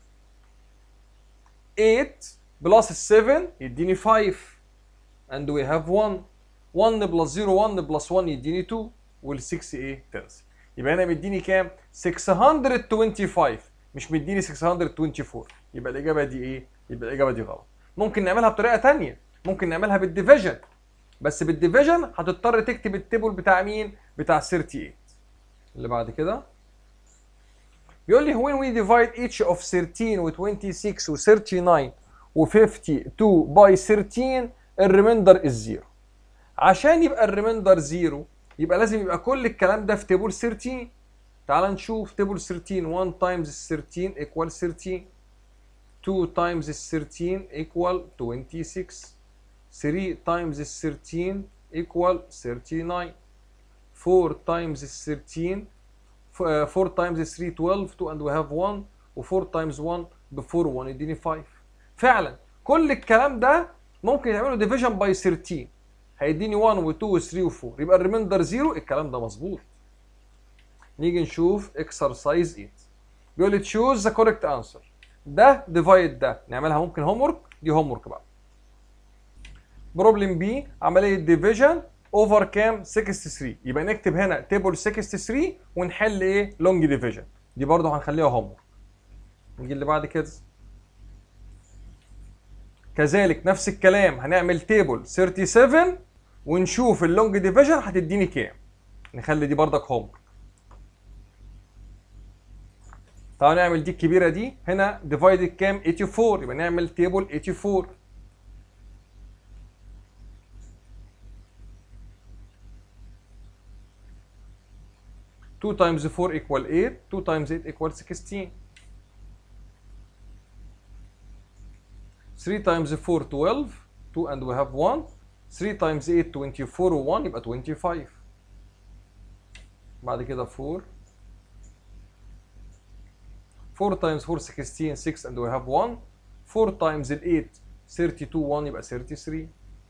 8 بلس ال 7 يديني 5 and we have 1 1 بلس 0 1 بلس 1 يديني 2 وال 6 ايه؟ تنزل يبقى هنا مديني كام؟ 625 مش مديني 624 يبقى الاجابه دي ايه؟ يبقى الاجابه دي غلط ممكن نعملها بطريقه ثانيه ممكن نعملها بالديفيجن بس بالديفيجن هتضطر تكتب التيبل بتاع مين؟ بتاع 38 اللي بعد كده بيقول لي when we divide each of 13 و 26 و 39 و 52 by 13 الريميندر از 0 عشان يبقى الريميندر 0 يبقى لازم يبقى كل الكلام ده في تيبل 13 تعال نشوف تيبل 13 1 times 13 equal 13 2 times 13 equal 26 3 times 13 equal 39 4 times 13 f- uh, 4 times 3 12 2 and we have 1 و 4 times 1 ب 4 1 يديني 5 فعلا كل الكلام ده ممكن يعملوا ديفيجن باي 13 هيديني 1 و 2 و 3 و 4 يبقى الريميندر 0 الكلام ده مظبوط نيجي نشوف اكسرسايز 8 بيقول لي تشوز ذا كوريكت انسر ده ديفايد ده نعملها ممكن هوم ورك دي هوم ورك بقى بروبلم بي عمليه ديفيجن اوفر كام 63 يبقى نكتب هنا تيبل 63 ونحل ايه لونج ديفيجن دي برضه هنخليها هوم ورك نيجي اللي بعد كده كذلك نفس الكلام هنعمل تيبل 37 ونشوف اللونج ديفيجن هتديني كام نخلي دي برضك هوم تعالوا نعمل دي الكبيره دي هنا ديفايدد كام 84 يبقى نعمل تيبل 84 2 times 4 equal 8 2 times 8 equal 16 3 times 4 12 2 and we have 1 3 times 8 24 و 1 يبقى 25 بعد كده 4 4 times 4 16 6 and we have 1 4 times ال 8 32 1 يبقى 33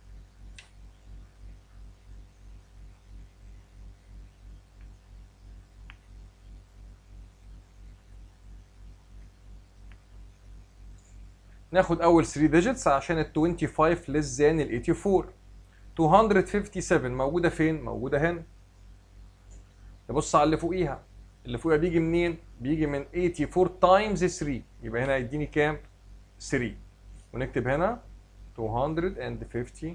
ناخد اول 3 ديجيتس عشان ال 25 less than ال 84 257 موجوده فين موجوده هنا نبص على اللي فوقيها اللي فوقيها بيجي منين بيجي من 84 تايمز 3 يبقى هنا يديني كام 3 ونكتب هنا 252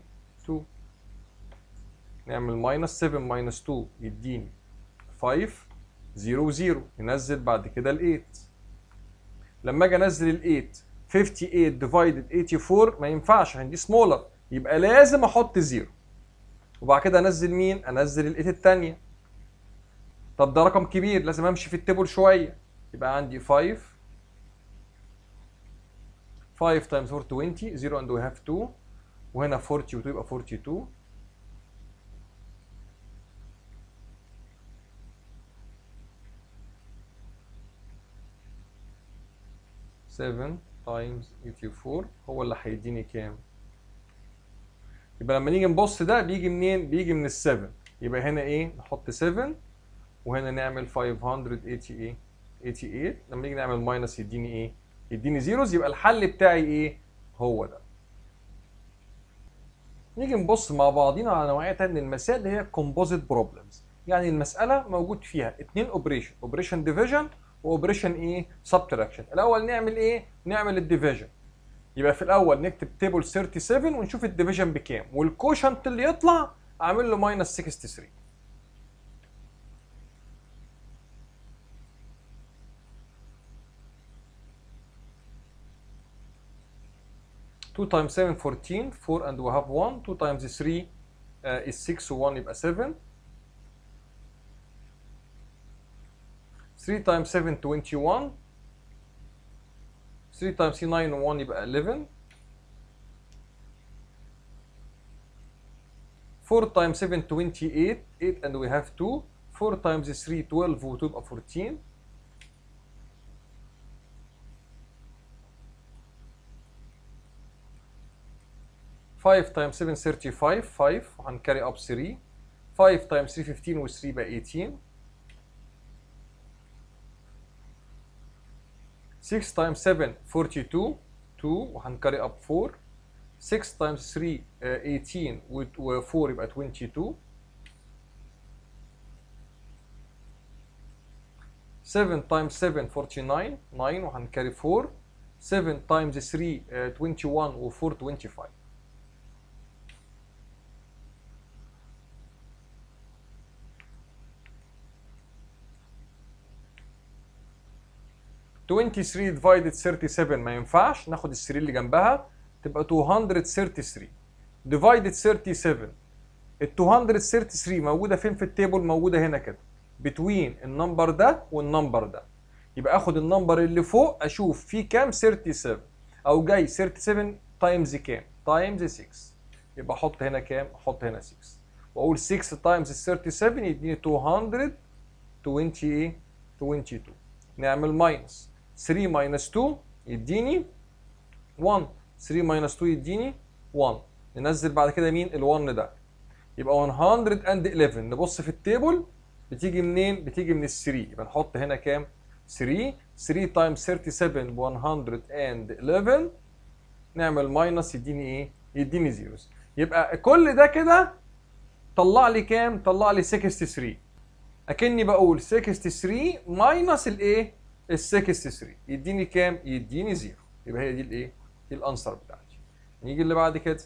نعمل ماينس 7 ماينس 2 يديني 5 0 0 ننزل بعد كده ال 8 لما اجي انزل ال 8 58 ديفايدد 84 ما ينفعش عشان دي سمولر يبقى لازم احط 0 وبعد كده انزل مين انزل ال 8 الثانيه طب ده رقم كبير لازم امشي في التيبل شويه يبقى عندي 5 5 times 4 20 0 and we have 2 وهنا 42 يبقى 42 7 times 84 هو اللي هيديني كام؟ يبقى لما نيجي نبص ده بيجي منين؟ بيجي من ال 7 يبقى هنا ايه؟ نحط 7 وهنا نعمل 588 88 لما نيجي نعمل ماينس يديني ايه؟ يديني زيروز يبقى الحل بتاعي ايه؟ هو ده. نيجي نبص مع بعضينا على نوعيه تانية من المسائل اللي هي كومبوزيت بروبلمز يعني المساله موجود فيها اثنين اوبريشن اوبريشن ديفيجن واوبريشن ايه سبتراكشن الاول نعمل ايه نعمل الديفيجن يبقى في الاول نكتب تيبل 37 ونشوف الديفيجن بكام والكوشنت اللي يطلع اعمل له ماينس 63 2 times 7 14 4 and we have 1 2 times 3 uh, is 6 و 1 يبقى 7 3 times 7 21 3 times 9 و 1 يبقى 11 4 times 7 28 8 and we have 2 4 times 3 12 و 2 يبقى 14 5 times 7 35 5 وهنكاري up 3 5 times 3 15 و 3 يبقى 18 6 times 7 42 2 وهنكاري up 4 6 times 3 uh, 18 و 4 يبقى 22 7 times 7 49 9 وهنكاري 4 7 times 3 uh, 21 و 4 25 23 divided 37 ما ينفعش ناخد ال 3 اللي جنبها تبقى 233 divided 37 ال 233 موجوده فين في التيبل موجوده هنا كده between النمبر ده والنمبر ده يبقى اخد النمبر اللي فوق اشوف فيه كام 37 او جاي 37 تايمز كام تايمز 6 يبقى احط هنا كام احط هنا 6 واقول 6 تايمز 37 يديني 220 ايه 22 نعمل ماينس 3 ماينس 2 يديني 1 3 ماينس 2 يديني 1 ننزل بعد كده مين ال1 ده يبقى 111 نبص في التيبل بتيجي منين بتيجي من ال 3 يبقى نحط هنا كام 3 3 تايمز 37 ب 111 نعمل ماينس يديني ايه يديني زيروز يبقى كل ده كده طلع لي كام طلع لي 63 اكني بقول 63 ماينس الايه ال 63 يديني كام يديني زيرو يبقى هي دي الايه دي الانسر بتاعتي نيجي اللي بعد كده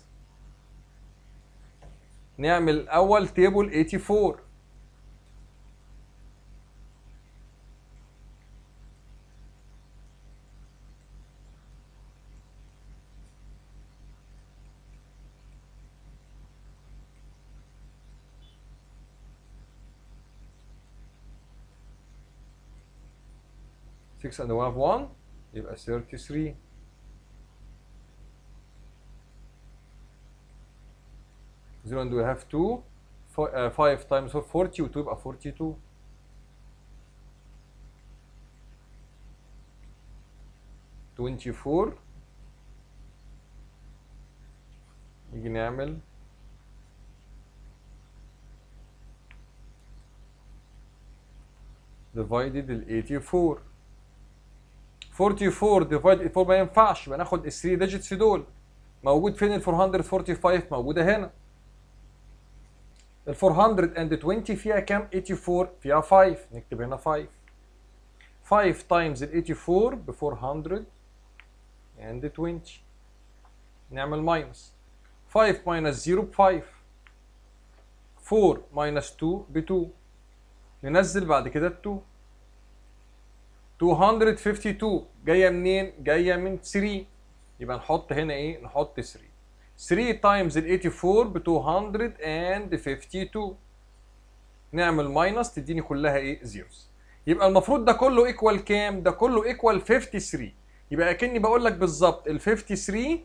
نعمل اول تيبل 84 2 6 and 1 1 يبقى 33 0 and we have 2 5 times 4 40 و2 يبقى 42 24 نيجي نعمل divided ال 84 44 divided 4 ما ينفعش يبقى ناخد ال 3 digits دول موجود فين ال 445 موجوده هنا ال 420 فيها كام 84 فيها 5 نكتب هنا 5 5 times ال 84 ب 420 نعمل ماينس 5 minus 0 ب 5 4 minus 2 ب 2 ننزل بعد كده ال 2 252 جايه منين؟ جايه من 3 يبقى نحط هنا ايه؟ نحط 3 3 تايمز ال 84 ب 252 نعمل ماينس تديني كلها ايه؟ زيروز يبقى المفروض ده كله ايكوال كام؟ ده كله ايكوال 53 يبقى اكني بقول لك بالظبط ال 53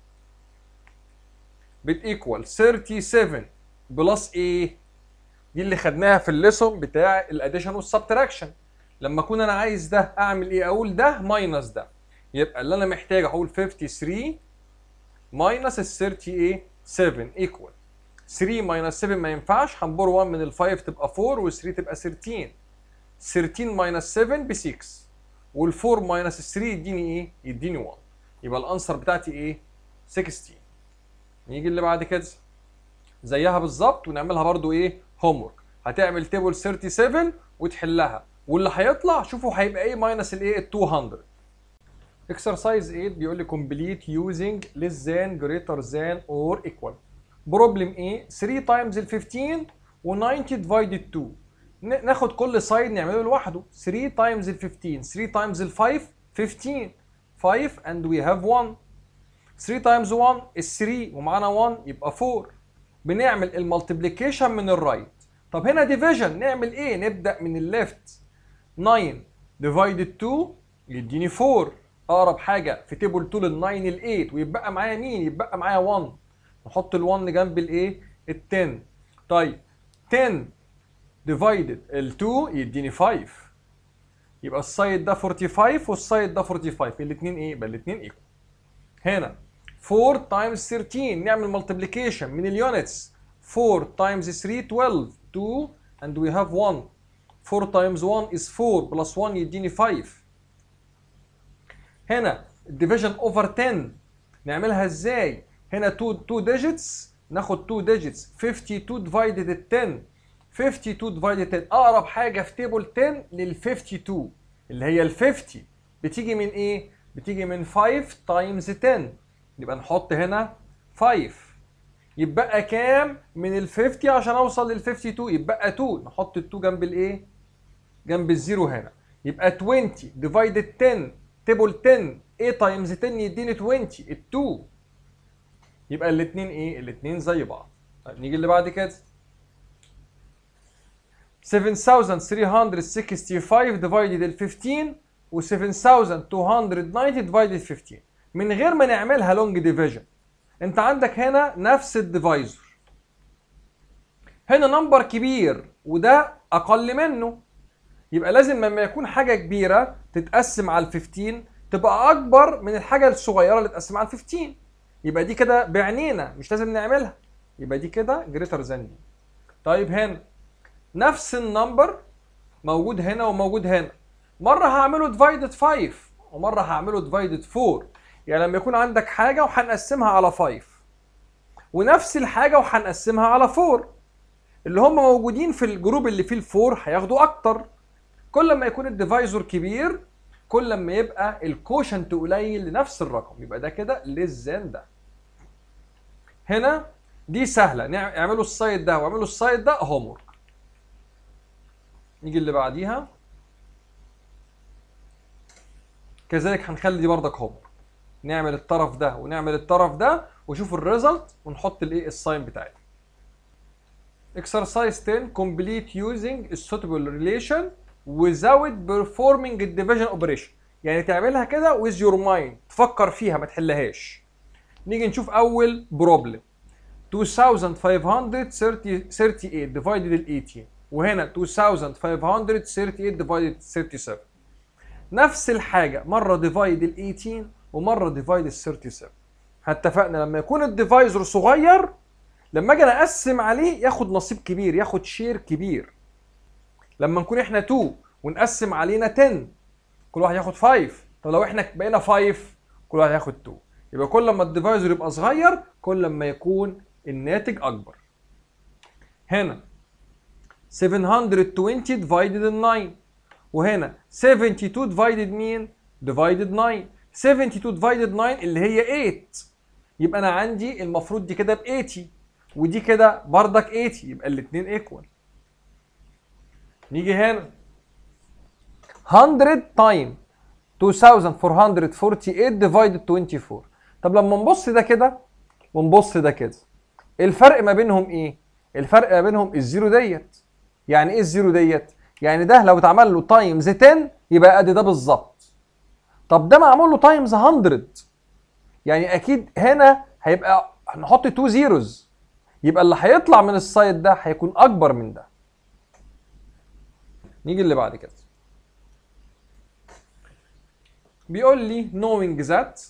بتيكوال 37 بلس ايه؟ دي اللي خدناها في الليسون بتاع الاديشن والسبتراكشن لما اكون انا عايز ده اعمل ايه؟ اقول ده ماينس ده يبقى اللي انا محتاج اقول 53 ماينس ال 30 ايه؟ 7 ايكوال 3 ماينس 7 ما ينفعش هنبور 1 من ال 5 تبقى 4 وال 3 تبقى 13 13 ماينس 7 ب 6 وال 4 ماينس 3 يديني ايه؟ يديني 1 يبقى الانسر بتاعتي ايه؟ 16 نيجي اللي بعد كده زيها بالظبط ونعملها برضو ايه؟ هوم ورك هتعمل تيبل 37 وتحلها واللي هيطلع شوفوا هيبقى ايه ماينس الايه؟ ال 200 اكسرسايز 8 بيقول لي complete using less than greater than or equal بروبلم ايه 3 تايمز ال 15 و90 divided 2 ناخد كل سايد نعمله لوحده 3 تايمز ال 15 3 تايمز ال 5 15 5 and we have 1 3 تايمز 1 is 3 ومعانا 1 يبقى 4 بنعمل المالتيبليكيشن من الرايت طب هنا ديفيجن نعمل ايه نبدا من الليفت 9 divided 2 يديني 4 اقرب حاجه في تيبل 2 لل 9 ال 8 ويبقى معايا مين يبقى معايا 1 نحط ال 1 جنب الايه ال 10 طيب 10 ديفايدد ال 2 يديني 5 يبقى السايد ده 45 والسايد ده 45 الاثنين ايه يبقى الاثنين ايكوال هنا 4 تايمز 13 نعمل مالتيبليكيشن من اليونتس 4 تايمز 3 12 2 and we have 1 4 times 1 is 4 plus 1 يديني 5 هنا division over 10 نعملها ازاي هنا 2 2 digits ناخد 2 digits 52 divided 10 52 divided 10 اقرب حاجه في تيبل 10 لل 52 اللي هي ال 50 بتيجي من ايه بتيجي من 5 times 10 يبقى نحط هنا 5 يبقى كام من ال 50 عشان اوصل لل 52 يبقى 2 نحط ال 2 جنب الايه جنب الزيرو هنا يبقى 20 divided 10 تيبل 10 a تايمز 10 يديني 20 ال 2 يبقى الاثنين ايه الاثنين زي بعض طيب نيجي اللي بعد كده 7365 divided ال 15 و 7290 divided 15 من غير ما نعملها لونج ديفيجن انت عندك هنا نفس الديفايزر هنا نمبر كبير وده اقل منه يبقى لازم لما يكون حاجه كبيره تتقسم على ال 15 تبقى اكبر من الحاجه الصغيره اللي تتقسم على ال 15 يبقى دي كده بعنينا مش لازم نعملها يبقى دي كده جريتر ذان دي طيب هنا نفس النمبر موجود هنا وموجود هنا مره هعمله ديفايدد 5 ومره هعمله ديفايدد 4 يعني لما يكون عندك حاجه وهنقسمها على 5 ونفس الحاجه وهنقسمها على 4 اللي هم موجودين في الجروب اللي فيه الفور هياخدوا اكتر كل ما يكون الديفايزر كبير كل ما يبقى الكوشنت قليل لنفس الرقم يبقى ده كده للزان ده هنا دي سهله اعملوا السايد ده واعملوا السايد ده هوم ورك نيجي اللي بعديها كذلك هنخلي دي بردك هوم ورك نعمل الطرف ده ونعمل الطرف ده وشوف الريزلت ونحط الايه الساين بتاعتنا exercise 10 complete using a suitable relation without performing the division operation يعني تعملها كده with your mind تفكر فيها ما تحلهاش نيجي نشوف اول بروبلم 2538 divided ال 18 وهنا 2538 divided 37 نفس الحاجة مرة ديفايد ال 18 ومرة ديفايد ال 37 اتفقنا لما يكون الديفايزر صغير لما اجي أنا اقسم عليه ياخد نصيب كبير ياخد شير كبير لما نكون احنا 2 ونقسم علينا 10 كل واحد ياخد 5 طب لو احنا بقينا 5 كل واحد ياخد 2 يبقى كل ما الديفايزر يبقى صغير كل ما يكون الناتج اكبر هنا 720 divided 9 وهنا 72 divided مين divided 9 72 divided 9 اللي هي 8 يبقى انا عندي المفروض دي كده ب 80 ودي كده بردك 80 يبقى الاثنين ايكوال نيجي هنا 100 تايم 2448 divided 24 طب لما نبص ده كده ونبص ده كده الفرق ما بينهم ايه الفرق ما بينهم الزيرو ديت يعني ايه الزيرو ديت يعني ده لو اتعمل له تايمز 10 يبقى قد ده بالظبط طب ده معمول له تايمز 100 يعني اكيد هنا هيبقى هنحط 2 زيروز يبقى اللي هيطلع من السايد ده هيكون اكبر من ده نيجي اللي بعد كده بيقول لي knowing that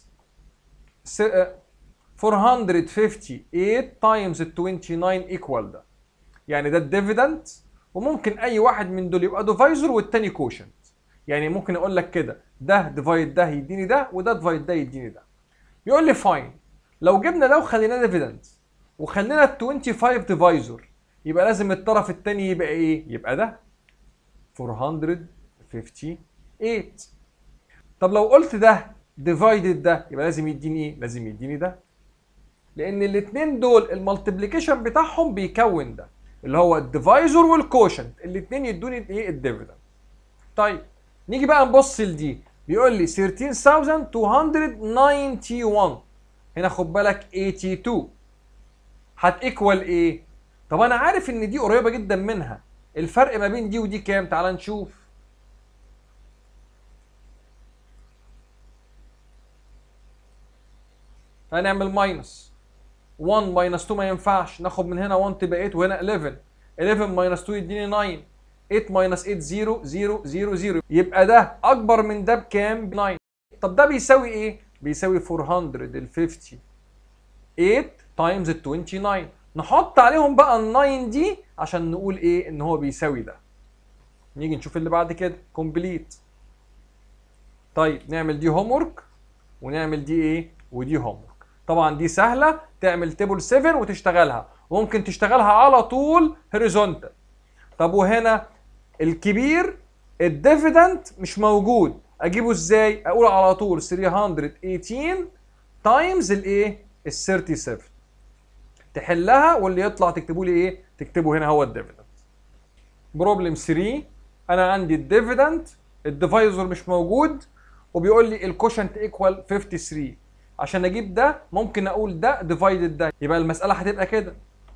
458 times 29 equal ده يعني ده الديفيدند وممكن اي واحد من دول يبقى ديفايزر والتاني كوشنت يعني ممكن اقول لك كده ده ديفايد ده يديني ده وده ديفايد ده يديني ده يقول لي فاين لو جبنا ده وخليناه ديفيدند وخلينا ال 25 ديفايزر يبقى لازم الطرف الثاني يبقى ايه؟ يبقى ده 458 طب لو قلت ده ديفايدد ده يبقى لازم يديني ايه؟ لازم يديني ده لان الاثنين دول المالتيبليكيشن بتاعهم بيكون ده اللي هو الديفايزر والكوشنت الاثنين يدوني ايه الديفيدند طيب نيجي بقى نبص لدي بيقول لي 13291 هنا خد بالك 82 هتيكوال ايه طب انا عارف ان دي قريبه جدا منها الفرق ما بين دي ودي كام تعال نشوف هنعمل ماينس 1 ماينس 2 ما ينفعش ناخد من هنا 1 تبقى 8 وهنا 11 11 ماينس 2 يديني 9 8 ماينس 8 0 0 0 0 يبقى ده اكبر من ده بكام؟ ب 9 طب ده بيساوي ايه؟ بيساوي 458 تايمز ال 29 نحط عليهم بقى ال 9 دي عشان نقول ايه؟ ان هو بيساوي ده. نيجي نشوف اللي بعد كده كومبليت. طيب نعمل دي هوم ورك ونعمل دي ايه؟ ودي هوم ورك. طبعا دي سهله تعمل تيبل 7 وتشتغلها وممكن تشتغلها على طول هوريزونتال. طب وهنا الكبير الديفيدنت مش موجود اجيبه ازاي اقول على طول 318 تايمز الايه ال 37 تحلها واللي يطلع تكتبوا لي ايه تكتبوا هنا هو الديفيدنت بروبلم 3 انا عندي الديفيدنت الديفايزر مش موجود وبيقول لي الكوشنت ايكوال 53 عشان اجيب ده ممكن اقول ده ديفايدد ده يبقى المساله هتبقى كده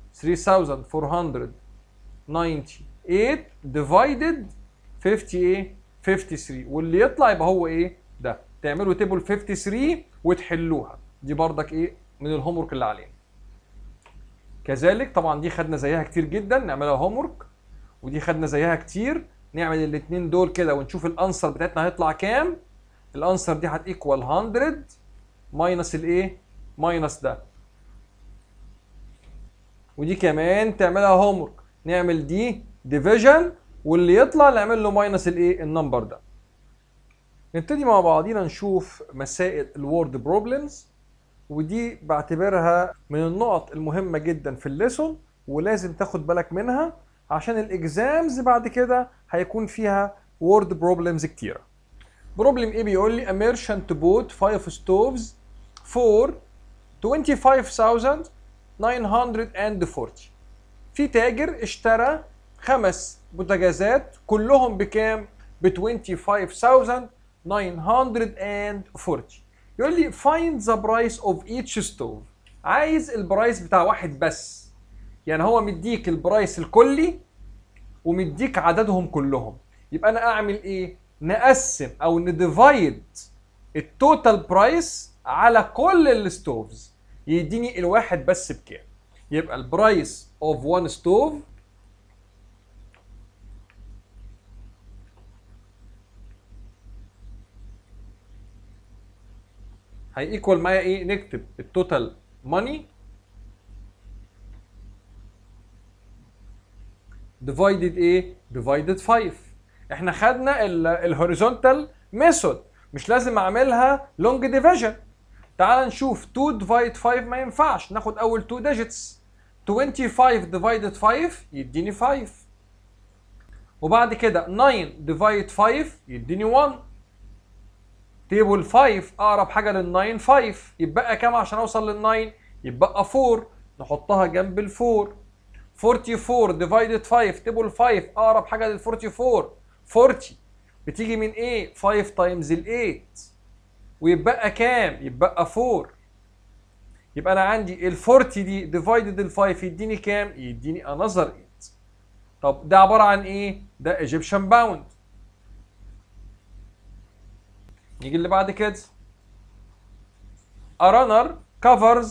3498 ديفايدد 50 ايه 53 واللي يطلع يبقى هو ايه ده تعملوا تيبل 53 وتحلوها دي بردك ايه من الهوم ورك اللي علينا كذلك طبعا دي خدنا زيها كتير جدا نعملها هوم ورك ودي خدنا زيها كتير نعمل الاثنين دول كده ونشوف الانسر بتاعتنا هيطلع كام الانسر دي هتيكوال 100 ماينس الايه ماينس ده ودي كمان تعملها هوم ورك نعمل دي ديفيجن واللي يطلع نعمل له ماينس الايه النمبر ده نبتدي مع بعضينا نشوف مسائل الوورد بروبلمز ودي بعتبرها من النقط المهمه جدا في الليسون ولازم تاخد بالك منها عشان الاكزامز بعد كده هيكون فيها وورد بروبلمز كتيره بروبلم ايه بيقول لي a merchant bought 5 stoves for 25940 في تاجر اشترى خمس بوتاجازات كلهم بكام؟ ب 25940 يقول لي find the price of each stove عايز البرايس بتاع واحد بس يعني هو مديك البرايس الكلي ومديك عددهم كلهم يبقى انا اعمل ايه نقسم او نديفايد التوتال برايس على كل الستوفز يديني الواحد بس بكام يبقى البرايس اوف وان ستوف هيكوال معايا ايه نكتب التوتال ماني ديفايدد ايه ديفايدد 5 احنا خدنا الهوريزونتال ميثود مش لازم اعملها لونج ديفيجن تعال نشوف 2 ديفايد 5 ما ينفعش ناخد اول 2 ديجيتس 25 ديفايدد 5 يديني 5 وبعد كده 9 ديفايد 5 يديني 1 تيبل 5 اقرب حاجه لل 9 5 يتبقى كام عشان اوصل لل 9 يتبقى 4 نحطها جنب ال 4 44 ديفايدد 5 تيبل 5 اقرب حاجه لل 44 40 بتيجي من ايه 5 تايمز ال 8 ويتبقى كام يتبقى 4 يبقى انا عندي ال 40 دي ديفايدد ال 5 يديني كام يديني انذر 8 طب ده عباره عن ايه ده ايجيبشن باوند نيجي اللي بعد كده A runner covers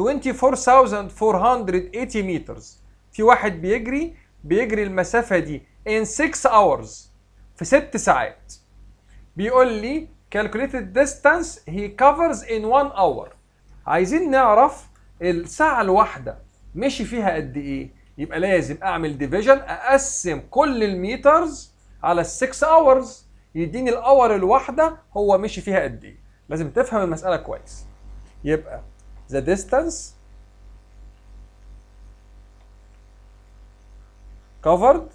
24,480 meters في واحد بيجري بيجري المسافة دي in 6 hours في 6 ساعات بيقول لي calculated distance he covers in 1 hour عايزين نعرف الساعة الواحدة مشي فيها قد ايه يبقى لازم اعمل ديفيجن اقسم كل الميترز على ال 6 hours يديني الاور الواحده هو مشي فيها قد ايه لازم تفهم المساله كويس يبقى the distance covered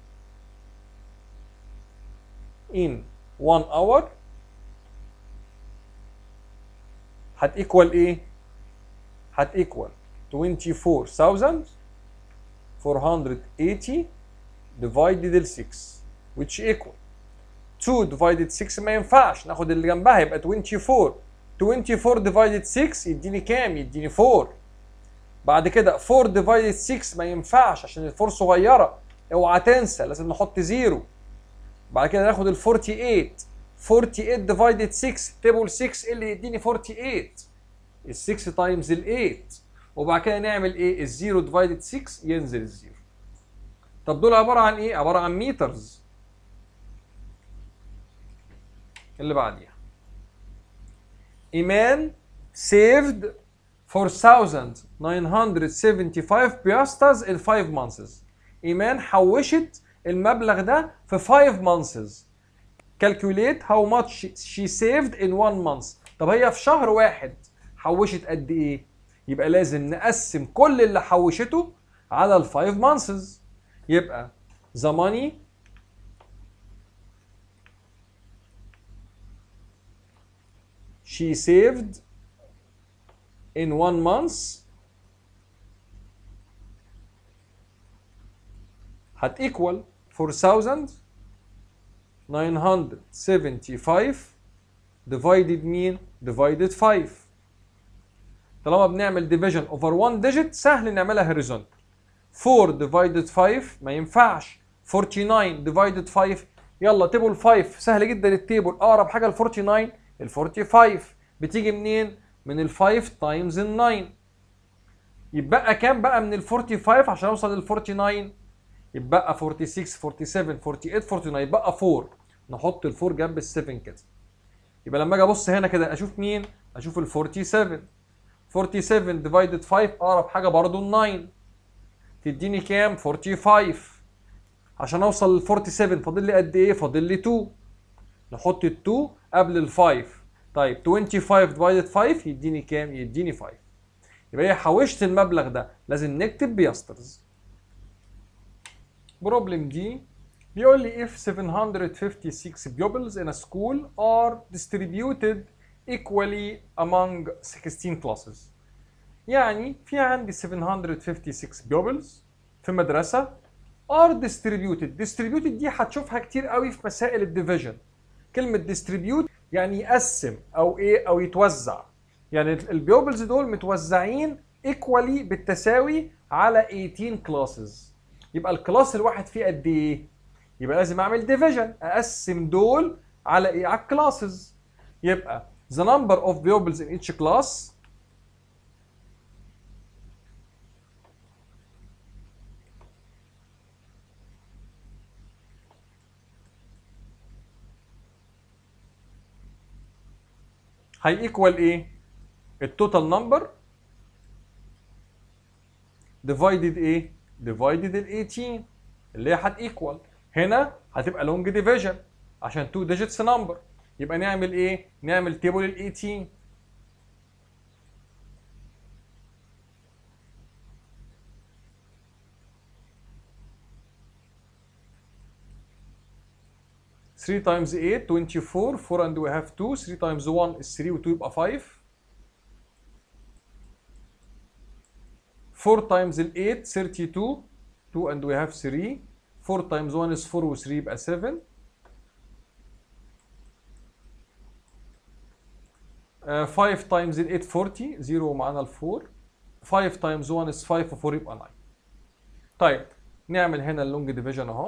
in 1 hour هتيكوال ايه هتيكوال 24480 divided ال 6 which equal 2 divided 6 ما ينفعش ناخد اللي جنبها يبقى 24 24 divided 6 يديني كام يديني 4 بعد كده 4 divided 6 ما ينفعش عشان ال 4 صغيره اوعى تنسى لازم نحط زيرو بعد كده ناخد ال 48 48 divided 6 تيبل 6 اللي يديني 48 ال 6 تايمز ال 8 وبعد كده نعمل ايه الزيرو ديفايدد 6 ينزل الزيرو طب دول عباره عن ايه عباره عن ميترز اللي بعديها ايمان saved 4975 بياستاز in 5 months ايمان حوشت المبلغ ده في 5 months calculate how much she saved in 1 month طب هي في شهر واحد حوشت قد ايه يبقى لازم نقسم كل اللي حوشته على ال 5 months يبقى the money she saved in one month هت equal 4975 divided mean divided 5 طالما بنعمل division over one digit سهل نعملها horizontal 4 divided 5 ما ينفعش 49 divided 5 يلا تيبل 5 سهل جدا التيبل اقرب حاجه ل 49 ال 45 بتيجي منين؟ من ال 5 تايمز ال 9 يبقى كام بقى من ال 45 عشان اوصل لل 49 يبقى 46 47 48 49 يبقى 4 نحط ال 4 جنب ال 7 كده يبقى لما اجي ابص هنا كده اشوف مين؟ اشوف ال 47 47 ديفايدد 5 اقرب حاجه برضه ال 9 تديني كام؟ 45 عشان اوصل لل 47 فاضل لي قد ايه؟ فاضل لي 2 نحط ال 2 قبل ال 5 طيب 25 ديفايدد 5 يديني كام؟ يديني 5 يبقى هي حوشت المبلغ ده لازم نكتب بيسترز بروبلم دي بيقول لي if 756 pupils in a school are distributed equally among 16 classes يعني في عندي 756 pupils في مدرسة are distributed distributed دي هتشوفها كتير قوي في مسائل الديفيجن كلمة distribute يعني يقسم أو إيه أو يتوزع يعني البيوبلز دول متوزعين equally بالتساوي على 18 classes يبقى الكلاس الواحد فيه قد إيه؟ يبقى لازم اعمل ديفيجن اقسم دول على ايه على الكلاسز يبقى the number of pupils in each class هي ايكوال ايه التوتال نمبر ديفايدد ايه ديفايدد ال 18 اللي هي هت ايكوال هنا هتبقى لونج ديفيجن عشان 2 ديجيتس نمبر يبقى نعمل ايه نعمل تيبل ال 18 3 times 8 24 4 and we have 2 3 times 1 is 3 و2 يبقى 5 4 times ال 8 32 2 and we have 3 4 times 1 is 4 و 3 يبقى 7 uh, 5 times ال 8 40 0 ومعانا ال 4 5 times 1 is 5 و 4 يبقى 9 طيب نعمل هنا اللونج ديفيجن اهو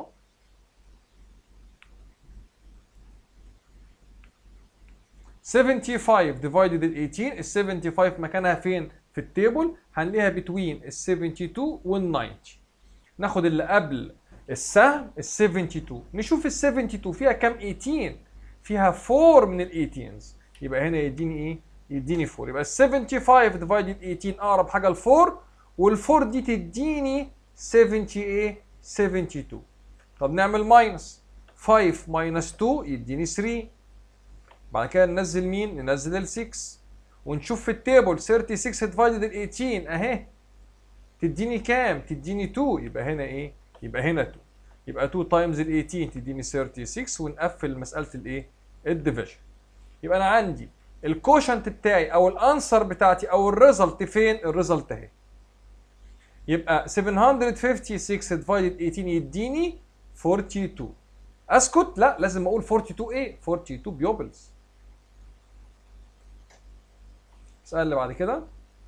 Seventy-five divided ال 18 ال 75 مكانها فين في التيبل هنلاقيها between ال 72 وال 90 ناخد اللي قبل السهم ال 72 نشوف ال 72 فيها كام 18 فيها 4 من ال 18 يبقى هنا يديني ايه يديني 4 يبقى ال 75 divided 18 اقرب حاجه ل 4 وال 4 دي تديني 70 ايه 72 طب نعمل ماينس 5 ماينس 2 يديني 3 بعد كده ننزل مين؟ ننزل ال 6 ونشوف في التيبل 36 ديفايدد ال 18 اهي تديني كام؟ تديني 2 يبقى هنا ايه؟ يبقى هنا 2 يبقى 2 تايمز ال 18 تديني 36 ونقفل مساله الايه؟ الديفيجن يبقى انا عندي الكوشنت بتاعي او الانسر بتاعتي او الريزلت فين؟ الريزلت اهي يبقى 756 ديفايدد 18 يديني 42 اسكت؟ لا لازم اقول 42 ايه؟ 42 بيوبلز السؤال اللي بعد كده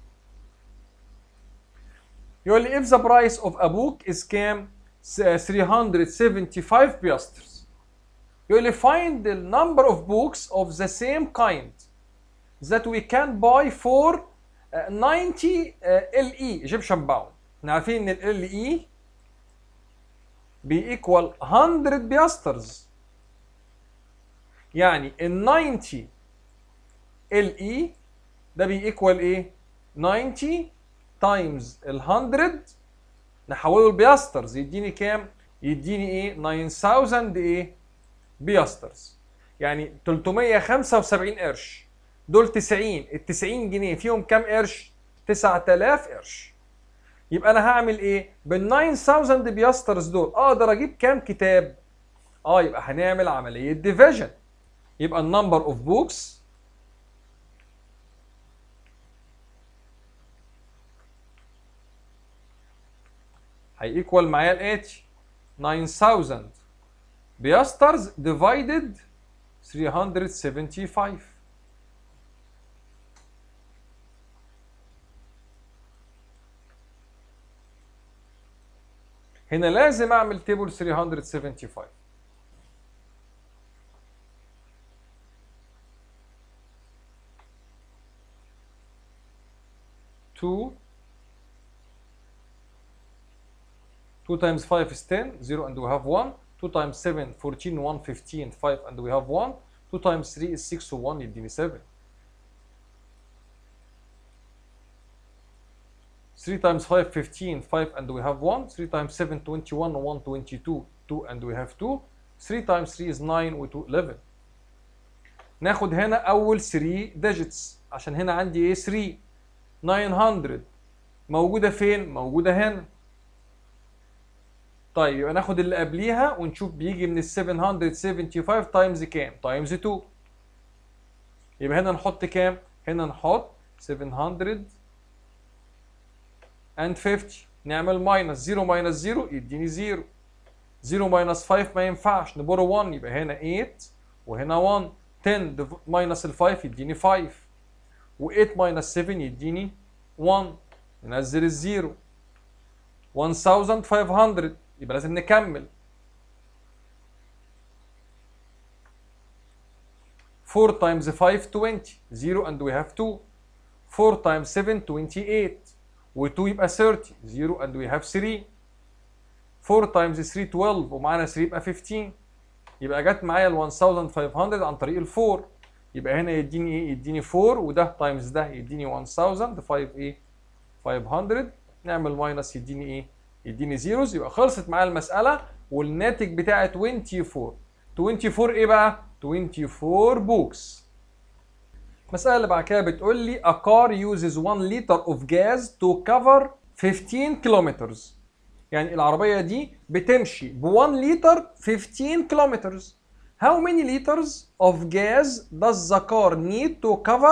يقول لي if the price of a book is كام 375 بياسترز يقول لي find the number of books of the same kind that we can buy for uh, 90 uh, LE Egyptian pound احنا عارفين ان ال LE بيكوال 100 بياسترز يعني ال 90 LE ده بيكوال ايه 90 تايمز ال 100 نحوله لبياسترز يديني كام يديني ايه 9000 ايه بياسترز يعني 375 قرش دول 90 ال 90 جنيه فيهم كام قرش 9000 قرش يبقى انا هعمل ايه بال 9000 بياسترز دول اقدر اجيب كام كتاب اه يبقى هنعمل عمليه ديفيجن يبقى النمبر اوف بوكس هيكوال معايا الاتي 9000 بياسترز ديفايدد 375 هنا لازم اعمل تيبل 375 2 2 times 5 is 10 0 and we have 1 2 times 7 14 1 15 5 and we have 1 2 times 3 is 6 so 1 يديني 7 3 times 5 15 5 and we have 1 3 times 7 21 1 22 2 and we have 2 3 times 3 is 9 و 2 11 ناخد هنا اول 3 digits عشان هنا عندي ايه 3 900 موجوده فين موجوده هنا طيب يبقى ناخد اللي قبليها ونشوف بيجي من ال 775 تايمز كام تايمز 2 يبقى هنا نحط كام هنا نحط 750 نعمل ماينس 0 ماينس 0 يديني 0 0 ماينس 5 ما ينفعش نبور 1 يبقى هنا 8 وهنا 1 10 ماينس ال 5 يديني 5 و8 ماينس 7 يديني 1 ننزل الزيرو 1500 يبقى لازم نكمل 4 times 5 20 0 and we have 2 4 times 7 28 و2 يبقى 30 0 and we have 3 4 times 3 12 ومعانا 3 يبقى 15 يبقى جت معايا ال 1500 عن طريق ال 4 يبقى هنا يديني ايه؟ يديني 4 وده تايمز ده يديني 1000 5 ايه؟ 500 نعمل ماينس يديني ايه؟ يديني زيروز يبقى خلصت معايا المسألة والناتج بتاعي 24 24 ايه بقى؟ 24 بوكس المسألة اللي بعد كده بتقول لي a car uses 1 liter of gas to cover 15 kilometers يعني العربية دي بتمشي ب 1 لتر 15 kilometers How many liters of gas does the car need to cover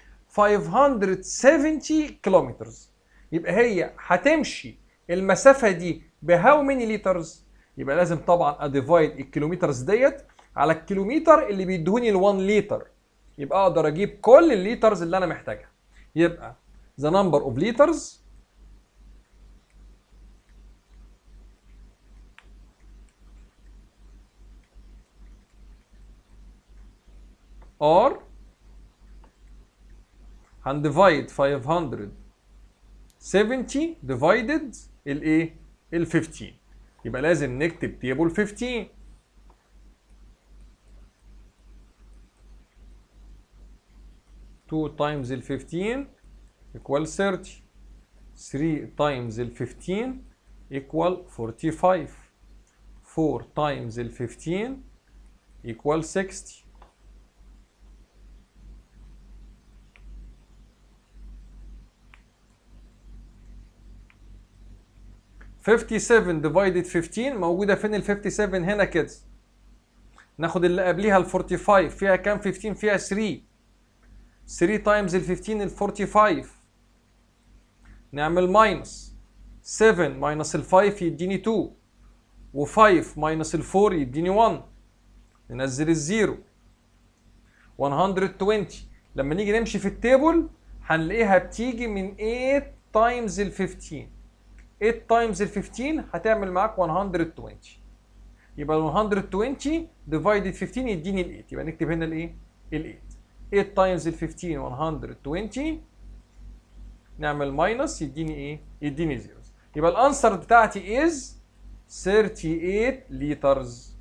570 kilometers يبقى هي هتمشي المسافة دي ب how many liters يبقى لازم طبعا اديفايد الكيلومترز ديت على الكيلومتر اللي بيدوني ال 1 لتر يبقى اقدر اجيب كل الليترز اللي انا محتاجها يبقى the number of liters are هنديفايد 570 divided الايه ال 15 يبقى لازم نكتب تيبل 15 2 times ال 15 equal 30 3 times ال 15 equal 45 4 times ال 15 equal 60 57 divided 15 موجودة فين ال 57 هنا كده ناخد اللي قبليها ال 45 فيها كام 15 فيها 3 3 تايمز ال 15 ال 45 نعمل ماينس 7 ماينس ال 5 يديني 2 و5 ماينس ال 4 يديني 1 ننزل الزيرو 120 لما نيجي نمشي في التيبل هنلاقيها بتيجي من 8 تايمز ال 15 8 تايمز ال 15 هتعمل معاك 120 يبقى ال 120 ديفايدد 15 يديني ال 8 يبقى نكتب هنا الايه؟ ال 8 8 تايمز ال 15 120 نعمل ماينس يديني ايه؟ يديني زيروز يبقى الانسر بتاعتي از 38 لترز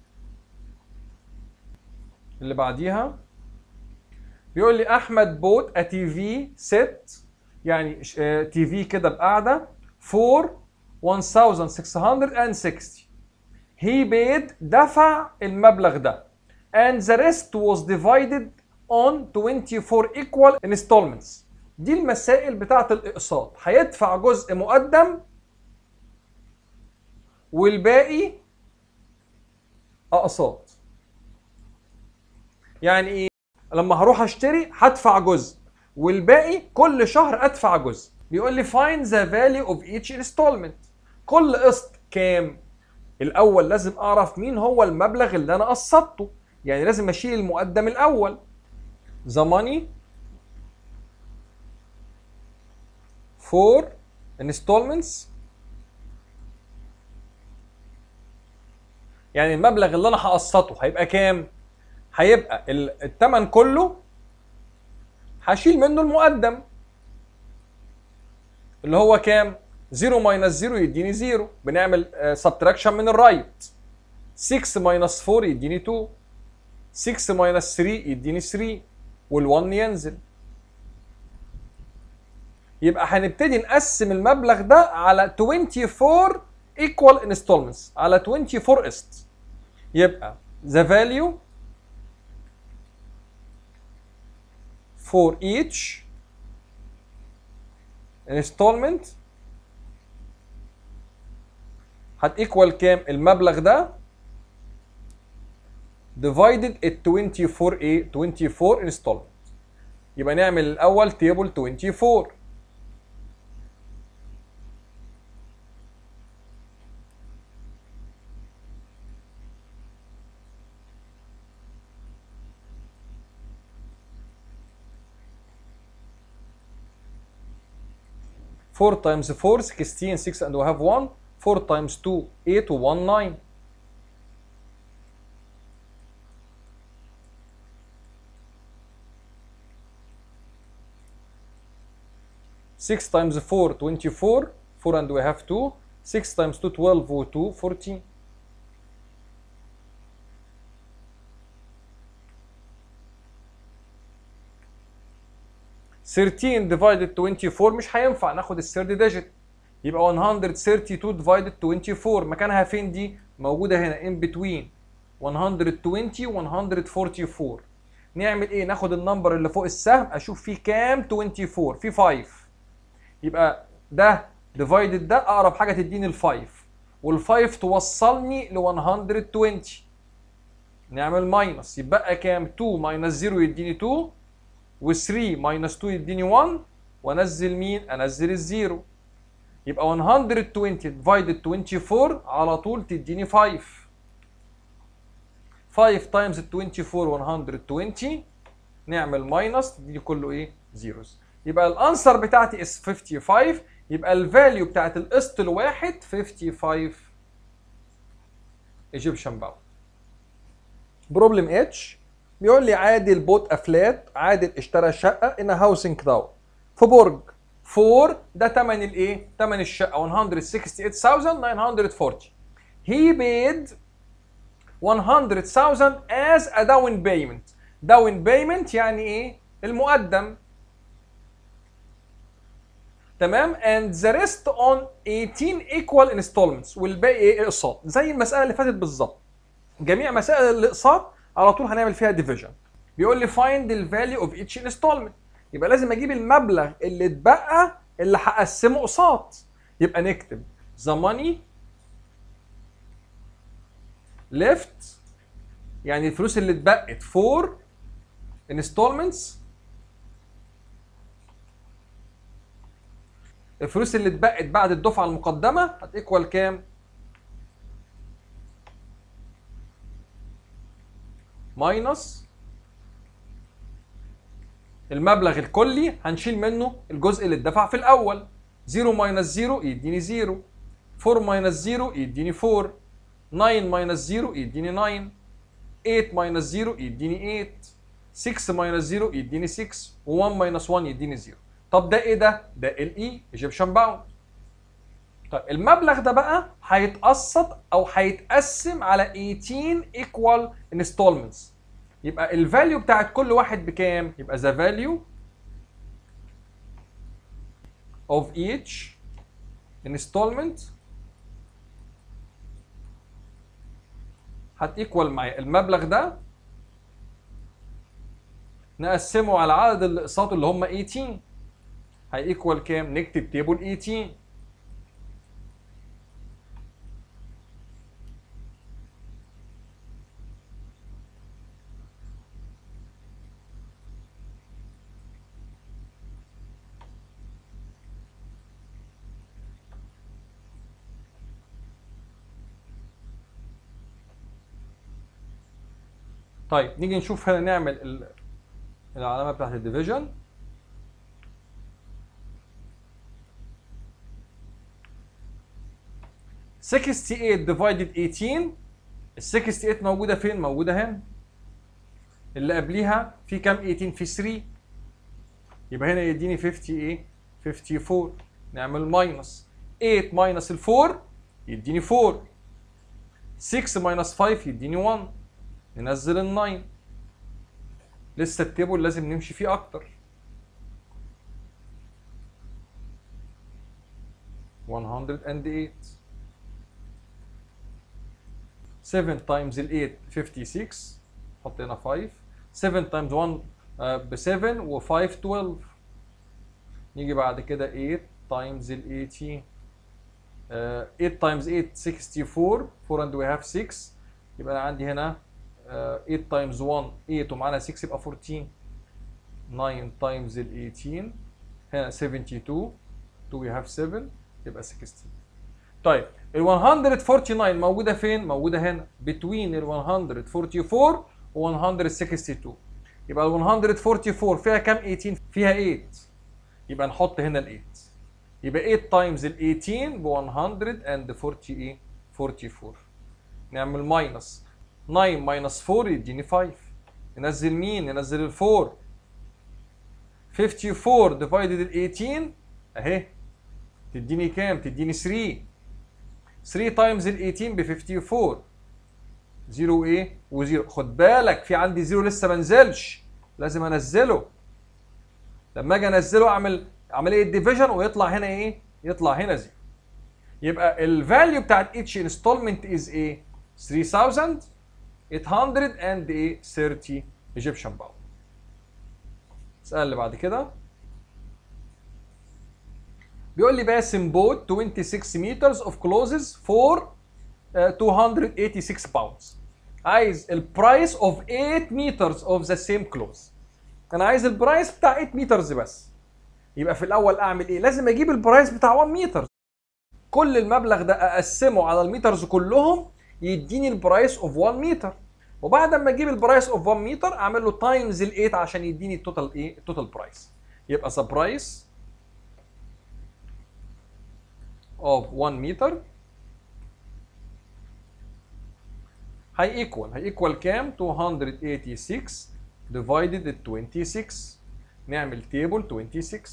اللي بعديها بيقول لي احمد بوت ا تي في ست يعني تي في كده بقاعده for 1660 he paid دفع المبلغ ده and the rest was divided on 24 equal installments دي المسائل بتاعت الاقساط هيدفع جزء مقدم والباقي اقساط يعني ايه لما هروح اشتري هدفع جزء والباقي كل شهر ادفع جزء بيقول لي find the value of each installment كل قسط كام الاول لازم اعرف مين هو المبلغ اللي انا قسطته يعني لازم اشيل المقدم الاول the money for installments يعني المبلغ اللي انا هقسطه هيبقى كام هيبقى الثمن كله هشيل منه المقدم اللي هو كام 0 ماينس 0 يديني 0 بنعمل سبتراكشن من الرايت 6 ماينس 4 يديني 2 6 ماينس 3 يديني 3 وال1 ينزل يبقى هنبتدي نقسم المبلغ ده على 24 equal installments على 24 قسط يبقى the value for each installment هتيكوال كام المبلغ ده divided ال 24 ايه 24 installment يبقى نعمل الاول تيبل 24 4 times 4 16 6 and we have 1 4 times 2 8 و 1 9 6 times 4 24 4 and we have 2 6 times 2 12 و 2 14 13 divided 24 مش هينفع ناخد الثيرد ديجيت يبقى 132 divided 24 مكانها فين دي؟ موجودة هنا in between 120 و 144 نعمل ايه؟ ناخد النمبر اللي فوق السهم اشوف فيه كام 24 فيه 5 يبقى ده divided ده اقرب حاجة تديني ال 5 وال 5 توصلني ل 120 نعمل ماينس يبقى كام؟ 2 ماينس 0 يديني 2 و3 ماينس 2 يديني 1 وانزل مين؟ انزل الزيرو يبقى 120 divided 24 على طول تديني 5 5 times 24 120 نعمل ماينس تديني كله ايه؟ زيروز يبقى الانسر بتاعتي اس 55 يبقى الفاليو بتاعت القسط الواحد 55 ايجيبشن باوند بروبلم اتش بيقول لي عادل بوت افلات عادل اشترى شقه ان هاوسنج داون في برج 4 ده ثمن الايه؟ ثمن الشقه 168940 he paid 100,000 as a down payment down payment يعني ايه؟ المقدم تمام and the rest on 18 equal installments والباقي ايه اقساط زي المساله اللي فاتت بالظبط جميع مسائل الاقساط على طول هنعمل فيها division بيقول لي find the value of each installment يبقى لازم اجيب المبلغ اللي اتبقى اللي هقسمه قساط يبقى نكتب the money left يعني الفلوس اللي اتبقت for installments الفلوس اللي اتبقت بعد الدفعه المقدمه هتيكوال كام؟ ماينس المبلغ الكلي هنشيل منه الجزء اللي اتدفع في الاول 0 ماينس 0 يديني 0 4 ماينس 0 يديني 4 9 ماينس 0 يديني 9 8 ماينس 0 يديني 8 6 ماينس 0 يديني 6 و1 ماينس 1 يديني 0 طب ده ايه ده؟ ده الاي ايجيبشن باوند طيب المبلغ ده بقى هيتقسط او هيتقسم على 18 ايكوال انستولمنتس يبقى الفاليو بتاعت كل واحد بكام؟ يبقى the value of each installment هتيكوال معايا المبلغ ده نقسمه على عدد الاقساط اللي هم 18 هيكوال كام؟ نكتب تيبل 18 طيب نيجي نشوف هنا نعمل ال- العلامه بتاعت الديفيجن sixty eight divided 18 ال 68 موجودة فين؟ موجودة هنا اللي قبليها في كام 18 في 3 يبقى هنا يديني 50 ايه؟ 54 نعمل ماينس 8 ماينس ال 4 يديني 4 6 ماينس 5 يديني 1 ننزل ال 9 لسه التيبل لازم نمشي فيه اكتر 108 7 times ال 8 56 حط هنا 5 7 times 1 ب 7 و 5 12 نيجي بعد كده 8 times ال 18 آه، 8 times 8 64 4 and we have 6 يبقى انا عندي هنا آه، 8 times 1 8 ومعانا 6 يبقى 14 9 times ال 18 هنا 72 2 we have 7 يبقى 16 طيب ال 149 موجودة فين؟ موجودة هنا between ال 144 و 162 يبقى ال 144 فيها كام 18؟ فيها 8 يبقى نحط هنا ال 8 يبقى 8 times ال 18 ب 140 44 نعمل ماينس 9 ماينس 4 يديني 5 ننزل مين؟ ننزل ال 4 54 divided ال 18 اهي تديني كام تديني 3 3 تايمز ال 18 ب 54 0 ايه و0 خد بالك في عندي 0 لسه ما نزلش لازم انزله لما اجي انزله اعمل عمليه ديفيجن ويطلع هنا ايه يطلع هنا 0 يبقى الفاليو بتاعت each installment is ايه 3830 Egyptian pound السؤال اللي بعد كده بيقول لي باسم بوت 26 meters of clothes for uh, 286 pounds عايز البرايس اوف 8 meters of the same clothes انا عايز البرايس بتاع 8 meters بس يبقى في الاول اعمل ايه لازم اجيب البرايس بتاع 1 متر كل المبلغ ده اقسمه على الميترز كلهم يديني البرايس اوف 1 متر وبعد ما اجيب البرايس اوف 1 متر اعمل له تايمز ال 8 عشان يديني التوتال ايه التوتال برايس يبقى ذا برايس اوف 1 متر هي ايكوال هي ايكوال كام 286 divided ال 26 نعمل تيبل 26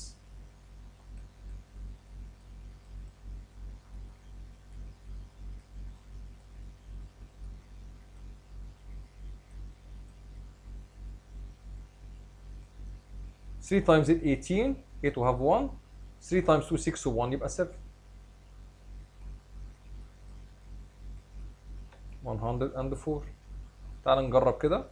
3 times it 18 8 will have 1 3 times 2 6 و 1 يبقى 7 104 تعال نجرب كده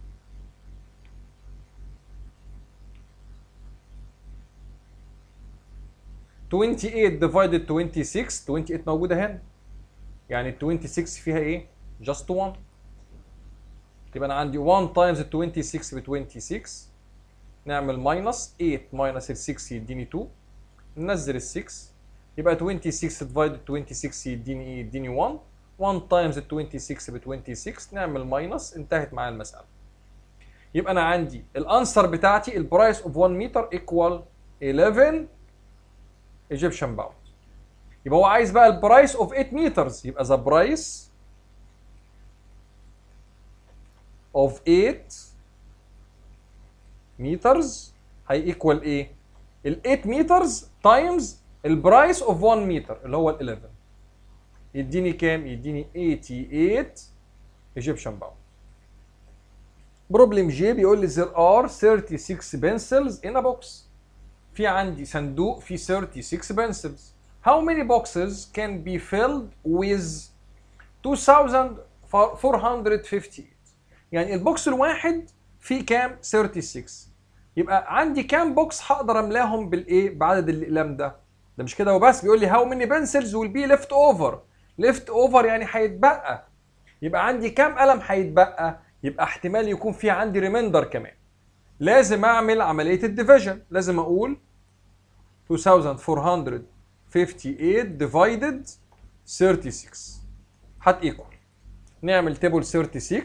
Twenty eight divided twenty six 28 موجودة هنا يعني ال 26 فيها ايه؟ just 1 يبقى انا عندي 1 times ال 26 ب 26 نعمل ماينس 8 ماينس ال 6 يديني 2 ننزل ال 6 يبقى 26 divided 26 يديني ايه؟ يديني 1 1 times ال 26 ب 26 نعمل ماينس انتهت معايا المسألة يبقى انا عندي الانسر بتاعتي البرايس اوف 1 متر ايكوال 11 ايجيبشن باوند يبقى هو عايز بقى البرايس اوف 8 مترز يبقى ذا برايس اوف 8 مترز هي ايكوال ايه؟ ال 8 مترز تايمز البرايس اوف 1 متر اللي هو ال 11 يديني كام؟ يديني 88 ايجيبشن باوند بروبلم جي بيقول لي there are 36 pencils in a box في عندي صندوق فيه 36 pencils how many boxes can be filled with 2458 يعني البوكس الواحد فيه كام 36 يبقى عندي كام بوكس هقدر املاهم بالايه بعدد الاقلام ده ده مش كده وبس بيقول لي how many pencils will be left over left over يعني هيتبقى يبقى عندي كام قلم هيتبقى يبقى احتمال يكون في عندي ريميندر كمان لازم اعمل عمليه الديفيجن لازم اقول 2458 divided 36 هت ايكوال نعمل تيبل 36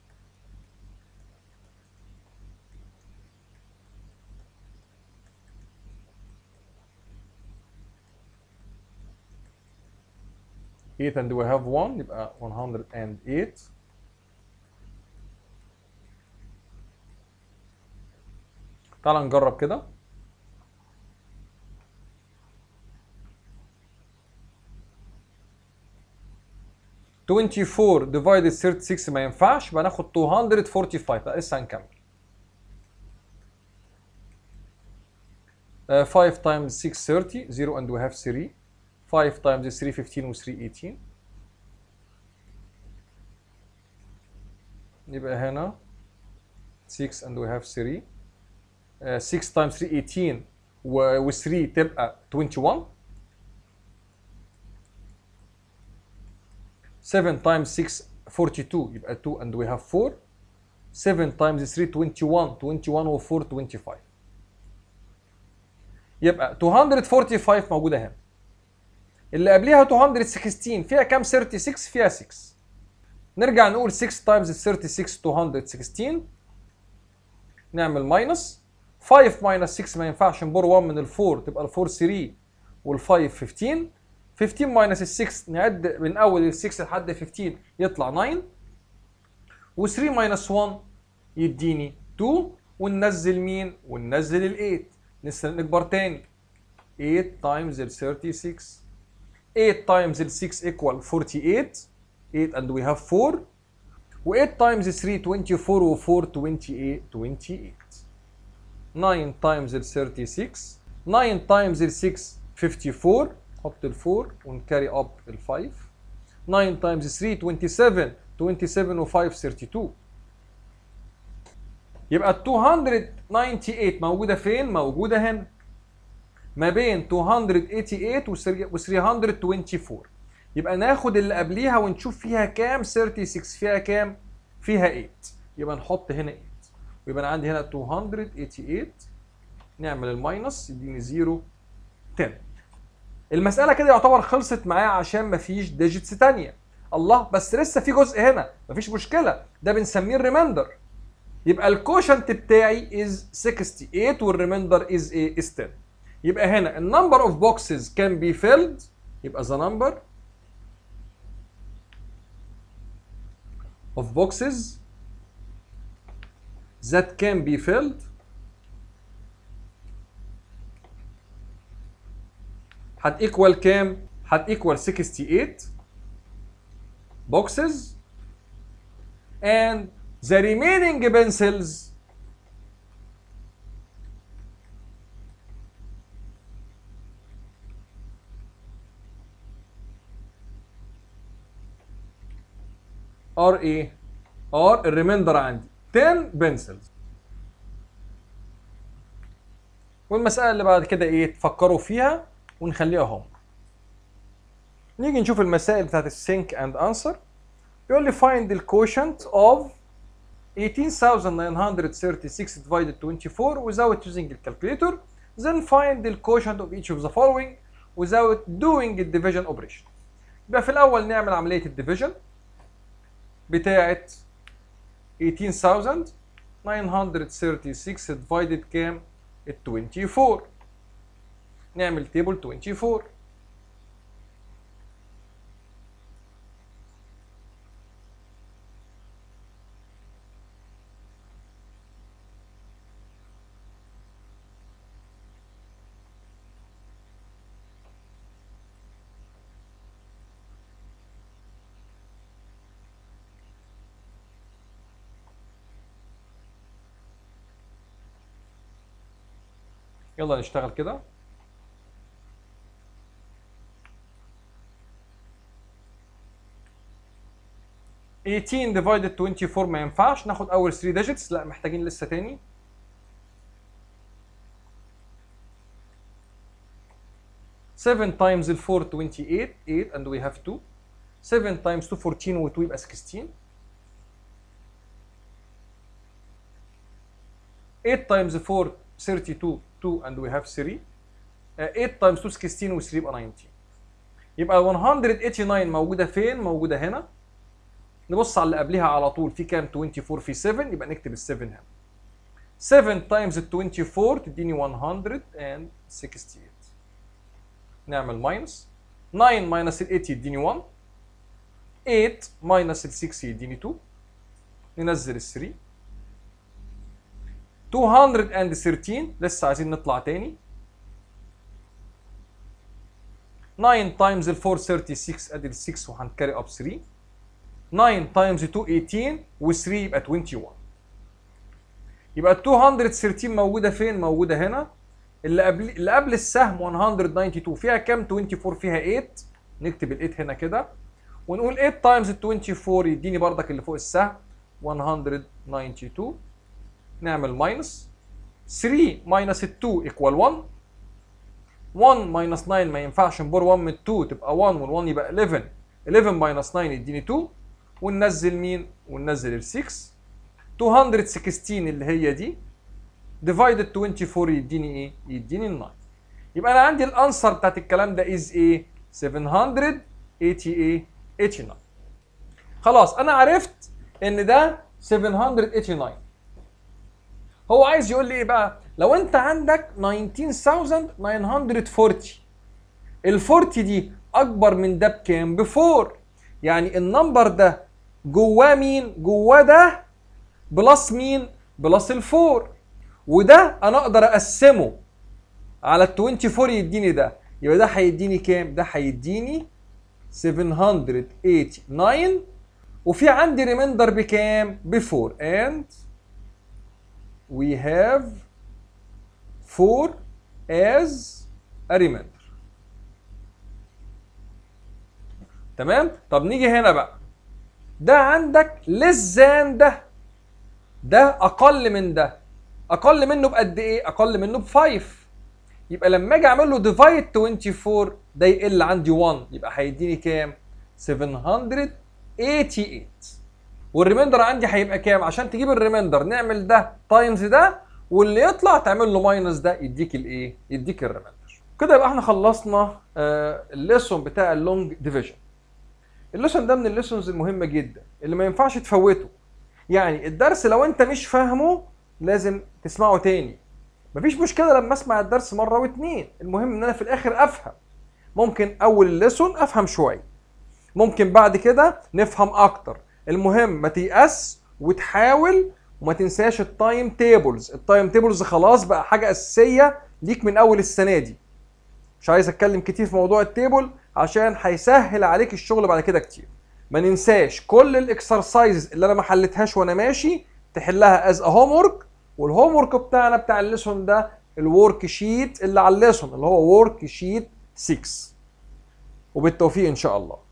8 and we have 1 يبقى 108 تعال نجرب كده Twenty four divided thirty six ما ينفعش يبقى ناخد 245 لا لسه هنكمل. Uh, 5 times 6 30 0 and we have 3 5 times 3 15 و 3 18 يبقى هنا 6 and we have 3 uh, 6 times 3 18 و 3 تبقى 21 7 times 6 42 يبقى 2 and we have 4 7 times 3 21 21 و 4 25 يبقى 245 موجودة هنا اللي قبليها 216 فيها كام 36 فيها 6 نرجع نقول 6 times 36 216 نعمل ماينس 5 ماينس 6 ما ينفعش نبور 1 من ال 4 تبقى ال 4 3 وال 5 15 15 ماينس ال 6 نعد من اول ال 6 لحد 15 يطلع 9 و 3 ماينس 1 يديني 2 وننزل مين؟ وننزل ال 8 لسه نكبر تاني 8 times ال 36 8 times ال 6 equal 48 8 and we have 4 و 8 times 3 24 و 4 28 28 9 times ال 36 9 times ال 6 54 حط ال 4 ونكاري اب ال 5 9 times 3 27 27 و 5 32 يبقى ال 298 موجوده فين؟ موجوده هنا ما بين 288 و 324 يبقى ناخد اللي قبليها ونشوف فيها كام 36 فيها كام؟ فيها 8 يبقى نحط هنا 8 ويبقى انا عندي هنا 288 نعمل الماينس يديني 0 10 المسألة كده يعتبر خلصت معايا عشان مفيش ديجيتس تانية الله بس لسه في جزء هنا مفيش مشكلة ده بنسميه الريمايندر يبقى الكوشنت بتاعي از 68 والريمايندر از ايه از 10 يبقى هنا النمبر اوف بوكسز كان بي فيلد يبقى ذا نمبر of boxes that can be filled هت equal كام؟ هت equal 68 boxes and the remaining pencils are ايه؟ are الريميندر عندي 10 pencils والمسألة اللي بعد كده ايه؟ تفكروا فيها ونخليها هم نيجي نشوف المسائل بتاعت السينك اند انسر يقول لي find the quotient of 18936 divided 24 without using the calculator then find the quotient of each of the following without doing the division operation يبقى في الاول نعمل عمليه الديفيجن بتاعه 18936 divided كام ال 24 نعمل تيبل 24 يلا نشتغل كده eighteen divided 24 ما ينفعش ناخد اول 3 digits لا محتاجين لسه تاني seven times ال 4 28 8 and we have 2 7 times 2 14 و 2 يبقى 16 8 times 4 32 2 and we have 3 uh, 8 times 2 16 و 3 يبقى 19 يبقى 189 موجوده فين موجوده هنا نبص على اللي قبلها على طول في كام 24 في 7 يبقى نكتب ال 7 هنا 7 times ال 24 تديني 168 نعمل ماينس 9 ماينس ال 8 يديني 1 8 ماينس ال 6 يديني 2 ننزل ال 3 213 لسه عايزين نطلع تاني 9 تايمز ال 4 36 ادي ال 6 وهنكاري اب 3 9 تايمز 2 18 و3 يبقى 21 يبقى ال 213 موجوده فين؟ موجوده هنا اللي قبل اللي قبل السهم 192 فيها كام؟ 24 فيها 8 نكتب ال 8 هنا كده ونقول 8 تايمز ال 24 يديني بردك اللي فوق السهم 192 نعمل ماينس 3 ماينس ال 2 ايكوال 1 1 ماينس 9 ما ينفعش نبور 1 من 2 تبقى 1 وال1 يبقى 11 11 ماينس 9 يديني 2 وننزل مين؟ وننزل ال 6 216 اللي هي دي ديفايدد 24 يديني ايه؟ يديني ال 9 يبقى انا عندي الانسر بتاعت الكلام ده از ايه؟ 789 خلاص انا عرفت ان ده 789 هو عايز يقول لي ايه بقى؟ لو انت عندك 19940 ال 40 دي اكبر من ده بكام؟ ب 4 يعني النمبر ده جواه مين؟ جواه ده بلس مين؟ بلس ال 4 وده انا اقدر اقسمه على ال 24 يديني ده يبقى ده هيديني كام ده هيديني 789 وفي عندي ريميندر بكام ب 4 and we have 4 as a remainder تمام طب نيجي هنا بقى ده عندك less than ده ده اقل من ده اقل منه بقد ايه اقل منه ب 5 يبقى لما اجي اعمل له ديفايد 24 ده يقل عندي 1 يبقى هيديني كام 788 والريميندر عندي هيبقى كام عشان تجيب الريميندر نعمل ده تايمز ده واللي يطلع تعمل له ماينس ده يديك الايه يديك الريميندر كده يبقى احنا خلصنا آه الليسون بتاع اللونج ديفيجن الليسون ده من الليسونز المهمه جدا اللي ما ينفعش تفوته يعني الدرس لو انت مش فاهمه لازم تسمعه تاني مفيش مشكله لما اسمع الدرس مره واتنين المهم ان انا في الاخر افهم ممكن اول الليسون افهم شويه ممكن بعد كده نفهم اكتر المهم ما تيأس وتحاول وما تنساش التايم تيبلز التايم تيبلز خلاص بقى حاجه اساسيه ليك من اول السنه دي مش عايز اتكلم كتير في موضوع التيبل عشان هيسهل عليك الشغل بعد كده كتير ما ننساش كل الاكسرسايزز اللي انا ما حلتهاش وانا ماشي تحلها از ا هوم ورك والهوم ورك بتاعنا بتاع الليسون ده الورك شيت اللي على الليسون اللي هو ورك شيت 6 وبالتوفيق ان شاء الله